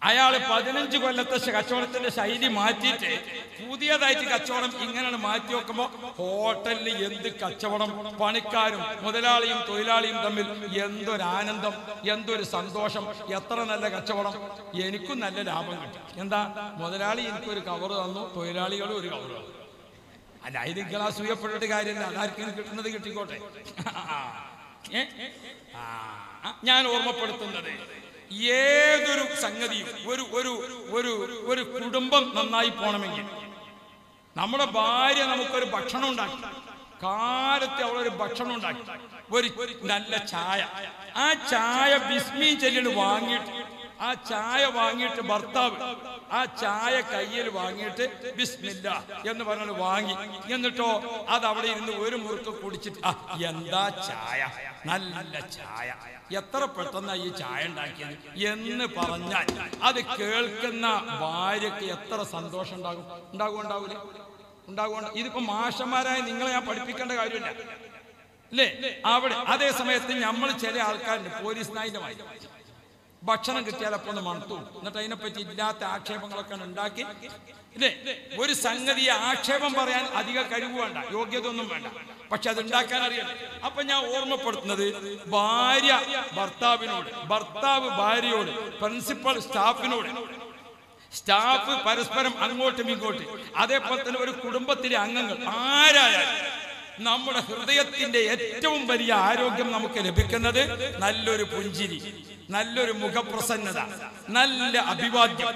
അയാൾ പതിനഞ്ച് കൊല്ലത്തെ ശ- കച്ചവടത്തിന്റെ ശൈലി മാറ്റിയിട്ട് പുതിയതായിട്ട് കച്ചവടം ഇങ്ങനെ മാറ്റി വെക്കുമ്പോൾ ഹോട്ടലിൽ എന്ത് കച്ചവടം പണിക്കാരും മുതലാളിയും തൊഴിലാളിയും തമ്മിൽ എന്തൊരു ആനന്ദം എന്തൊരു സന്തോഷം എത്ര നല്ല കച്ചവടം എനിക്കും നല്ല ലാഭം കിട്ടി എന്താ മുതലാളി എനിക്കൊരു കവർ തന്നു തൊഴിലാളികളും ഒരു കവർ തന്നു അല്ല ഇത് നിങ്ങൾ അസൂയപ്പെട്ടിട്ട് കാര്യമില്ല അതാർക്കും കിട്ടുന്നത് കിട്ടിക്കോട്ടെ ഏ? ആ, ഞാൻ ഓർമ്മപ്പെടുത്തുന്നത് ഏതൊരു സംഗതിയും ഒരു ഒരു ഒരു ഒരു കുടുംബം നന്നായി പോണമെങ്കിൽ നമ്മുടെ ഭാര്യ നമുക്കൊരു ഭക്ഷണം ഉണ്ടാക്കി കാലത്ത് അവളൊരു ഭക്ഷണം ഉണ്ടാക്കി ഒരു നല്ല ചായ ആ ചായ ബിസ്മി ചെല്ലിന് വാങ്ങിയിട്ട് ആ ചായ വാങ്ങിയിട്ട് ഭർത്താവ് ആ ചായ കയ്യിൽ വാങ്ങിയിട്ട് ബിസ്മില്ല എന്ന് പറഞ്ഞിട്ട് വാങ്ങി എന്നിട്ടോ അത് അവിടെ ഇരുന്ന് ഒരു മുറുക്ക് കുടിച്ചിട്ട് ആ എന്താ ചായ നല്ല ചായ എത്ര പെട്ടെന്നാ ഈ ചായ ഉണ്ടാക്കിയത് എന്ന് പറഞ്ഞാൽ അത് കേൾക്കുന്ന ഭാര്യക്ക് എത്ര സന്തോഷം ഉണ്ടാകും ഉണ്ടാകും ഉണ്ടാവൂലേ ഉണ്ടാകും ഇതിപ്പോ മാഷന്മാരായ നിങ്ങളെ ഞാൻ പഠിപ്പിക്കേണ്ട കാര്യമില്ല അല്ലേ അവിടെ അതേ സമയത്ത് നമ്മൾ ചില ആൾക്കാരുണ്ട് പോലീസ് നായിന്റെ മാതിരി ഭക്ഷണം കിട്ടിയാൽ അപ്പൊ ഒന്ന് മണത്തു എന്നിട്ട് അതിനെപ്പറ്റി ഇല്ലാത്ത ആക്ഷേപങ്ങളൊക്കെ ഉണ്ടാക്കി ഇല്ലേ ഒരു സംഗതിയെ ആക്ഷേപം പറയാൻ അധിക കഴിവ് വേണ്ട യോഗ്യത ഒന്നും വേണ്ട പക്ഷെ അത് ഉണ്ടാക്കാൻ അറിയണം അപ്പൊ ഞാൻ ഓർമ്മപ്പെടുത്തുന്നത് ഭാര്യ ഭർത്താവിനോട് ഭർത്താവ് ഭാര്യയോട് പ്രിൻസിപ്പൽ സ്റ്റാഫിനോട് സ്റ്റാഫ് പരസ്പരം അങ്ങോട്ടും ഇങ്ങോട്ടും അതേപോലെ തന്നെ ഒരു കുടുംബത്തിലെ അംഗങ്ങൾ ആരായാലും നമ്മുടെ ഹൃദയത്തിന്റെ ഏറ്റവും വലിയ ആരോഗ്യം നമുക്ക് ലഭിക്കുന്നത് നല്ലൊരു പുഞ്ചിരി നല്ലൊരു മുഖപ്രസന്നത നല്ല അഭിവാദ്യം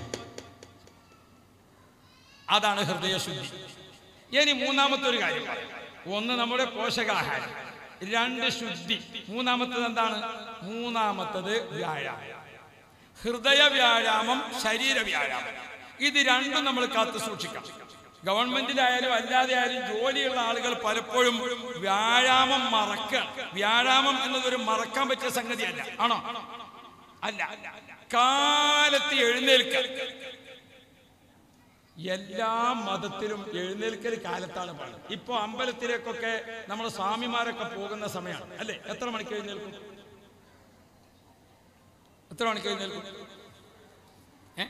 അതാണ് ഹൃദയശുദ്ധി ഇനി മൂന്നാമത്തെ ഒരു കാര്യം പറയാം. ഒന്ന് നമ്മുടെ പോഷകാഹാരം രണ്ട് ശുദ്ധി മൂന്നാമത്തത് എന്താണ് മൂന്നാമത്തത് വ്യായാമം ഹൃദയ വ്യായാമം ശരീര വ്യായാമം ഇത് രണ്ടും നമ്മൾ കാത്തു സൂക്ഷിക്കാം ഗവൺമെന്റിലായാലും അല്ലാതെ ആയാലും ജോലിയുള്ള ആളുകൾ പലപ്പോഴും വ്യായാമം മറക്കുക വ്യായാമം എന്നതൊരു മറക്കാൻ പറ്റിയ സംഗതിയല്ല ആണോ അല്ല കാലത്ത് എഴുന്നേൽക്കുക എല്ലാ മതത്തിലും എഴുന്നേൽക്കൽ കാലത്താണ് പറയുന്നത് ഇപ്പൊ അമ്പലത്തിലേക്കൊക്കെ നമ്മുടെ സ്വാമിമാരൊക്കെ പോകുന്ന സമയമാണ് അല്ലേ എത്ര മണിക്ക് എഴുന്നേൽക്കും എത്ര മണിക്ക് എഴുന്നേൽക്കും ഏ?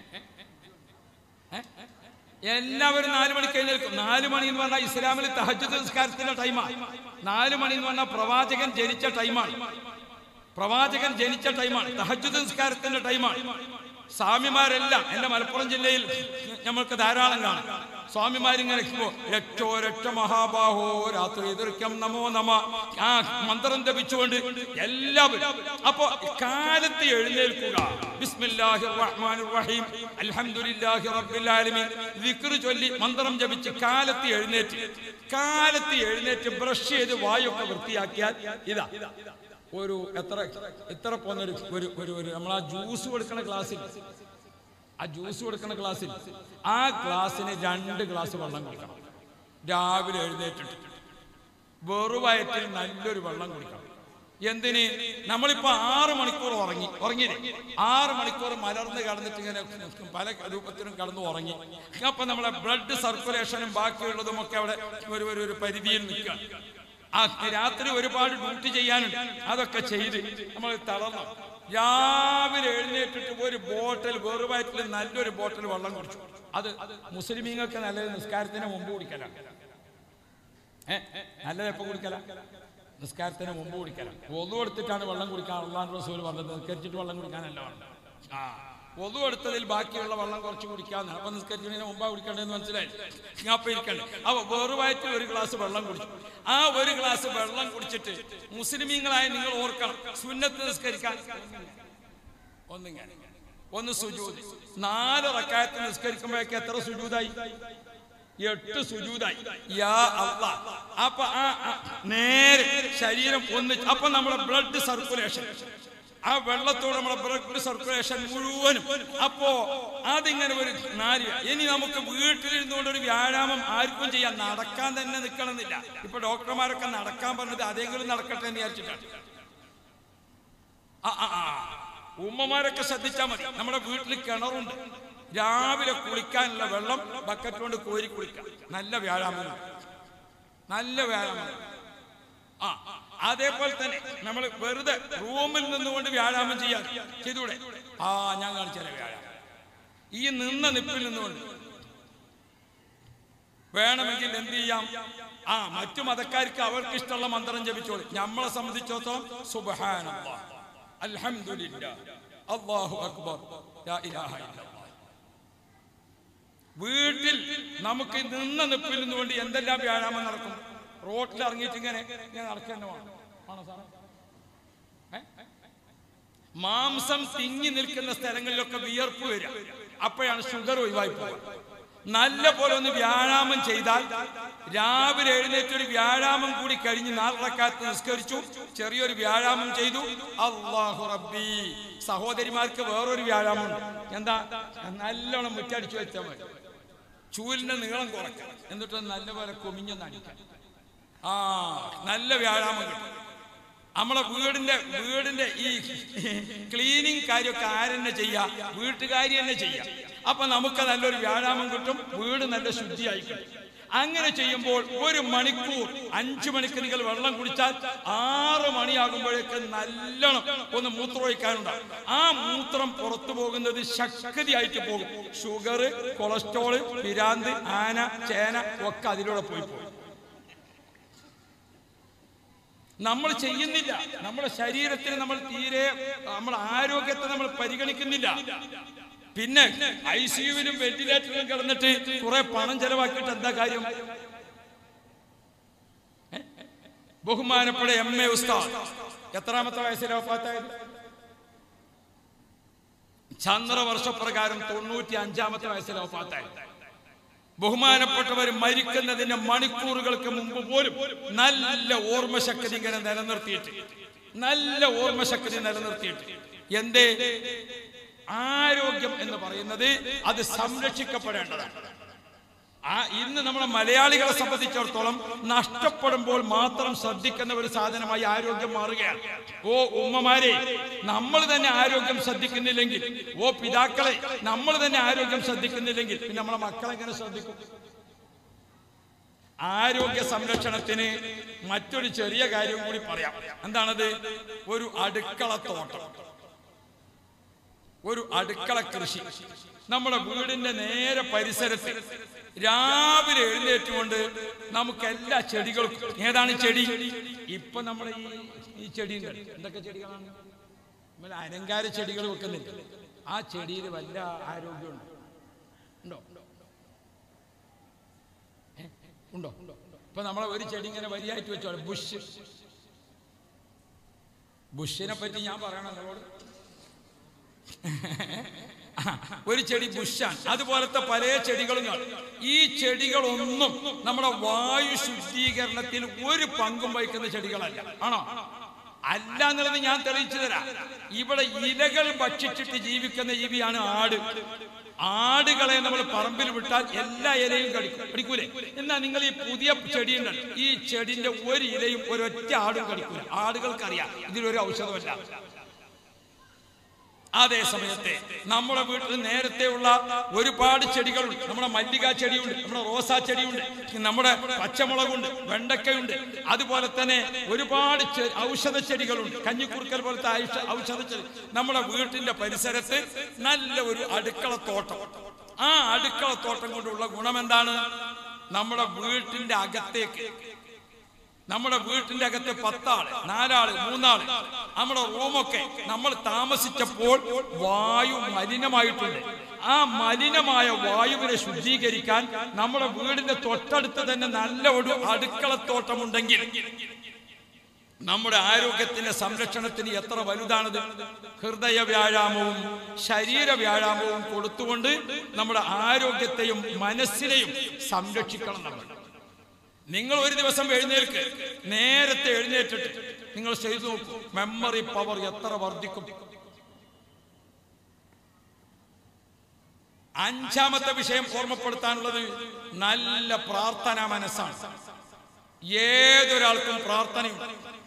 ഏ? എല്ലാവരും നാല് മണിക്ക് എഴുന്നേൽക്കും നാല് മണി എന്ന് പറഞ്ഞാൽ ഇസ്ലാമിൽ തഹജുദ് നിസ്കാരത്തിന്റെ ടൈമാണ് നാല് മണി എന്ന് പറഞ്ഞാൽ പ്രവാചകൻ ജനിച്ച ടൈമാണ് പ്രവാചകൻ ജനിച്ച ടൈമാണ് തഹജുദ് നിസ്കാരത്തിന്റെ ടൈമാണ് സ്വാമിമാരെല്ലാം എന്റെ മലപ്പുറം ജില്ലയിൽ നമ്മൾക്ക് ധാരാളം കാണാം സ്വാമിമാരിങ്ങനെ ഇരിക്കുമ്പോ, രക്ഷോ രക്ഷ മഹാബാഹോ രാത്രി ദീർഘം നമോ നമ ആ മന്ത്രം ജപിച്ചുകൊണ്ട് എല്ലാവരും അപ്പോ കാലത്ത് എഴുന്നേൽക്കുക ബിസ്മില്ലാഹിർ റഹ്മാനിർ റഹീം അൽഹംദുലില്ലാഹി റബ്ബിൽ ആലമീൻ ദിക്ർ ചൊല്ലി മന്ത്രം ജപിച്ച് കാലത്ത് എഴുന്നേറ്റ് കാലത്ത് എഴുന്നേറ്റ് ബ്രഷ് ചെയ്ത് വായൊക്കെ വൃത്തിയാക്കിയാൽ ഇതാ ഒരു എത്ര എത്ര പോന്നൊരു ഒരു ഒരു ഒരു നമ്മൾ ആ ജ്യൂസ് കൊടുക്കുന്ന ക്ലാസ്സിൽ ആ ജ്യൂസ് കൊടുക്കുന്ന ക്ലാസ്സിൽ ആ ക്ലാസ്സിന് രണ്ട് ഗ്ലാസ് വെള്ളം കുടിക്കണം രാവിലെ എഴുന്നേറ്റിട്ട് വെറുവയറ്റിൽ നല്ലൊരു വെള്ളം കുടിക്കണം എന്തിന് നമ്മളിപ്പോ ആറ് മണിക്കൂർ ഉറങ്ങി ഉറങ്ങിയില്ലേ ആറ് മണിക്കൂർ മലർന്ന് കിടന്നിട്ട് ഇങ്ങനെ പല രൂപത്തിലും കടന്നു ഉറങ്ങി അപ്പൊ നമ്മളെ ബ്ലഡ് സർക്കുലേഷനും ബാക്കിയുള്ളതും ഒക്കെ അവിടെ ഒരു ഒരു ഒരു പരിധിയിൽ നിൽക്കുക ആ രാത്രി ഒരുപാട് ഡ്യൂട്ടി ചെയ്യാനുണ്ട് അതൊക്കെ ചെയ്ത് നമ്മൾ തളർന്നു രാവിലെ എഴുന്നേറ്റിട്ട് ഒരു ബോട്ടിൽ വെറുവയറ്റിൽ നല്ലൊരു ബോട്ടിൽ വെള്ളം കുടിച്ചു അത് മുസ്ലിമീങ്ങൾക്ക് നല്ലത് നിസ്കാരത്തിന് മുമ്പ് കുടിക്കലാണ് ഏ നല്ലത് എപ്പോ കുടിക്കല നിസ്കാരത്തിന് മുമ്പ് കുടിക്കലാണ് ഒതു എടുത്തിട്ടാണ് വെള്ളം കുടിക്കാൻ അള്ളാൻ റസൂൽ പറഞ്ഞത് നിസ്കരിച്ചിട്ട് വെള്ളം കുടിക്കാനല്ല പറഞ്ഞത് ആ ഒതു എടുത്തതിൽ ബാക്കിയുള്ള വെള്ളം കുറച്ച് കുടിക്കാന്ന് അപ്പൊ നിസ്കരിക്കുന്നതിന് മുമ്പാ കുടിക്കണ്ടെന്ന് മനസ്സിലായി ഞാൻ അപ്പൊ ഇരിക്കണ്ടേ അപ്പൊ വെറുവായിട്ട് ഒരു ഗ്ലാസ് വെള്ളം കുടിച്ചു ആ ഒരു ഗ്ലാസ് വെള്ളം കുടിച്ചിട്ട് മുസ്ലിമീങ്ങളായ നിങ്ങൾ ഓർക്കണം സുന്നത്ത് നിസ്കരിക്കാൻ ഒന്നിങ്ങനെ ഒന്ന് സുജൂത് നാല് റക്കായത്ത് നിസ്കരിക്കുമ്പോഴേക്ക് എത്ര സുജൂതായി എട്ട് സുജൂതായി യാ അല്ലാ അപ്പൊ ആ ആ നേരെ ശരീരം ഒന്ന് അപ്പൊ നമ്മുടെ ബ്ലഡ് സർക്കുലേഷൻ ആ വെള്ളത്തോട് നമ്മുടെ ബ്ലഡ് സർക്കുലേഷൻ മുഴുവനും അപ്പോ അതിങ്ങനെ ഒരു നാല് ഇനി നമുക്ക് വീട്ടിലിരുന്നുകൊണ്ട് ഒരു വ്യായാമം ആർക്കും ചെയ്യാം നടക്കാൻ തന്നെ നിൽക്കണമെന്നില്ല ഇപ്പൊ ഡോക്ടർമാരൊക്കെ നടക്കാൻ പറഞ്ഞത് അതെങ്കിലും നടക്കട്ടെ എന്ന് വിചാരിച്ചിട്ടാണ് ആ, ആ, ആ. ഉമ്മമാരൊക്കെ ശ്രദ്ധിച്ചാൽ മതി നമ്മുടെ വീട്ടിൽ കിണറുണ്ട് രാവിലെ കുളിക്കാനുള്ള വെള്ളം ബക്കറ്റ് കൊണ്ട് കോരി കുളിക്കാം നല്ല വ്യായാമം നല്ല വ്യായാമം ആ അതേപോലെ തന്നെ നമ്മൾ വെറുതെ റൂമിൽ നിന്നുകൊണ്ട് വ്യായാമം ചെയ്യാൻ ചെയ്തൂടെ ആ ഞാൻ കാണിച്ചാലേ വ്യാഴാമം ഈ നിന്ന നിപ്പിൽ നിന്നുകൊണ്ട് വേണമെങ്കിൽ എന്ത് ചെയ്യാം ആ മറ്റു മതക്കാർക്ക് അവർക്ക് ഇഷ്ടമുള്ള മന്ത്രം ജപിച്ചോളൂ നമ്മളെ സംബന്ധിച്ചിടത്തോളം സുബ്ഹാനല്ലാഹ് അൽഹംദുലില്ലാ അല്ലാഹു അക്ബർ ലാ ഇലാഹ ഇല്ലല്ലാഹ് വീട്ടിൽ നമുക്ക് ഈ നിന്ന നിപ്പിൽ നിന്നുകൊണ്ട് എന്തെല്ലാം വ്യായാമം നടക്കും റോട്ടിൽ ഇറങ്ങിയിട്ട് ഇങ്ങനെ ഇങ്ങനെ നടക്കേണ്ട ആണോ സാറേ ഏ? മാംസം തിങ്ങി നിൽക്കുന്ന സ്ഥലങ്ങളിലൊക്കെ വിയർപ്പ് വരിക അപ്പോഴാണ് ഷുഗർ ഒഴിവായി പോകുക നല്ല പോലെ ഒന്ന് വ്യായാമം ചെയ്താൽ രാവിലെ എഴുന്നേറ്റ് ഒരു വ്യായാമം കൂടി കഴിഞ്ഞ് നാലറക്കാലത്ത് നിസ്കരിച്ചു ചെറിയൊരു വ്യായാമം ചെയ്തു അള്ളാഹു റബ്ബി സഹോദരിമാർക്ക് വേറൊരു വ്യായാമം എന്താ നല്ലോണം മുറ്റടിച്ചു വെച്ചാൽ മതി ചൂലിന്റെ നീളം കുറയ്ക്കാം എന്നിട്ട് നല്ലപോലെ കുമിഞ്ഞൊന്ന് അടിക്കാം ആ നല്ല വ്യായാമം കിട്ടും നമ്മളെ വീടിന്റെ വീടിന്റെ ഈ ക്ലീനിങ് കാര്യമൊക്കെ ആരെന്നെ ചെയ്യാ വീട്ടുകാരി തന്നെ ചെയ്യാം അപ്പൊ നമുക്ക് നല്ലൊരു വ്യായാമം കിട്ടും വീട് നല്ല ശുദ്ധിയായി കിട്ടും അങ്ങനെ ചെയ്യുമ്പോൾ ഒരു മണിക്കൂർ അഞ്ചു മണിക്ക് നിങ്ങൾ വെള്ളം കുടിച്ചാൽ ആറ് മണിയാകുമ്പോഴേക്ക് നല്ലോണം ഒന്ന് മൂത്രമൊഴിക്കാനുണ്ടാവും ആ മൂത്രം പുറത്തു പോകുന്നത് ശക്തിയായിട്ട് പോകും ഷുഗർ കൊളസ്ട്രോള് പിരാന്ത് ആന ചേന ഒക്കെ അതിലൂടെ പോയി പോകും നമ്മൾ ചെയ്യുന്നില്ല നമ്മുടെ ശരീരത്തിന് നമ്മൾ തീരെ നമ്മുടെ ആരോഗ്യത്തെ നമ്മൾ പരിഗണിക്കുന്നില്ല പിന്നെ ഐ സിയുവിലും വെന്റിലേറ്ററിലും കിടന്നിട്ട് കുറെ പണം ചെലവാക്കിയിട്ട് എന്താ കാര്യം ഏ? ബഹുമാനപ്പെട്ട എം എ ഉസ്താദ് എത്രാമത്തെ വയസ്സിലെ വഫാത്തായത് ചന്ദ്രവർഷപ്രകാരം തൊണ്ണൂറ്റി അഞ്ചാമത്തെ വയസ്സിലെ വഫാത്തായത് ബഹുമാനപ്പെട്ടവർ മരിക്കുന്നതിന്റെ മണിക്കൂറുകൾക്ക് മുമ്പ് പോലും നല്ല ഓർമ്മശക്തി ഇങ്ങനെ നിലനിർത്തിയിട്ട് നല്ല ഓർമ്മശക്തി നിലനിർത്തിയിട്ട് എന്തേ ആരോഗ്യം എന്ന് പറയുന്നത് അത് സംരക്ഷിക്കപ്പെടേണ്ടതാണ് ആ ഇന്ന് നമ്മുടെ മലയാളികളെ സംബന്ധിച്ചിടത്തോളം നഷ്ടപ്പെടുമ്പോൾ മാത്രം ശ്രദ്ധിക്കുന്ന ഒരു സാധനമായി ആരോഗ്യം മാറുകയാണ് ഓ ഉമ്മമാരെ നമ്മൾ തന്നെ ആരോഗ്യം ശ്രദ്ധിക്കുന്നില്ലെങ്കിൽ ഓ പിതാക്കളെ നമ്മൾ തന്നെ ആരോഗ്യം ശ്രദ്ധിക്കുന്നില്ലെങ്കിൽ പിന്നെ നമ്മളെ മക്കളെ എങ്ങനെ ശ്രദ്ധിക്കും ആരോഗ്യ സംരക്ഷണത്തിന് മറ്റൊരു ചെറിയ കാര്യം കൂടി പറയാം എന്താണത് ഒരു അടുക്കളത്തോട്ടം ഒരു അടുക്കള കൃഷി നമ്മുടെ വീടിന്റെ നേരെ പരിസരത്ത് രാവിലെ എഴുന്നേറ്റുകൊണ്ട് നമുക്ക് എല്ലാ ചെടികൾക്കും ഏതാണ് ചെടി ഇപ്പൊ നമ്മുടെ ഈ ഈ ചെടി എന്തൊക്കെ ചെടികളാണ് നമ്മൾ അലങ്കാര ചെടികൾ വെക്കുന്നില്ല ആ ചെടിയിൽ വല്ല ആരോഗ്യമുണ്ട് ഉണ്ടോ ഏ? ഉണ്ടോ ഇപ്പൊ നമ്മളെ ഒരു ചെടി ഇങ്ങനെ വരിയായിട്ട് വെച്ചോ ബുഷ് ബുഷിനെ പറ്റി ഞാൻ പറയണം നിങ്ങളോട് ഒരു ചെടി ബുഷാണ് അതുപോലത്തെ പല ചെടികളും കാണും ഈ ചെടികളൊന്നും നമ്മുടെ വായു ശുദ്ധീകരണത്തിൽ ഒരു പങ്കും വഹിക്കുന്ന ചെടികളല്ല ആണോ അല്ല എന്നുള്ളത് ഞാൻ തെളിയിച്ചു തരാം ഇവിടെ ഇലകൾ ഭക്ഷിച്ചിട്ട് ജീവിക്കുന്ന ജീവിയാണ് ആട് ആടുകളെ നമ്മൾ പറമ്പിൽ വിട്ടാൽ എല്ലാ ഇലയും കടിക്കും കടിക്കൂലേ എന്നാ നിങ്ങൾ ഈ പുതിയ ചെടിയുണ്ടല്ലോ ഈ ചെടിന്റെ ഒരു ഇലയും ഒരൊറ്റ ആടും കടിക്കൂല ആടുകൾക്കറിയാം ഇതിലൊരു ഔഷധമല്ല അതേ സമയത്തെ നമ്മുടെ വീട്ടിൽ നേരത്തെ ഉള്ള ഒരുപാട് ചെടികളുണ്ട് നമ്മുടെ മല്ലിക ചെടിയുണ്ട് നമ്മുടെ റോസാ ചെടിയുണ്ട് നമ്മുടെ പച്ചമുളകുണ്ട് വെണ്ടക്കയുണ്ട് അതുപോലെ തന്നെ ഒരുപാട് ചെ- ഔഷധ ചെടികളുണ്ട് കഞ്ഞിക്കുറുക്കൽ പോലത്തെ ഔഷ- ഔഷധ ചെടി നമ്മുടെ വീട്ടിന്റെ പരിസരത്ത് നല്ല ഒരു അടുക്കളത്തോട്ടം ആ അടുക്കളത്തോട്ടം കൊണ്ടുള്ള ഗുണം എന്താണ് നമ്മുടെ വീട്ടിന്റെ അകത്തേക്ക് നമ്മുടെ വീട്ടിന്റെ അകത്ത് പത്താള് നാലാള് മൂന്നാള് നമ്മുടെ റൂമൊക്കെ നമ്മൾ താമസിച്ചപ്പോൾ വായു മലിനമായിട്ടുണ്ട് ആ മലിനമായ വായുവിനെ ശുദ്ധീകരിക്കാൻ നമ്മുടെ വീടിന്റെ തൊട്ടടുത്ത് തന്നെ നല്ല ഒരു അടുക്കളത്തോട്ടമുണ്ടെങ്കിൽ നമ്മുടെ ആരോഗ്യത്തിന്റെ സംരക്ഷണത്തിന് എത്ര വലുതാണത് ഹൃദയ വ്യായാമവും ശരീര വ്യായാമവും കൊടുത്തുകൊണ്ട് നമ്മുടെ ആരോഗ്യത്തെയും മനസ്സിനെയും സംരക്ഷിക്കണം നമ്മൾ നിങ്ങൾ ഒരു ദിവസം എഴുന്നേൽക്ക് നേരത്തെ എഴുന്നേറ്റിട്ട് നിങ്ങൾ ചെയ്തു നോക്കൂ മെമ്മറി പവർ എത്ര വർദ്ധിക്കും അഞ്ചാമത്തെ വിഷയം ഓർമ്മപ്പെടുത്താനുള്ളത് നല്ല പ്രാർത്ഥനാ മനസ്സാണ് ഏതൊരാൾക്കും പ്രാർത്ഥനയുണ്ട്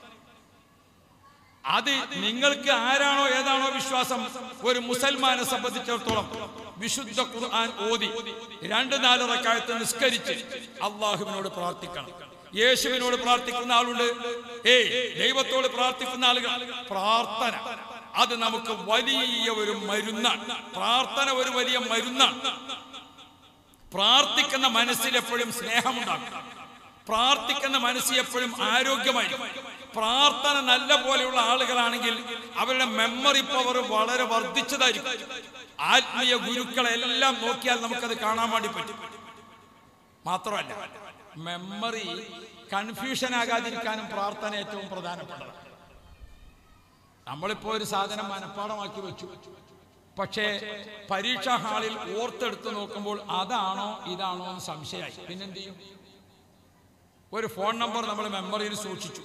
അത് നിങ്ങൾക്ക് ആരാണോ ഏതാണോ വിശ്വാസം ഒരു മുസൽമാനെ സംബന്ധിച്ചിടത്തോളം വിശുദ്ധ ഖുർആൻ ഓതി രണ്ട് നാല് റക്കായത്ത് നിസ്കരിച്ച് അള്ളാഹുവിനോട് പ്രാർത്ഥിക്കണം യേശുവിനോട് പ്രാർത്ഥിക്കുന്ന ആളുണ്ട് ഏയ് ദൈവത്തോട് പ്രാർത്ഥിക്കുന്ന ആളുകൾ പ്രാർത്ഥന അത് നമുക്ക് വലിയ ഒരു മരുന്നാണ് പ്രാർത്ഥന ഒരു വലിയ മരുന്നാണ് പ്രാർത്ഥിക്കുന്ന മനസ്സിൽ എപ്പോഴും സ്നേഹമുണ്ടാകും പ്രാർത്ഥിക്കുന്ന മനസ്സ് എപ്പോഴും ആരോഗ്യമായിരിക്കും പ്രാർത്ഥന നല്ല പോലെയുള്ള ആളുകളാണെങ്കിൽ അവരുടെ മെമ്മറി പവർ വളരെ വർദ്ധിച്ചതായിരിക്കും ആത്മീയ ഗുരുക്കളെല്ലാം നോക്കിയാൽ നമുക്കത് കാണാൻ വേണ്ടി പറ്റും മാത്രമല്ല മെമ്മറി കൺഫ്യൂഷൻ ആകാതിരിക്കാനും പ്രാർത്ഥന ഏറ്റവും പ്രധാനപ്പെട്ടതാണ് നമ്മളിപ്പോ ഒരു സാധനം മനഃപ്പാടമാക്കി വെച്ചു പക്ഷേ പരീക്ഷാ ഹാളിൽ ഓർത്തെടുത്ത് നോക്കുമ്പോൾ അതാണോ ഇതാണോ എന്ന് സംശയമായി പിന്നെന്ത് ചെയ്യും ഒരു ഫോൺ നമ്പർ നമ്മൾ മെമ്മറിയിൽ സൂക്ഷിച്ചു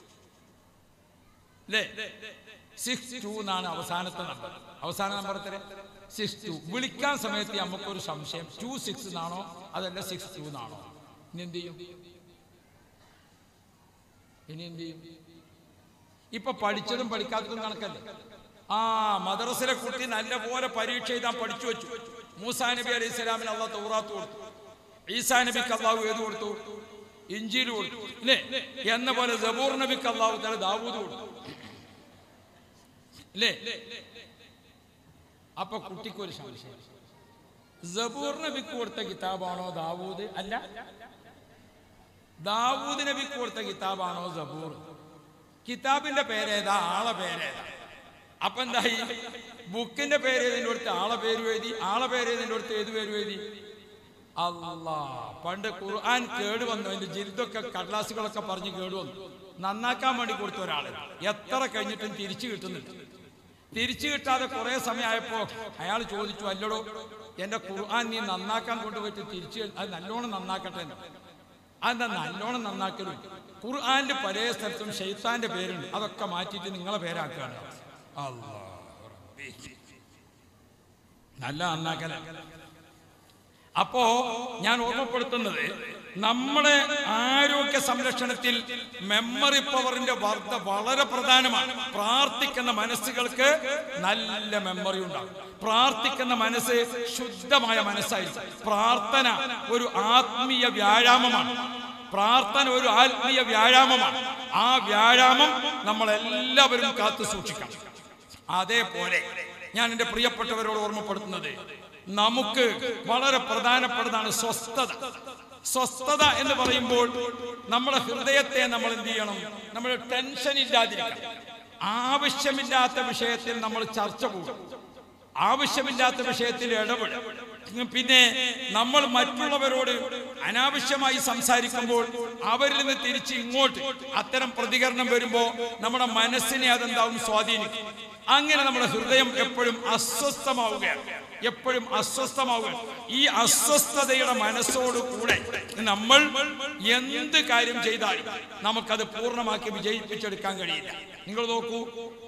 അല്ലേ സിക്സ് ടു എന്നാണ് അവസാനത്തെ നമ്പർ അവസാന നമ്പർ എത്ര സിക്സ് ടു വിളിക്കാൻ സമയത്ത് നമുക്കൊരു സംശയം ടു സിക്സ് എന്നാണോ അതല്ല സിക്സ് ടു എന്നാണോ ഇനി എന്ത് ചെയ്യും ഇനി എന്ത് ചെയ്യും ഇപ്പൊ പഠിച്ചതും പഠിക്കാത്തതും കണക്കല്ലേ ആ മദ്രസിലെ കുട്ടി നല്ല പോലെ പരീക്ഷ എഴുതാൻ പഠിച്ചു വെച്ചു മൂസാ നബി അലൈഹി സ്വലാമിന് അള്ളാഹ് തൗറാത്ത് കൊടുത്തു ഈസാ നബിക്ക് അള്ളാഹു ഏത് കൊടുത്തു ഇഞ്ചിയിൽ കൊടുത്തു അല്ലേ എന്ന പോലെ ജബൂർ നബിക്ക് അള്ളാഹു തല ദാവൂദ് കൊടുത്തു അല്ലേ അപ്പൊ കുട്ടിക്ക് ഒരു സംശയം ജബൂർ നബിക്ക് കൊടുത്ത കിതാബാണോ ദാവൂദ് അല്ല ദാവൂദ് നബിക്ക് കൊടുത്ത കിതാബാണോ ജബൂർ കിതാബിന്റെ പേരേതാ ആളെ പേരേതാ അപ്പൊ എന്തായി ബുക്കിന്റെ പേര് ഏതിന്റെ അടുത്ത് ആളെ പേര് എഴുതി ആളെ പേര് ഏതിന്റെ അടുത്ത് ഏത് പേര് എഴുതി അല്ലാ പണ്ട് ഖുർആൻ കേട് വന്നു അതിന്റെ ജിൽദൊക്കെ കടലാസുകളൊക്കെ പറഞ്ഞ് കേട് വന്നു നന്നാക്കാൻ വേണ്ടി കൊടുത്ത ഒരാള് എത്ര കഴിഞ്ഞിട്ടും തിരിച്ചു കിട്ടുന്നില്ല തിരിച്ചു കിട്ടാതെ കുറെ സമയമായപ്പോ അയാൾ ചോദിച്ചു അല്ലടോ എന്റെ ഖുർആൻ നീ നന്നാക്കാൻ കൊണ്ടുപോയിട്ട് തിരിച്ചു അത് നല്ലോണം നന്നാക്കട്ടെ എന്ന്. അതെന്താ നല്ലോണം നന്നാക്കലും ഖുർആന്റെ പല സ്ഥലത്തും ഷെയ്ത്താന്റെ പേരുണ്ട് അതൊക്കെ മാറ്റിയിട്ട് നിങ്ങളെ പേരാക്കുകയാണ് അല്ലാ റബ്ബി. നല്ല നന്നാക്കല അപ്പോ ഞാൻ ഓർമ്മപ്പെടുത്തുന്നത് നമ്മുടെ ആരോഗ്യ സംരക്ഷണത്തിൽ മെമ്മറി പവറിന്റെ വർദ്ധ വളരെ പ്രധാനമാണ് പ്രാർത്ഥിക്കുന്ന മനസ്സുകൾക്ക് നല്ല മെമ്മറി ഉണ്ടാകും പ്രാർത്ഥിക്കുന്ന മനസ്സ് ശുദ്ധമായ മനസ്സായിരിക്കും പ്രാർത്ഥന ഒരു ആത്മീയ വ്യായാമമാണ് പ്രാർത്ഥന ഒരു ആത്മീയ വ്യായാമമാണ് ആ വ്യായാമം നമ്മളെല്ലാവരും കാത്തു സൂക്ഷിക്കണം അതേപോലെ ഞാൻ എൻ്റെ പ്രിയപ്പെട്ടവരോട് ഓർമ്മപ്പെടുത്തുന്നത് നമുക്ക് വളരെ പ്രധാനപ്പെട്ടതാണ് സ്വസ്ഥത സ്വസ്ഥത എന്ന് പറയുമ്പോൾ നമ്മുടെ ഹൃദയത്തെ നമ്മൾ എന്ത് ചെയ്യണം നമ്മൾ ടെൻഷൻ ഇല്ലാതിരിക്കണം ആവശ്യമില്ലാത്ത വിഷയത്തിൽ നമ്മൾ ചർച്ച പോകും ആവശ്യമില്ലാത്ത വിഷയത്തിൽ ഇടപെടും പിന്നെ നമ്മൾ മറ്റുള്ളവരോട് അനാവശ്യമായി സംസാരിക്കുമ്പോൾ അവരിൽ നിന്ന് തിരിച്ച് ഇങ്ങോട്ട് അത്തരം പ്രതികരണം വരുമ്പോൾ നമ്മുടെ മനസ്സിനെ അതെന്താവും സ്വാധീനിക്കും അങ്ങനെ നമ്മുടെ ഹൃദയം എപ്പോഴും അസ്വസ്ഥമാവുകയാണ് എപ്പോഴും അസ്വസ്ഥമാവുകയാണ് ഈ അസ്വസ്ഥതയുടെ മനസ്സോട് കൂടെ നമ്മൾ എന്ത് കാര്യം ചെയ്താലും നമുക്കത് പൂർണ്ണമാക്കി വിജയിപ്പിച്ചെടുക്കാൻ കഴിയില്ല നിങ്ങൾ നോക്കൂ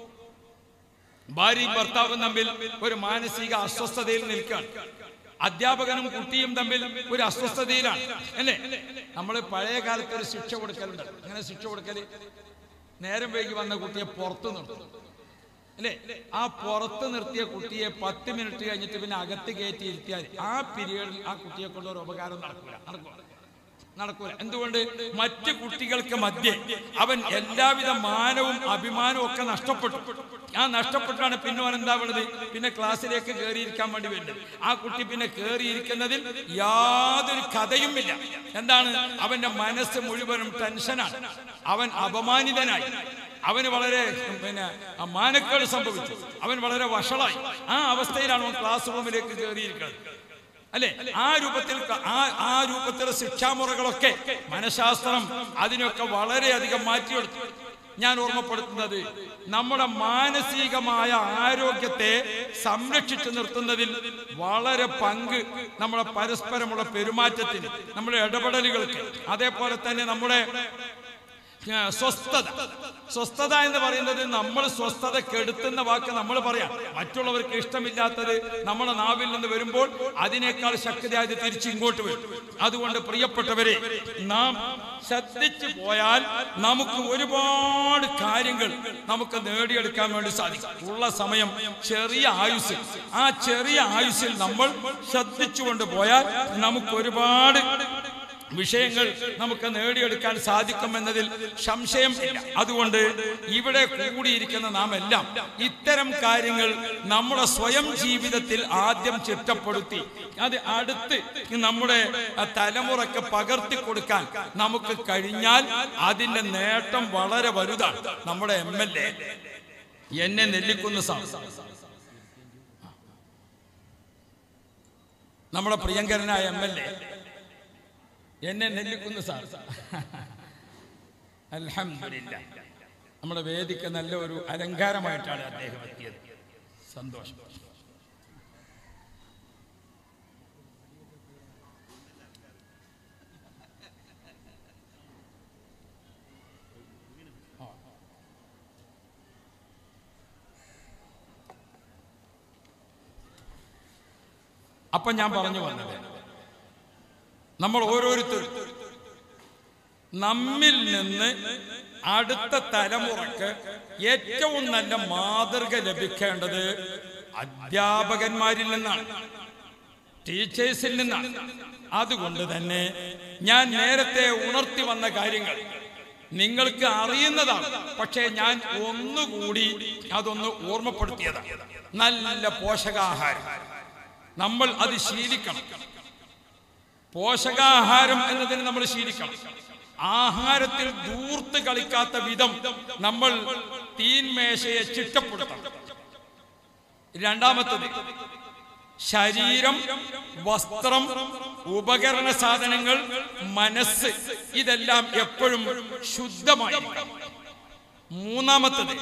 ഭാര്യയും ഭർത്താവും തമ്മിൽ ഒരു മാനസിക അസ്വസ്ഥതയിൽ നിൽക്കുകയാണ് അധ്യാപകനും കുട്ടിയും തമ്മിൽ ഒരു അസ്വസ്ഥതയിലാണ് അല്ലേ നമ്മൾ പഴയ കാലത്ത് ഒരു ശിക്ഷ കൊടുക്കലുണ്ട് അങ്ങനെ ശിക്ഷ കൊടുക്കല് നേരം വൈകി വന്ന കുട്ടിയെ പുറത്ത് നിർത്തും അല്ലേ ആ പുറത്ത് നിർത്തിയ കുട്ടിയെ പത്ത് മിനിറ്റ് കഴിഞ്ഞിട്ട് പിന്നെ അകത്ത് കയറ്റി ഇരുത്തിയാൽ ആ പീരീഡിൽ ആ കുട്ടിയെ കൊണ്ട് ഒരു ഉപകാരം നടക്കൂല നടക്കൂല നടക്കൂല എന്തുകൊണ്ട് മറ്റ് കുട്ടികൾക്ക് മധ്യേ അവൻ എല്ലാവിധ മാനവും അഭിമാനവും ഒക്കെ നഷ്ടപ്പെട്ടു ആ നഷ്ടപ്പെട്ടാണ് പിന്നെ അവൻ എന്താ വേണ്ടത് പിന്നെ ക്ലാസ്സിലേക്ക് കയറിയിരിക്കാൻ വേണ്ടി വേണ്ടത് ആ കുട്ടി പിന്നെ കയറിയിരിക്കുന്നതിൽ യാതൊരു കഥയുമില്ല എന്താണ് അവന്റെ മനസ്സ് മുഴുവനും ടെൻഷനാണ് അവൻ അപമാനിതനായി അവന് വളരെ പിന്നെ മാനക്കേട് സംഭവിച്ചു അവൻ വളരെ വഷളായി ആ അവസ്ഥയിലാണ് അവൻ ക്ലാസ് റൂമിലേക്ക് കയറിയിരിക്കുന്നത് അല്ലെ ആ രൂപത്തിൽ ക- ആ ആ രൂപത്തിലെ ശിക്ഷാമുറകളൊക്കെ മനഃശാസ്ത്രം അതിനൊക്കെ വളരെയധികം മാറ്റിയെടുത്തു ഞാൻ ഓർമ്മപ്പെടുത്തുന്നത് നമ്മുടെ മാനസികമായ ആരോഗ്യത്തെ സംരക്ഷിച്ചു നിർത്തുന്നതിൽ വളരെ പങ്ക് നമ്മുടെ പരസ്പരമുള്ള പെരുമാറ്റത്തിന് നമ്മുടെ ഇടപെടലുകൾക്ക് അതേപോലെ തന്നെ നമ്മുടെ ആ, സ്വസ്ഥത സ്വസ്ഥത എന്ന് പറയുന്നത് നമ്മൾ സ്വസ്ഥത കെടുത്തുന്ന വാക്ക് നമ്മൾ പറയാം മറ്റുള്ളവർക്ക് ഇഷ്ടമില്ലാത്തത് നമ്മുടെ നാവിൽ നിന്ന് വരുമ്പോൾ അതിനേക്കാൾ ശക്തിയായത് തിരിച്ച് ഇങ്ങോട്ട് വരും അതുകൊണ്ട് പ്രിയപ്പെട്ടവരെ നാം ശ്രദ്ധിച്ചു പോയാൽ നമുക്ക് ഒരുപാട് കാര്യങ്ങൾ നമുക്ക് നേടിയെടുക്കാൻ വേണ്ടി സാധിക്കും ഉള്ള സമയം ചെറിയ ആയുസ് ആ ചെറിയ ആയുസ്സിൽ നമ്മൾ ശ്രദ്ധിച്ചുകൊണ്ട് പോയാൽ നമുക്ക് ഒരുപാട് വിഷയങ്ങൾ നമുക്ക് നേടിയെടുക്കാൻ സാധിക്കുമെന്നതിൽ സംശയം ഇല്ല അതുകൊണ്ട് ഇവിടെ കൂടിയിരിക്കുന്ന നാം എല്ലാം ഇത്തരം കാര്യങ്ങൾ നമ്മുടെ സ്വയം ജീവിതത്തിൽ ആദ്യം ചിട്ടപ്പെടുത്തി അത് അടുത്ത് നമ്മുടെ ആ, തലമുറക്ക് പകർത്തി കൊടുക്കാൻ നമുക്ക് കഴിഞ്ഞാൽ അതിന്റെ നേട്ടം വളരെ വലുതാണ് നമ്മുടെ എം എൽ എ എന്നെ നെല്ലിക്കുന്ന സാർ നമ്മുടെ പ്രിയങ്കരനായ എം എൽ എ എന്നെ നെല്ലിക്കുന്ന സാർ അൽഹംദുലില്ലാ നമ്മുടെ വേദിക്ക് നല്ല ഒരു അലങ്കാരമായിട്ടാണ് അദ്ദേഹം എത്തിയത് സന്തോഷം അപ്പൊ ഞാൻ പറഞ്ഞു വന്നത് നമ്മൾ ഓരോരുത്തരും നമ്മിൽ നിന്ന് അടുത്ത തലമുറക്ക് ഏറ്റവും നല്ല മാതൃക ലഭിക്കേണ്ടത് അധ്യാപകന്മാരിൽ നിന്നാണ് ടീച്ചേഴ്സിൽ നിന്നാണ് അതുകൊണ്ട് തന്നെ ഞാൻ നേരത്തെ ഉണർത്തി വന്ന കാര്യങ്ങൾ നിങ്ങൾക്ക് അറിയുന്നതാണ് പക്ഷേ ഞാൻ ഒന്നുകൂടി അതൊന്ന് ഓർമ്മപ്പെടുത്തിയതാണ് നല്ല പോഷകാഹാരം നമ്മൾ അത് ശീലിക്കണം പോഷകാഹാരം എന്നതിന് നമ്മൾ ശീലിക്കണം ആഹാരത്തിൽ ദൂർത്ത് കളിക്കാത്ത വിധം നമ്മൾ തീൻമേശയെ ചിട്ടപ്പെടുത്തണം രണ്ടാമത്തത് ശരീരം വസ്ത്രം ഉപകരണ സാധനങ്ങൾ മനസ്സ് ഇതെല്ലാം എപ്പോഴും ശുദ്ധമായിരിക്കണം മൂന്നാമത്തത്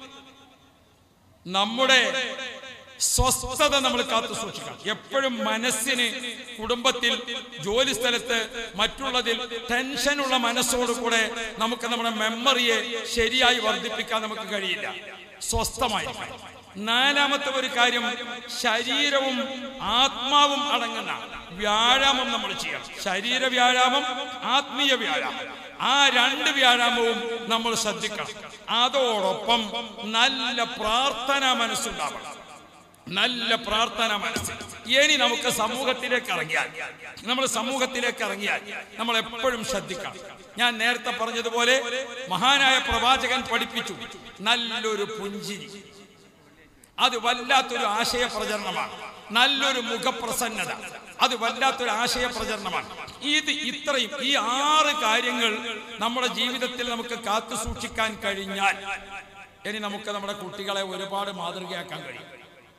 നമ്മുടെ സ്വസ്ഥത നമ്മൾ കാത്തു സൂക്ഷിക്കണം എപ്പോഴും മനസ്സിന് കുടുംബത്തിൽ ജോലി സ്ഥലത്ത് മറ്റുള്ളതിൽ ടെൻഷനുള്ള മനസ്സോടുകൂടെ നമുക്ക് നമ്മുടെ മെമ്മറിയെ ശരിയായി വർദ്ധിപ്പിക്കാൻ നമുക്ക് കഴിയില്ല സ്വസ്ഥമായിരിക്കണം നാലാമത്തെ ഒരു കാര്യം ശരീരവും ആത്മാവും അടങ്ങുന്ന വ്യായാമം നമ്മൾ ചെയ്യണം ശരീര വ്യായാമം ആത്മീയ വ്യായാമം ആ രണ്ട് വ്യായാമവും നമ്മൾ ശ്രദ്ധിക്കണം അതോടൊപ്പം നല്ല പ്രാർത്ഥന മനസ്സുണ്ടാവണം നല്ല പ്രാർത്ഥന മനസ്സ് ഇനി നമുക്ക് സമൂഹത്തിലേക്ക് ഇറങ്ങിയാൽ നമ്മൾ സമൂഹത്തിലേക്ക് ഇറങ്ങിയാൽ നമ്മൾ എപ്പോഴും ശ്രദ്ധിക്കണം ഞാൻ നേരത്തെ പറഞ്ഞതുപോലെ മഹാനായ പ്രവാചകൻ പഠിപ്പിച്ചു നല്ലൊരു പുഞ്ചിരി അത് വല്ലാത്തൊരു ആശയ പ്രചരണമാണ് നല്ലൊരു മുഖപ്രസന്നത അത് വല്ലാത്തൊരു ആശയ പ്രചരണമാണ് ഇത് ഇത്രയും ഈ ആറ് കാര്യങ്ങൾ നമ്മുടെ ജീവിതത്തിൽ നമുക്ക് കാത്തു സൂക്ഷിക്കാൻ കഴിഞ്ഞാൽ ഇനി നമുക്ക് നമ്മുടെ കുട്ടികളെ ഒരുപാട് മാതൃകയാക്കാൻ കഴിയും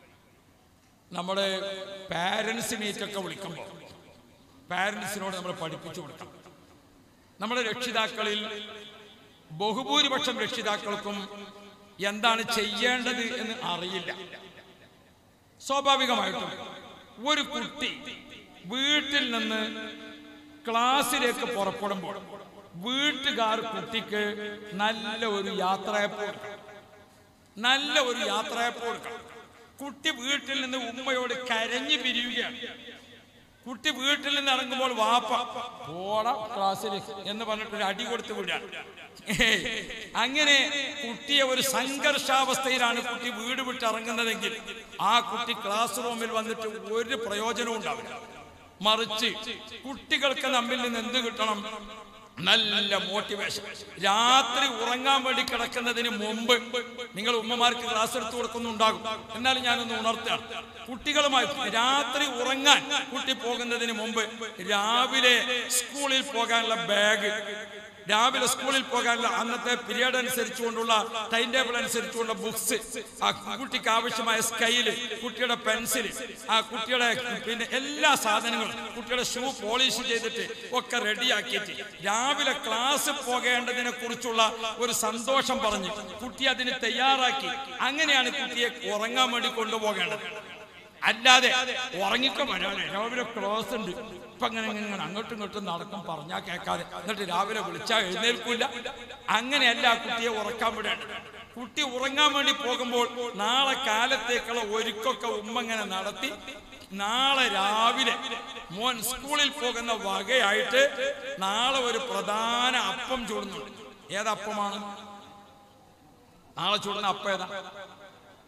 നമ്മുടെ പാരൻസ് മീറ്റൊക്കെ വിളിക്കുമ്പോൾ പാരൻസിനോട് നമ്മൾ പഠിപ്പിച്ചു കൊടുക്കണം നമ്മുടെ രക്ഷിതാക്കളിൽ ബഹുഭൂരിപക്ഷം രക്ഷിതാക്കൾക്കും എന്താണ് ചെയ്യേണ്ടത് എന്ന് അറിയില്ല സ്വാഭാവികമായിട്ടും ഒരു കുട്ടി വീട്ടിൽ നിന്ന് ക്ലാസ്സിലേക്ക് പുറപ്പെടുമ്പോൾ വീട്ടുകാർ കുട്ടിക്ക് നല്ല ഒരു യാത്രയപ്പ് കൊടുക്കണം നല്ല ഒരു യാത്രയപ്പ് കൊടുക്കണം കുട്ടി വീട്ടിൽ നിന്ന് ഉമ്മയോട് കരഞ്ഞു പിരിയുകയാണ് കുട്ടി വീട്ടിൽ നിന്ന് ഇറങ്ങുമ്പോൾ വാപ്പ പോട ക്ലാസ്സിൽ എന്ന് പറഞ്ഞിട്ട് ഒരു അടി കൊടുത്ത് വിടുകയാണ് ഏയ്, അങ്ങനെ കുട്ടിയെ ഒരു സംഘർഷാവസ്ഥയിലാണ് കുട്ടി വീട് വിട്ട് ഇറങ്ങുന്നതെങ്കിൽ ആ കുട്ടി ക്ലാസ് റൂമിൽ വന്നിട്ട് ഒരു പ്രയോജനവും ഉണ്ടാവില്ല മറിച്ച് കുട്ടികൾക്ക് നമ്മിൽ നിന്ന് എന്ത് കിട്ടണം നല്ല മോട്ടിവേഷൻ രാത്രി ഉറങ്ങാൻ വേണ്ടി കിടക്കുന്നതിന് മുമ്പ് നിങ്ങൾ ഉമ്മമാർക്ക് ക്ലാസ് എടുത്തു കൊടുക്കുന്നുണ്ടാകും എന്നാലും ഞാനൊന്ന് ഉണർത്തുകയാണ് കുട്ടികളുമായി രാത്രി ഉറങ്ങാൻ കുട്ടി പോകുന്നതിന് മുമ്പ് രാവിലെ സ്കൂളിൽ പോകാനുള്ള ബാഗ് രാവിലെ സ്കൂളിൽ പോകാനുള്ള അന്നത്തെ പീരീഡ് അനുസരിച്ചുകൊണ്ടുള്ള ടൈം ടേബിൾ അനുസരിച്ചുള്ള ബുക്സ് ആ കുട്ടിക്ക് ആവശ്യമായ സ്കെയില് കുട്ടിയുടെ പെൻസിൽ ആ കുട്ടിയുടെ പിന്നെ എല്ലാ സാധനങ്ങളും കുട്ടിയുടെ ഷൂ പോളിഷ് ചെയ്തിട്ട് ഒക്കെ റെഡിയാക്കിയിട്ട് രാവിലെ ക്ലാസ് പോകേണ്ടതിനെ കുറിച്ചുള്ള ഒരു സന്തോഷം പറഞ്ഞ് കുട്ടി അതിന് തയ്യാറാക്കി അങ്ങനെയാണ് കുട്ടിയെ ഉറങ്ങാൻ വേണ്ടി കൊണ്ടുപോകേണ്ടത് അല്ലാതെ ഉറങ്ങിക്കോ വരാനെ രാവിലെ ക്ലോസ് ഉണ്ട് ഇപ്പൊ അങ്ങനെ ഇങ്ങനെ അങ്ങോട്ടും ഇങ്ങോട്ടും നടക്കും പറഞ്ഞാൽ കേൾക്കാതെ എന്നിട്ട് രാവിലെ വിളിച്ചാൽ എഴുന്നേൽക്കൂല അങ്ങനെയല്ല ആ കുട്ടിയെ ഉറക്കാൻ വിടേണ്ടത് കുട്ടി ഉറങ്ങാൻ വേണ്ടി പോകുമ്പോൾ നാളെ കാലത്തേക്കുള്ള ഒരുക്കൊക്കെ ഉമ്മ ഇങ്ങനെ നടത്തി നാളെ രാവിലെ മോൻ സ്കൂളിൽ പോകുന്ന വകയായിട്ട് നാളെ ഒരു പ്രധാന അപ്പം ചൂടുന്നുണ്ട് ഏതപ്പമാണ് നാളെ ചൂടുന്ന അപ്പം ഏതാ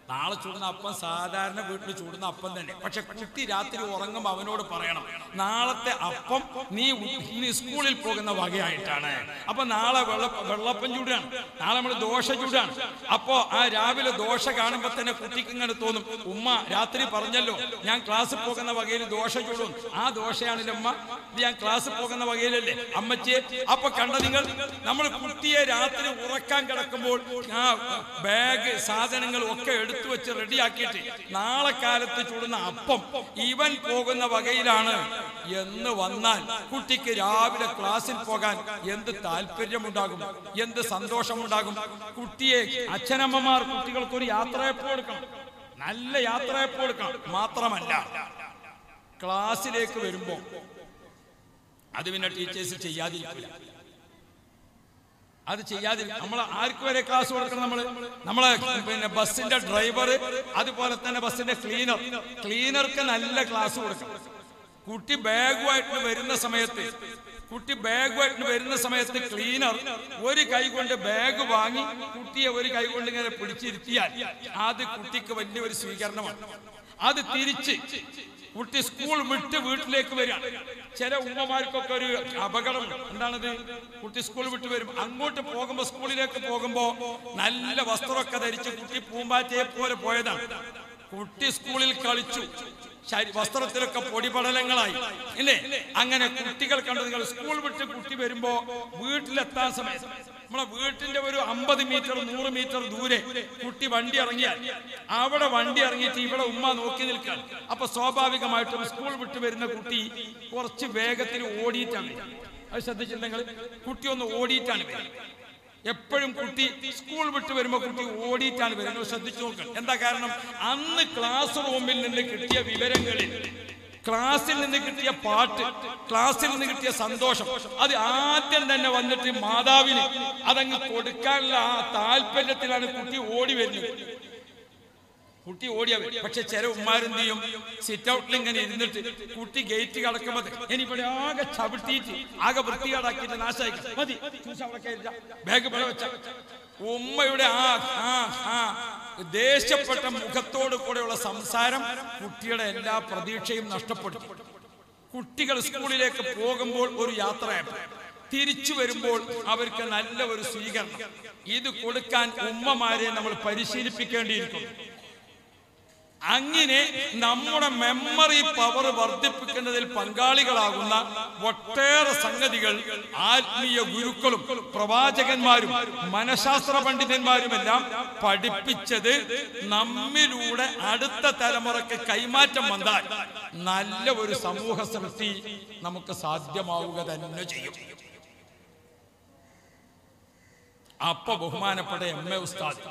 നാളെ ചൂടുന്ന അപ്പം സാധാരണ വീട്ടിൽ ചൂടുന്ന അപ്പം തന്നെ പക്ഷെ കുട്ടി രാത്രി ഉറങ്ങുമ്പോൾ അവനോട് പറയണം നാളത്തെ അപ്പം നീ ഉ- നീ സ്കൂളിൽ പോകുന്ന വകയായിട്ടാണ് അപ്പൊ നാളെ വെള്ള വെള്ളപ്പം ചൂടാണ് നാളെ നമ്മൾ ദോശ ചൂടാണ് അപ്പോ ആ രാവിലെ ദോശ കാണുമ്പോ തന്നെ കുട്ടിക്ക് ഇങ്ങനെ തോന്നും ഉമ്മ രാത്രി പറഞ്ഞല്ലോ ഞാൻ ക്ലാസ്സിൽ പോകുന്ന വകയിൽ ദോശ ചൂടും ആ ദോശയാണല്ലോ അമ്മ ഇത് ഞാൻ ക്ലാസ്സിൽ പോകുന്ന വകയിലല്ലേ അമ്മച്ചിയെ അപ്പൊ കണ്ട നിങ്ങൾ നമ്മൾ കുട്ടിയെ രാത്രി ഉറക്കാൻ കിടക്കുമ്പോൾ ആ ബാഗ് സാധനങ്ങൾ ഒക്കെ എടുത്തു വെച്ച് റെഡിയാക്കിയിട്ട് നാളെ കാലത്ത് ചൂടുന്ന അപ്പം ഇവൻ പോകുന്ന വകയിലാണ് എന്ന് വന്നാൽ കുട്ടിക്ക് രാവിലെ ക്ലാസ്സിൽ പോകാൻ എന്ത് താല്പര്യമുണ്ടാകും എന്ത് സന്തോഷമുണ്ടാകും കുട്ടിയെ അച്ഛനമ്മമാർ കുട്ടികൾക്ക് ഒരു യാത്രയപ്പ് കൊടുക്കണം നല്ല യാത്രയപ്പ് കൊടുക്കണം മാത്രമല്ല ക്ലാസ്സിലേക്ക് വരുമ്പോ അത് പിന്നെ ടീച്ചേഴ്സ് ചെയ്യാതിരിക്കില്ല അത് ചെയ്യാതെ നമ്മൾ ആർക്ക് വരെ ക്ലാസ് കൊടുക്കണം നമ്മൾ നമ്മളെ പിന്നെ ബസ്സിന്റെ ഡ്രൈവർ അതുപോലെ തന്നെ ബസ്സിന്റെ ക്ലീനർ ക്ലീനർക്ക് നല്ല ക്ലാസ് കൊടുക്കണം കുട്ടി ബാഗുമായിട്ട് വരുന്ന സമയത്ത് കുട്ടി ബാഗുമായിട്ട് വരുന്ന സമയത്ത് ക്ലീനർ ഒരു കൈ കൊണ്ട് ബാഗ് വാങ്ങി കുട്ടിയെ ഒരു കൈ കൊണ്ട് ഇങ്ങനെ പിടിച്ചിരുത്തിയാൽ അത് കുട്ടിക്ക് വലിയൊരു സ്വീകരണമാണ് അത് തിരിച്ച് കുട്ടി സ്കൂൾ വിട്ട് വീട്ടിലേക്ക് വരിക ചില ഉമ്മമാർക്കൊക്കെ ഒരു അപകടം എന്താണത് കുട്ടി സ്കൂൾ വിട്ട് വരും അങ്ങോട്ട് പോകുമ്പോ സ്കൂളിലേക്ക് പോകുമ്പോ നല്ല വസ്ത്രമൊക്കെ ധരിച്ച് കുട്ടി പൂമ്പാറ്റയെ പോലെ പോയതാണ് കുട്ടി സ്കൂളിൽ കളിച്ചു ശരി- വസ്ത്രത്തിലൊക്കെ പൊടിപടലങ്ങളായി ഇല്ലേ അങ്ങനെ കുട്ടികൾ കണ്ടു നിങ്ങൾ സ്കൂൾ വിട്ട് കുട്ടി വരുമ്പോ വീട്ടിലെത്താൻ സമയം നമ്മളെ വീട്ടിന്റെ ഒരു അമ്പത് മീറ്റർ നൂറ് മീറ്റർ ദൂരെ കുട്ടി വണ്ടി ഇറങ്ങിയാൽ അവിടെ വണ്ടി ഇറങ്ങിയിട്ട് ഇവിടെ ഉമ്മ നോക്കി നിൽക്കാൻ അപ്പൊ സ്വാഭാവികമായിട്ടും സ്കൂൾ വിട്ട് വരുന്ന കുട്ടി കുറച്ച് വേഗത്തിൽ ഓടിയിട്ടാണ് വരിക. അത് ശ്രദ്ധിച്ചിട്ടുണ്ടെങ്കിൽ കുട്ടി ഒന്ന് ഓടിയിട്ടാണ് വരിക എപ്പോഴും കുട്ടി സ്കൂൾ വിട്ട് വരുമ്പോ കുട്ടി ഓടിയിട്ടാണ് വരുന്നത് ശ്രദ്ധിച്ചു നോക്കണം എന്താ കാരണം അന്ന് ക്ലാസ് റൂമിൽ നിന്ന് കിട്ടിയ വിവരങ്ങളിൽ ക്ലാസ്സിൽ നിന്ന് കിട്ടിയ പാട്ട് ക്ലാസ്സിൽ നിന്ന് കിട്ടിയ സന്തോഷം അത് ആദ്യം തന്നെ വന്നിട്ട് മാതാവിന് അതങ്ങ് കൊടുക്കാനുള്ള ആ താല്പര്യത്തിലാണ് കുട്ടി ഓടി വരുന്നത് കുട്ടി ഓടിയ പക്ഷെ ചില ഉമ്മാരെന്ത് ചെയ്യും സിറ്റ് ഔട്ടിൽ ഇങ്ങനെ ഇരുന്നിട്ട് കുട്ടി ഗേറ്റ് കടക്കുമ്പോൾ ഇനി ഇവിടെ ആകെ ചവിട്ടിയിട്ട് ആകെ വൃത്തികേടാക്കിയിട്ട് നാശമായി മതി ചൂസ് അവിടെ കയറില്ല. ബാഗ് ഇവിടെ വെച്ച ഉമ്മയുടെ ആ ആ ആ ദേഷ്യപ്പെട്ട മുഖത്തോട് കൂടെയുള്ള സംസാരം കുട്ടിയുടെ എല്ലാ പ്രതീക്ഷയും നഷ്ടപ്പെട്ടു കുട്ടികൾ സ്കൂളിലേക്ക് പോകുമ്പോൾ ഒരു യാത്രയാണ് തിരിച്ചു വരുമ്പോൾ അവർക്ക് നല്ല ഒരു സ്വീകരണം ഇത് കൊടുക്കാൻ ഉമ്മമാരെ നമ്മൾ പരിശീലിപ്പിക്കേണ്ടിയിരിക്കുന്നു അങ്ങനെ നമ്മുടെ മെമ്മറി പവർ വർദ്ധിപ്പിക്കുന്നതിൽ പങ്കാളികളാകുന്ന ഒട്ടേറെ സംഗതികൾ ആത്മീയ ഗുരുക്കളും പ്രവാചകന്മാരും മനഃശാസ്ത്ര പണ്ഡിതന്മാരുമെല്ലാം പഠിപ്പിച്ചത് നമ്മിലൂടെ അടുത്ത തലമുറയ്ക്ക് കൈമാറ്റം വന്നാൽ നല്ല ഒരു സമൂഹ സൃഷ്ടി നമുക്ക് സാധ്യമാവുക തന്നെ ചെയ്യും അപ്പൊ ബഹുമാനപ്പെട്ട എം എ ഉസ്താദ്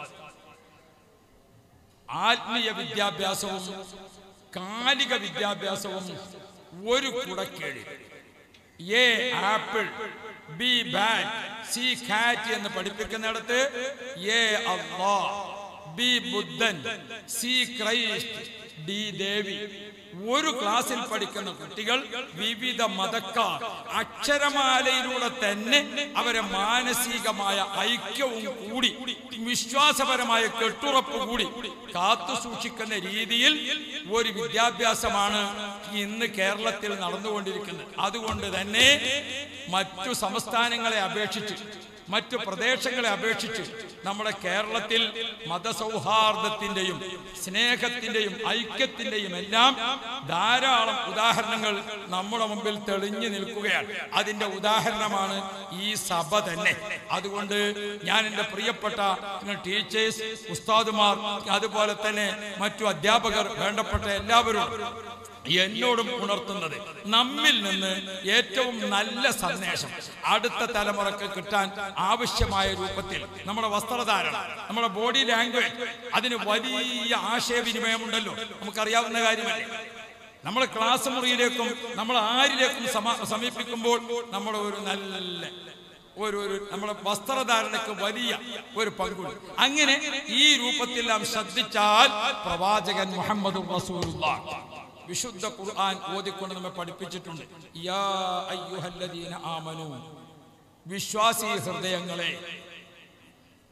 ആത്മീയ വിദ്യാഭ്യാസവും കാലിക വിദ്യാഭ്യാസവും ഒരു കുടക്കീഴിൽ A apple B bat C cat എന്ന് പഠിപ്പിക്കുന്നിടത്ത് എ അള്ളാ ബി ബുദ്ധൻ സി ക്രൈസ്റ്റ് ഡി ദേവി ഒരു ക്ലാസ്സിൽ പഠിക്കുന്ന കുട്ടികൾ വിവിധ മതക്കാർ അക്ഷരമാലയിലൂടെ തന്നെ അവരെ മാനസികമായ ഐക്യവും കൂടി വിശ്വാസപരമായ കെട്ടുറപ്പ് കൂടി കാത്തു സൂക്ഷിക്കുന്ന രീതിയിൽ ഒരു വിദ്യാഭ്യാസമാണ് ഇന്ന് കേരളത്തിൽ നടന്നുകൊണ്ടിരിക്കുന്നത് അതുകൊണ്ട് തന്നെ മറ്റു സംസ്ഥാനങ്ങളെ അപേക്ഷിച്ച് മറ്റു പ്രദേശങ്ങളെ അപേക്ഷിച്ച് നമ്മുടെ കേരളത്തിൽ മതസൗഹാർദ്ദത്തിന്റെയും സ്നേഹത്തിന്റെയും ഐക്യത്തിന്റെയും എല്ലാം ധാരാളം ഉദാഹരണങ്ങൾ നമ്മുടെ മുമ്പിൽ തെളിഞ്ഞു നിൽക്കുകയാണ് അതിന്റെ ഉദാഹരണമാണ് ഈ സഭ തന്നെ അതുകൊണ്ട് ഞാൻ എൻ്റെ പ്രിയപ്പെട്ട ടീച്ചേഴ്സ് ഉസ്താദുമാർ അതുപോലെ തന്നെ മറ്റു അധ്യാപകർ വേണ്ടപ്പെട്ട എല്ലാവരും എന്നോടും ഉണർത്തുന്നത് നമ്മിൽ നിന്ന് ഏറ്റവും നല്ല സന്ദേശം അടുത്ത തലമുറക്ക് കിട്ടാൻ ആവശ്യമായ രൂപത്തിൽ നമ്മുടെ വസ്ത്രധാരണം നമ്മുടെ ബോഡി ലാംഗ്വേജ് അതിന് വലിയ ആശയവിനിമയമുണ്ടല്ലോ നമുക്കറിയാവുന്ന കാര്യമല്ലേ നമ്മൾ ക്ലാസ് മുറിയിലേക്കും നമ്മൾ ആരിലേക്കും സമ- സമീപിക്കുമ്പോൾ നമ്മുടെ ഒരു നല്ല ഒരു ഒരു നമ്മുടെ വസ്ത്രധാരണയ്ക്ക് വലിയ ഒരു പങ്കുണ്ട് അങ്ങനെ ഈ രൂപത്തിലെല്ലാം ശ്രദ്ധിച്ചാൽ പ്രവാചകൻ മുഹമ്മദ് വിശുദ്ധ ഖുർആൻ ഓതിക്കൊണ്ട് നമ്മെ പഠിപ്പിച്ചിട്ടുണ്ട് യാ അയ്യുഹല്ലദീന ആമനു വിശ്വാസി ഹൃദയങ്ങളെ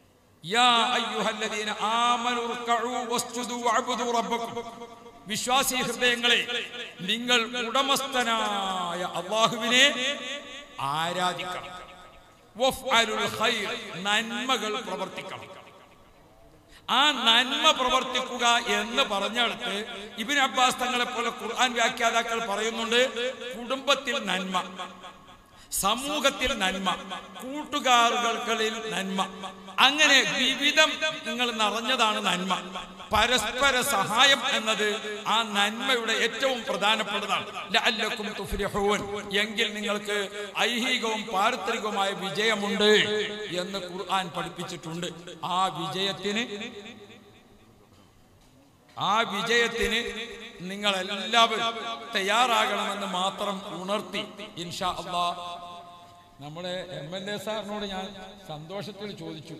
യാ അയ്യുഹല്ലദീന ആമനു റുക്കഉ വസ്ജുദു വഅബ്ദു റബ്ബക്കും വിശ്വാസി ഹൃദയങ്ങളെ നിങ്ങൾ ഉടമസ്ഥനായ അള്ളാഹുവിനെ ആരാധിക്കണം വഫ്അലുൽ ഖൈർ നന്മകൾ പ്രവർത്തിക്കണം ആ നന്മ പ്രവർത്തിക്കുക എന്ന് പറഞ്ഞെടുത്ത് ഇബിൻ അബ്ബാസ് തങ്ങളെ പോലെ ഖുർആൻ വ്യാഖ്യാതാക്കൾ പറയുന്നുണ്ട് കുടുംബത്തിൽ നന്മ സമൂഹത്തിൽ നന്മ കൂട്ടുകാരുകളിൽ നന്മ അങ്ങനെ വിവിധം നിങ്ങൾ നിറഞ്ഞതാണ് നന്മ പരസ്പര സഹായം എന്നത് ആ നന്മയുടെ ഏറ്റവും പ്രധാനപ്പെട്ടതാണ് ലഅല്ലക്കും തുഫ്ലിഹൂൻ എങ്കിൽ നിങ്ങൾക്ക് ഐഹികവും പാരത്രികവുമായ വിജയമുണ്ട് എന്ന് ഖുർആൻ പഠിപ്പിച്ചിട്ടുണ്ട് ആ വിജയത്തിന് ആ വിജയത്തിന് നിങ്ങൾ എല്ലാവരും തയ്യാറാകണമെന്ന് മാത്രം ഉണർത്തി ഇൻഷാ അള്ളാ നമ്മുടെ എം എൽ എ സാറിനോട് ഞാൻ സന്തോഷത്തിൽ ചോദിച്ചു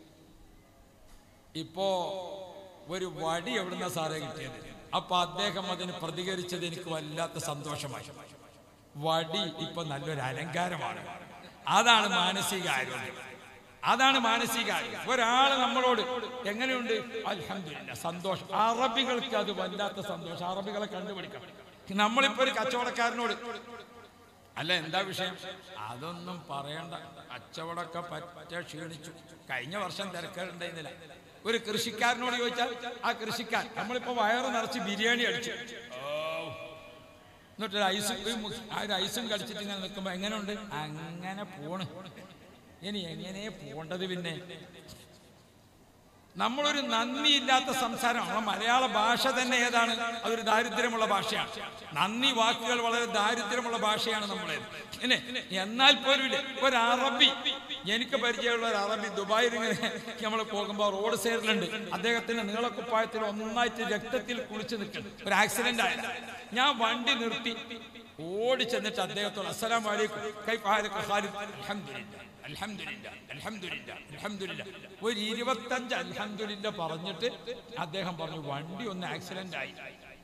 ഇപ്പോ ഒരു വടി എവിടുന്ന സാറേ കിട്ടിയത് അപ്പൊ അദ്ദേഹം അതിന് പ്രതികരിച്ചത് എനിക്ക് വല്ലാത്ത സന്തോഷമായി വടി ഇപ്പൊ നല്ലൊരു അലങ്കാരമാണ് അതാണ് മാനസിക ആരോഗ്യം അതാണ് മാനസിക ആരോഗ്യം ഒരാൾ നമ്മളോട് എങ്ങനെയുണ്ട് അൽഹംദുലില്ലാ സന്തോഷം അറബികൾക്ക് അത് വല്ലാത്ത സന്തോഷം അറബികളെ കണ്ടുപിടിക്കണം നമ്മളിപ്പോ ഒരു കച്ചവടക്കാരനോട് അല്ല എന്താ വിഷയം അതൊന്നും പറയണ്ട കച്ചവടമൊക്കെ പറ്റ ക്ഷീണിച്ചു കഴിഞ്ഞ വർഷം തിരക്കുണ്ടായിരുന്നില്ല ഒരു കൃഷിക്കാരനോട് ചോദിച്ചാൽ ആ കൃഷിക്കാരൻ നമ്മളിപ്പോ വയറ് നിറച്ച് ബിരിയാണി അടിച്ചു എന്നിട്ട് ഒരു ഐസും ഒരു മുസ്- ആ ഒരു ഐസും കടിച്ചിട്ട് ഇങ്ങനെ നിൽക്കുമ്പോ എങ്ങനെയുണ്ട് അങ്ങനെ പോണ് ഇനി എങ്ങനെ പോണ്ടത് പിന്നെ നമ്മളൊരു നന്ദിയില്ലാത്ത സംസാരം നമ്മളെ മലയാള ഭാഷ തന്നെ ഏതാണ് അതൊരു ദാരിദ്ര്യമുള്ള ഭാഷയാണ് നന്ദി വാക്കുകൾ വളരെ ദാരിദ്ര്യമുള്ള ഭാഷയാണ് നമ്മുടേത് പിന്നെ എന്നാൽ പോലും ഇല്ലേ, ഒരു അറബി എനിക്ക് പരിചയമുള്ള ഒരു അറബി ദുബായിൽ ഇങ്ങനെ നമ്മൾ പോകുമ്പോൾ റോഡ് സൈഡിലുണ്ട് അദ്ദേഹത്തിന്റെ നീളക്കുപ്പായത്തിൽ ഒന്നായിട്ട് രക്തത്തിൽ കുളിച്ച് നിൽക്കുന്നു ഒരു ആക്സിഡന്റ് ആയത് ഞാൻ വണ്ടി നിർത്തി ഓടി ചെന്നിട്ട് അദ്ദേഹത്തോട് അസ്സലാം വലൈക്കും കൈഫ് ഹാലക ഖാലിദ് അൽഹംദുലില്ലാ അൽഹംദുലില്ലാ അൽഹംദുലില്ലാ അൽഹംദുലില്ലാ ഒരു ഇരുപത്തഞ്ച് അൽഹംദുലില്ല പറഞ്ഞിട്ട് അദ്ദേഹം പറഞ്ഞു വണ്ടി ഒന്ന് ആക്സിഡന്റ് ആയി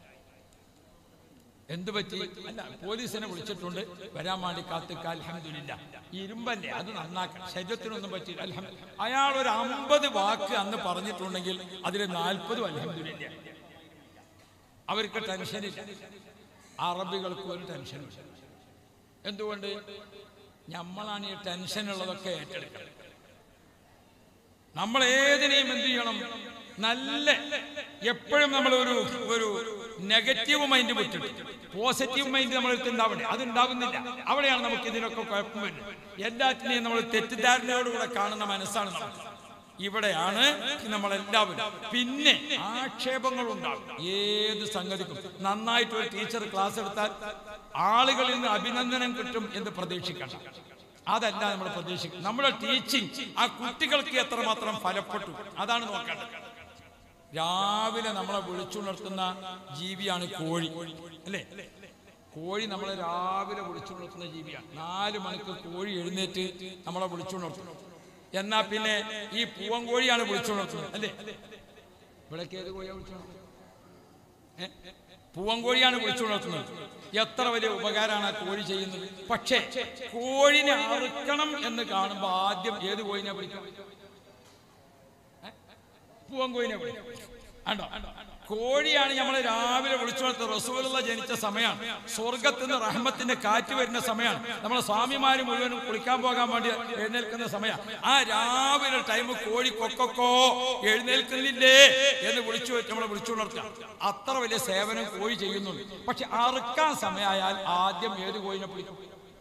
എന്തു പറ്റി അല്ല പോലീസിനെ വിളിച്ചിട്ടുണ്ട് വരാൻ വേണ്ടി കാത്തുക്ക അൽഹംദുലില്ല ഇരുമ്പല്ലേ അത് നന്നാക്കണം ശരീരത്തിനൊന്നും പറ്റിയില്ല അൽഹം അയാൾ ഒരു അമ്പത് വാക്ക് അന്ന് പറഞ്ഞിട്ടുണ്ടെങ്കിൽ അതിൽ നാൽപ്പതും അൽഹംദുലില്ല അവർക്ക് ടെൻഷനില്ല അറബികൾക്ക് ഒരു ടെൻഷനില്ല എന്തുകൊണ്ട് നമ്മളാണ് ഈ ടെൻഷൻ ഉള്ളതൊക്കെ ഏറ്റെടുക്കണം നമ്മൾ ഏതിനെയും എന്ത് ചെയ്യണം നല്ല എപ്പോഴും നമ്മൾ ഒരു ഒരു നെഗറ്റീവ് മൈൻഡ് വിട്ടിട്ട് പോസിറ്റീവ് മൈൻഡ് നമ്മൾ ഉണ്ടാവണ്ടേ അത് ഉണ്ടാവുന്നില്ല അവിടെയാണ് നമുക്ക് ഇതിനൊക്കെ കുഴപ്പം വരുന്നത് എല്ലാറ്റിനെയും നമ്മൾ തെറ്റിദ്ധാരണയോടുകൂടെ കാണുന്ന മനസ്സാണ് നമുക്ക് ഇവിടെയാണ് നമ്മളെല്ലാവരും പിന്നെ ആക്ഷേപങ്ങൾ ഉണ്ടാകും ഏത് സംഗതിക്കും നന്നായിട്ട് ഒരു ടീച്ചർ ക്ലാസ് എടുത്താൽ ആളുകളിൽ നിന്ന് അഭിനന്ദനം കിട്ടും എന്ന് പ്രതീക്ഷിക്കണം അതല്ല നമ്മൾ പ്രതീക്ഷിക്കുന്നത് നമ്മുടെ ടീച്ചിങ് ആ കുട്ടികൾക്ക് എത്രമാത്രം ഫലപ്പെട്ടു അതാണ് നോക്കേണ്ടത് രാവിലെ നമ്മളെ വിളിച്ചുണർത്തുന്ന ജീവിയാണ് കോഴി അല്ലേ കോഴി നമ്മളെ രാവിലെ വിളിച്ചുണർത്തുന്ന ജീവിയാണ് നാല് മണിക്ക് കോഴി എഴുന്നേറ്റ് നമ്മളെ വിളിച്ചുണർത്തും എന്നാ പിന്നെ ഈ പൂവൻ കോഴിയാണ് വിളിച്ചുണർത്തുന്നത് അല്ലേ ഇവിടേക്ക് ഏത് കോഴിയാണ് വിളിച്ചുണർത്തുന്നത് ഏ? പൂവൻകോഴിയാണ് വിളിച്ചുണർത്തുന്നത് എത്ര വലിയ ഉപകാരമാണ് ആ കോഴി ചെയ്യുന്നത് പക്ഷേ കോഴിനെ അറുക്കണം എന്ന് കാണുമ്പോൾ ആദ്യം ഏത് കോഴിനെ വിളിക്കും ഏ? പൂവൻകോഴിനെ വിളിക്കും ആണ്ടോ കോഴിയാണ് നമ്മൾ രാവിലെ വിളിച്ചുണർത്ത റസൂലുള്ള ജനിച്ച സമയമാണ് സ്വർഗത്തിൽ നിന്ന് റഹ്മത്തിന്റെ കാറ്റ് വരുന്ന സമയമാണ് നമ്മളെ സ്വാമിമാര് മുഴുവനും കുളിക്കാൻ പോകാൻ വേണ്ടി എഴുന്നേൽക്കുന്ന സമയം ആ രാവിലെ ടൈം കോഴി കൊക്കൊക്കോ എഴുന്നേൽക്കുന്നില്ലേ എന്ന് വിളിച്ചു വെച്ച് നമ്മളെ വിളിച്ചുണർത്തുക അത്ര വലിയ സേവനം കോഴി ചെയ്യുന്നുണ്ട് പക്ഷെ അറുക്കാൻ സമയമായാൽ ആദ്യം ഏത് കോഴിനെ പിടിക്കും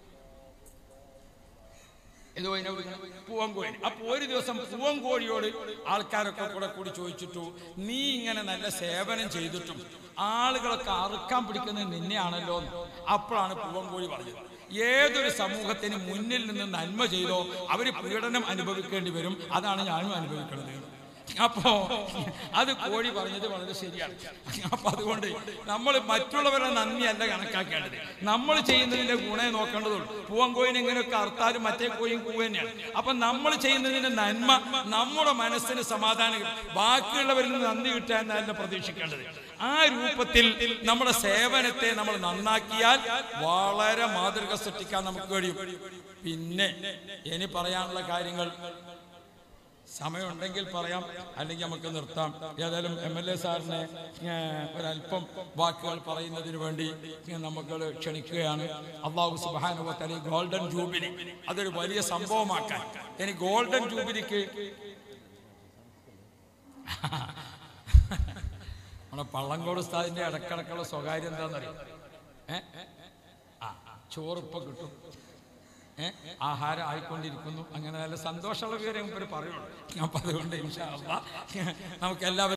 ഏത് കോഴിനെ വിളിക്കണം പൂവൻ കോഴി അപ്പൊ ഒരു ദിവസം പൂവൻ കോഴിയോട് ആൾക്കാരൊക്കെ കൂടെ കൂടി ചോദിച്ചിട്ടു നീ ഇങ്ങനെ നല്ല സേവനം ചെയ്തിട്ടും ആളുകളൊക്കെ അറുക്കാൻ പിടിക്കുന്നത് നിന്നെയാണല്ലോ എന്ന് അപ്പോഴാണ് പൂവൻ കോഴി പറഞ്ഞത് ഏതൊരു സമൂഹത്തിന് മുന്നിൽ നിന്ന് നന്മ ചെയ്തോ അവര് പീഡനം അനുഭവിക്കേണ്ടി വരും അതാണ് ഞാനും അനുഭവിക്കുന്നത് അപ്പോ അത് കോഴി പറഞ്ഞത് വളരെ ശരിയാണ് അപ്പൊ അതുകൊണ്ട് നമ്മൾ മറ്റുള്ളവരുടെ നന്ദിയല്ല കണക്കാക്കേണ്ടത് നമ്മൾ ചെയ്യുന്നതിന്റെ ഗുണേ നോക്കേണ്ടതുള്ളൂ പൂവൻ കോയിൻ എങ്ങനെയൊക്കെ അർത്താലും മറ്റേ കോയും കൂവ തന്നെയാണ് അപ്പൊ നമ്മൾ ചെയ്യുന്നതിന്റെ നന്മ നമ്മുടെ മനസ്സിന് സമാധാനം കിട്ടും. ബാക്കിയുള്ളവരിൽ നിന്ന് നന്ദി കിട്ടുക എന്നല്ല പ്രതീക്ഷിക്കേണ്ടത് ആ രൂപത്തിൽ നമ്മുടെ സേവനത്തെ നമ്മൾ നന്നാക്കിയാൽ വളരെ മാതൃക സൃഷ്ടിക്കാൻ നമുക്ക് കഴിയും പിന്നെ ഇനി പറയാനുള്ള കാര്യങ്ങൾ സമയമുണ്ടെങ്കിൽ പറയാം അല്ലെങ്കിൽ നമുക്ക് നിർത്താം ഏതായാലും എം എൽ എ സാറിനെ ഏഹ്, ഒരല്പം വാക്കുകൾ പറയുന്നതിന് വേണ്ടി ഏഹ്, നമുക്ക് ക്ഷണിക്കുകയാണ് അള്ളാഹു സുബാനുവത്തലി ഗോൾഡൻ ജൂബിലി അതൊരു വലിയ സംഭവമാക്കാൻ ഇനി ഗോൾഡൻ ജൂബിലിക്ക് നമ്മുടെ പള്ളങ്കോട് ഉസ്താദിന്റെ ഇടക്കിടക്കുള്ള സ്വകാര്യം എന്താണെന്നറിയാം ഏ ആ ചോറിപ്പോ കിട്ടും ഏ ആഹാരം ആയിക്കൊണ്ടിരിക്കുന്നു അങ്ങനെ നല്ല സന്തോഷമുള്ള വിവരം ഇവർ പറയുള്ളൂ അപ്പൊ അതുകൊണ്ട് ഇൻഷാ അള്ളാ നമുക്ക് എല്ലാവരും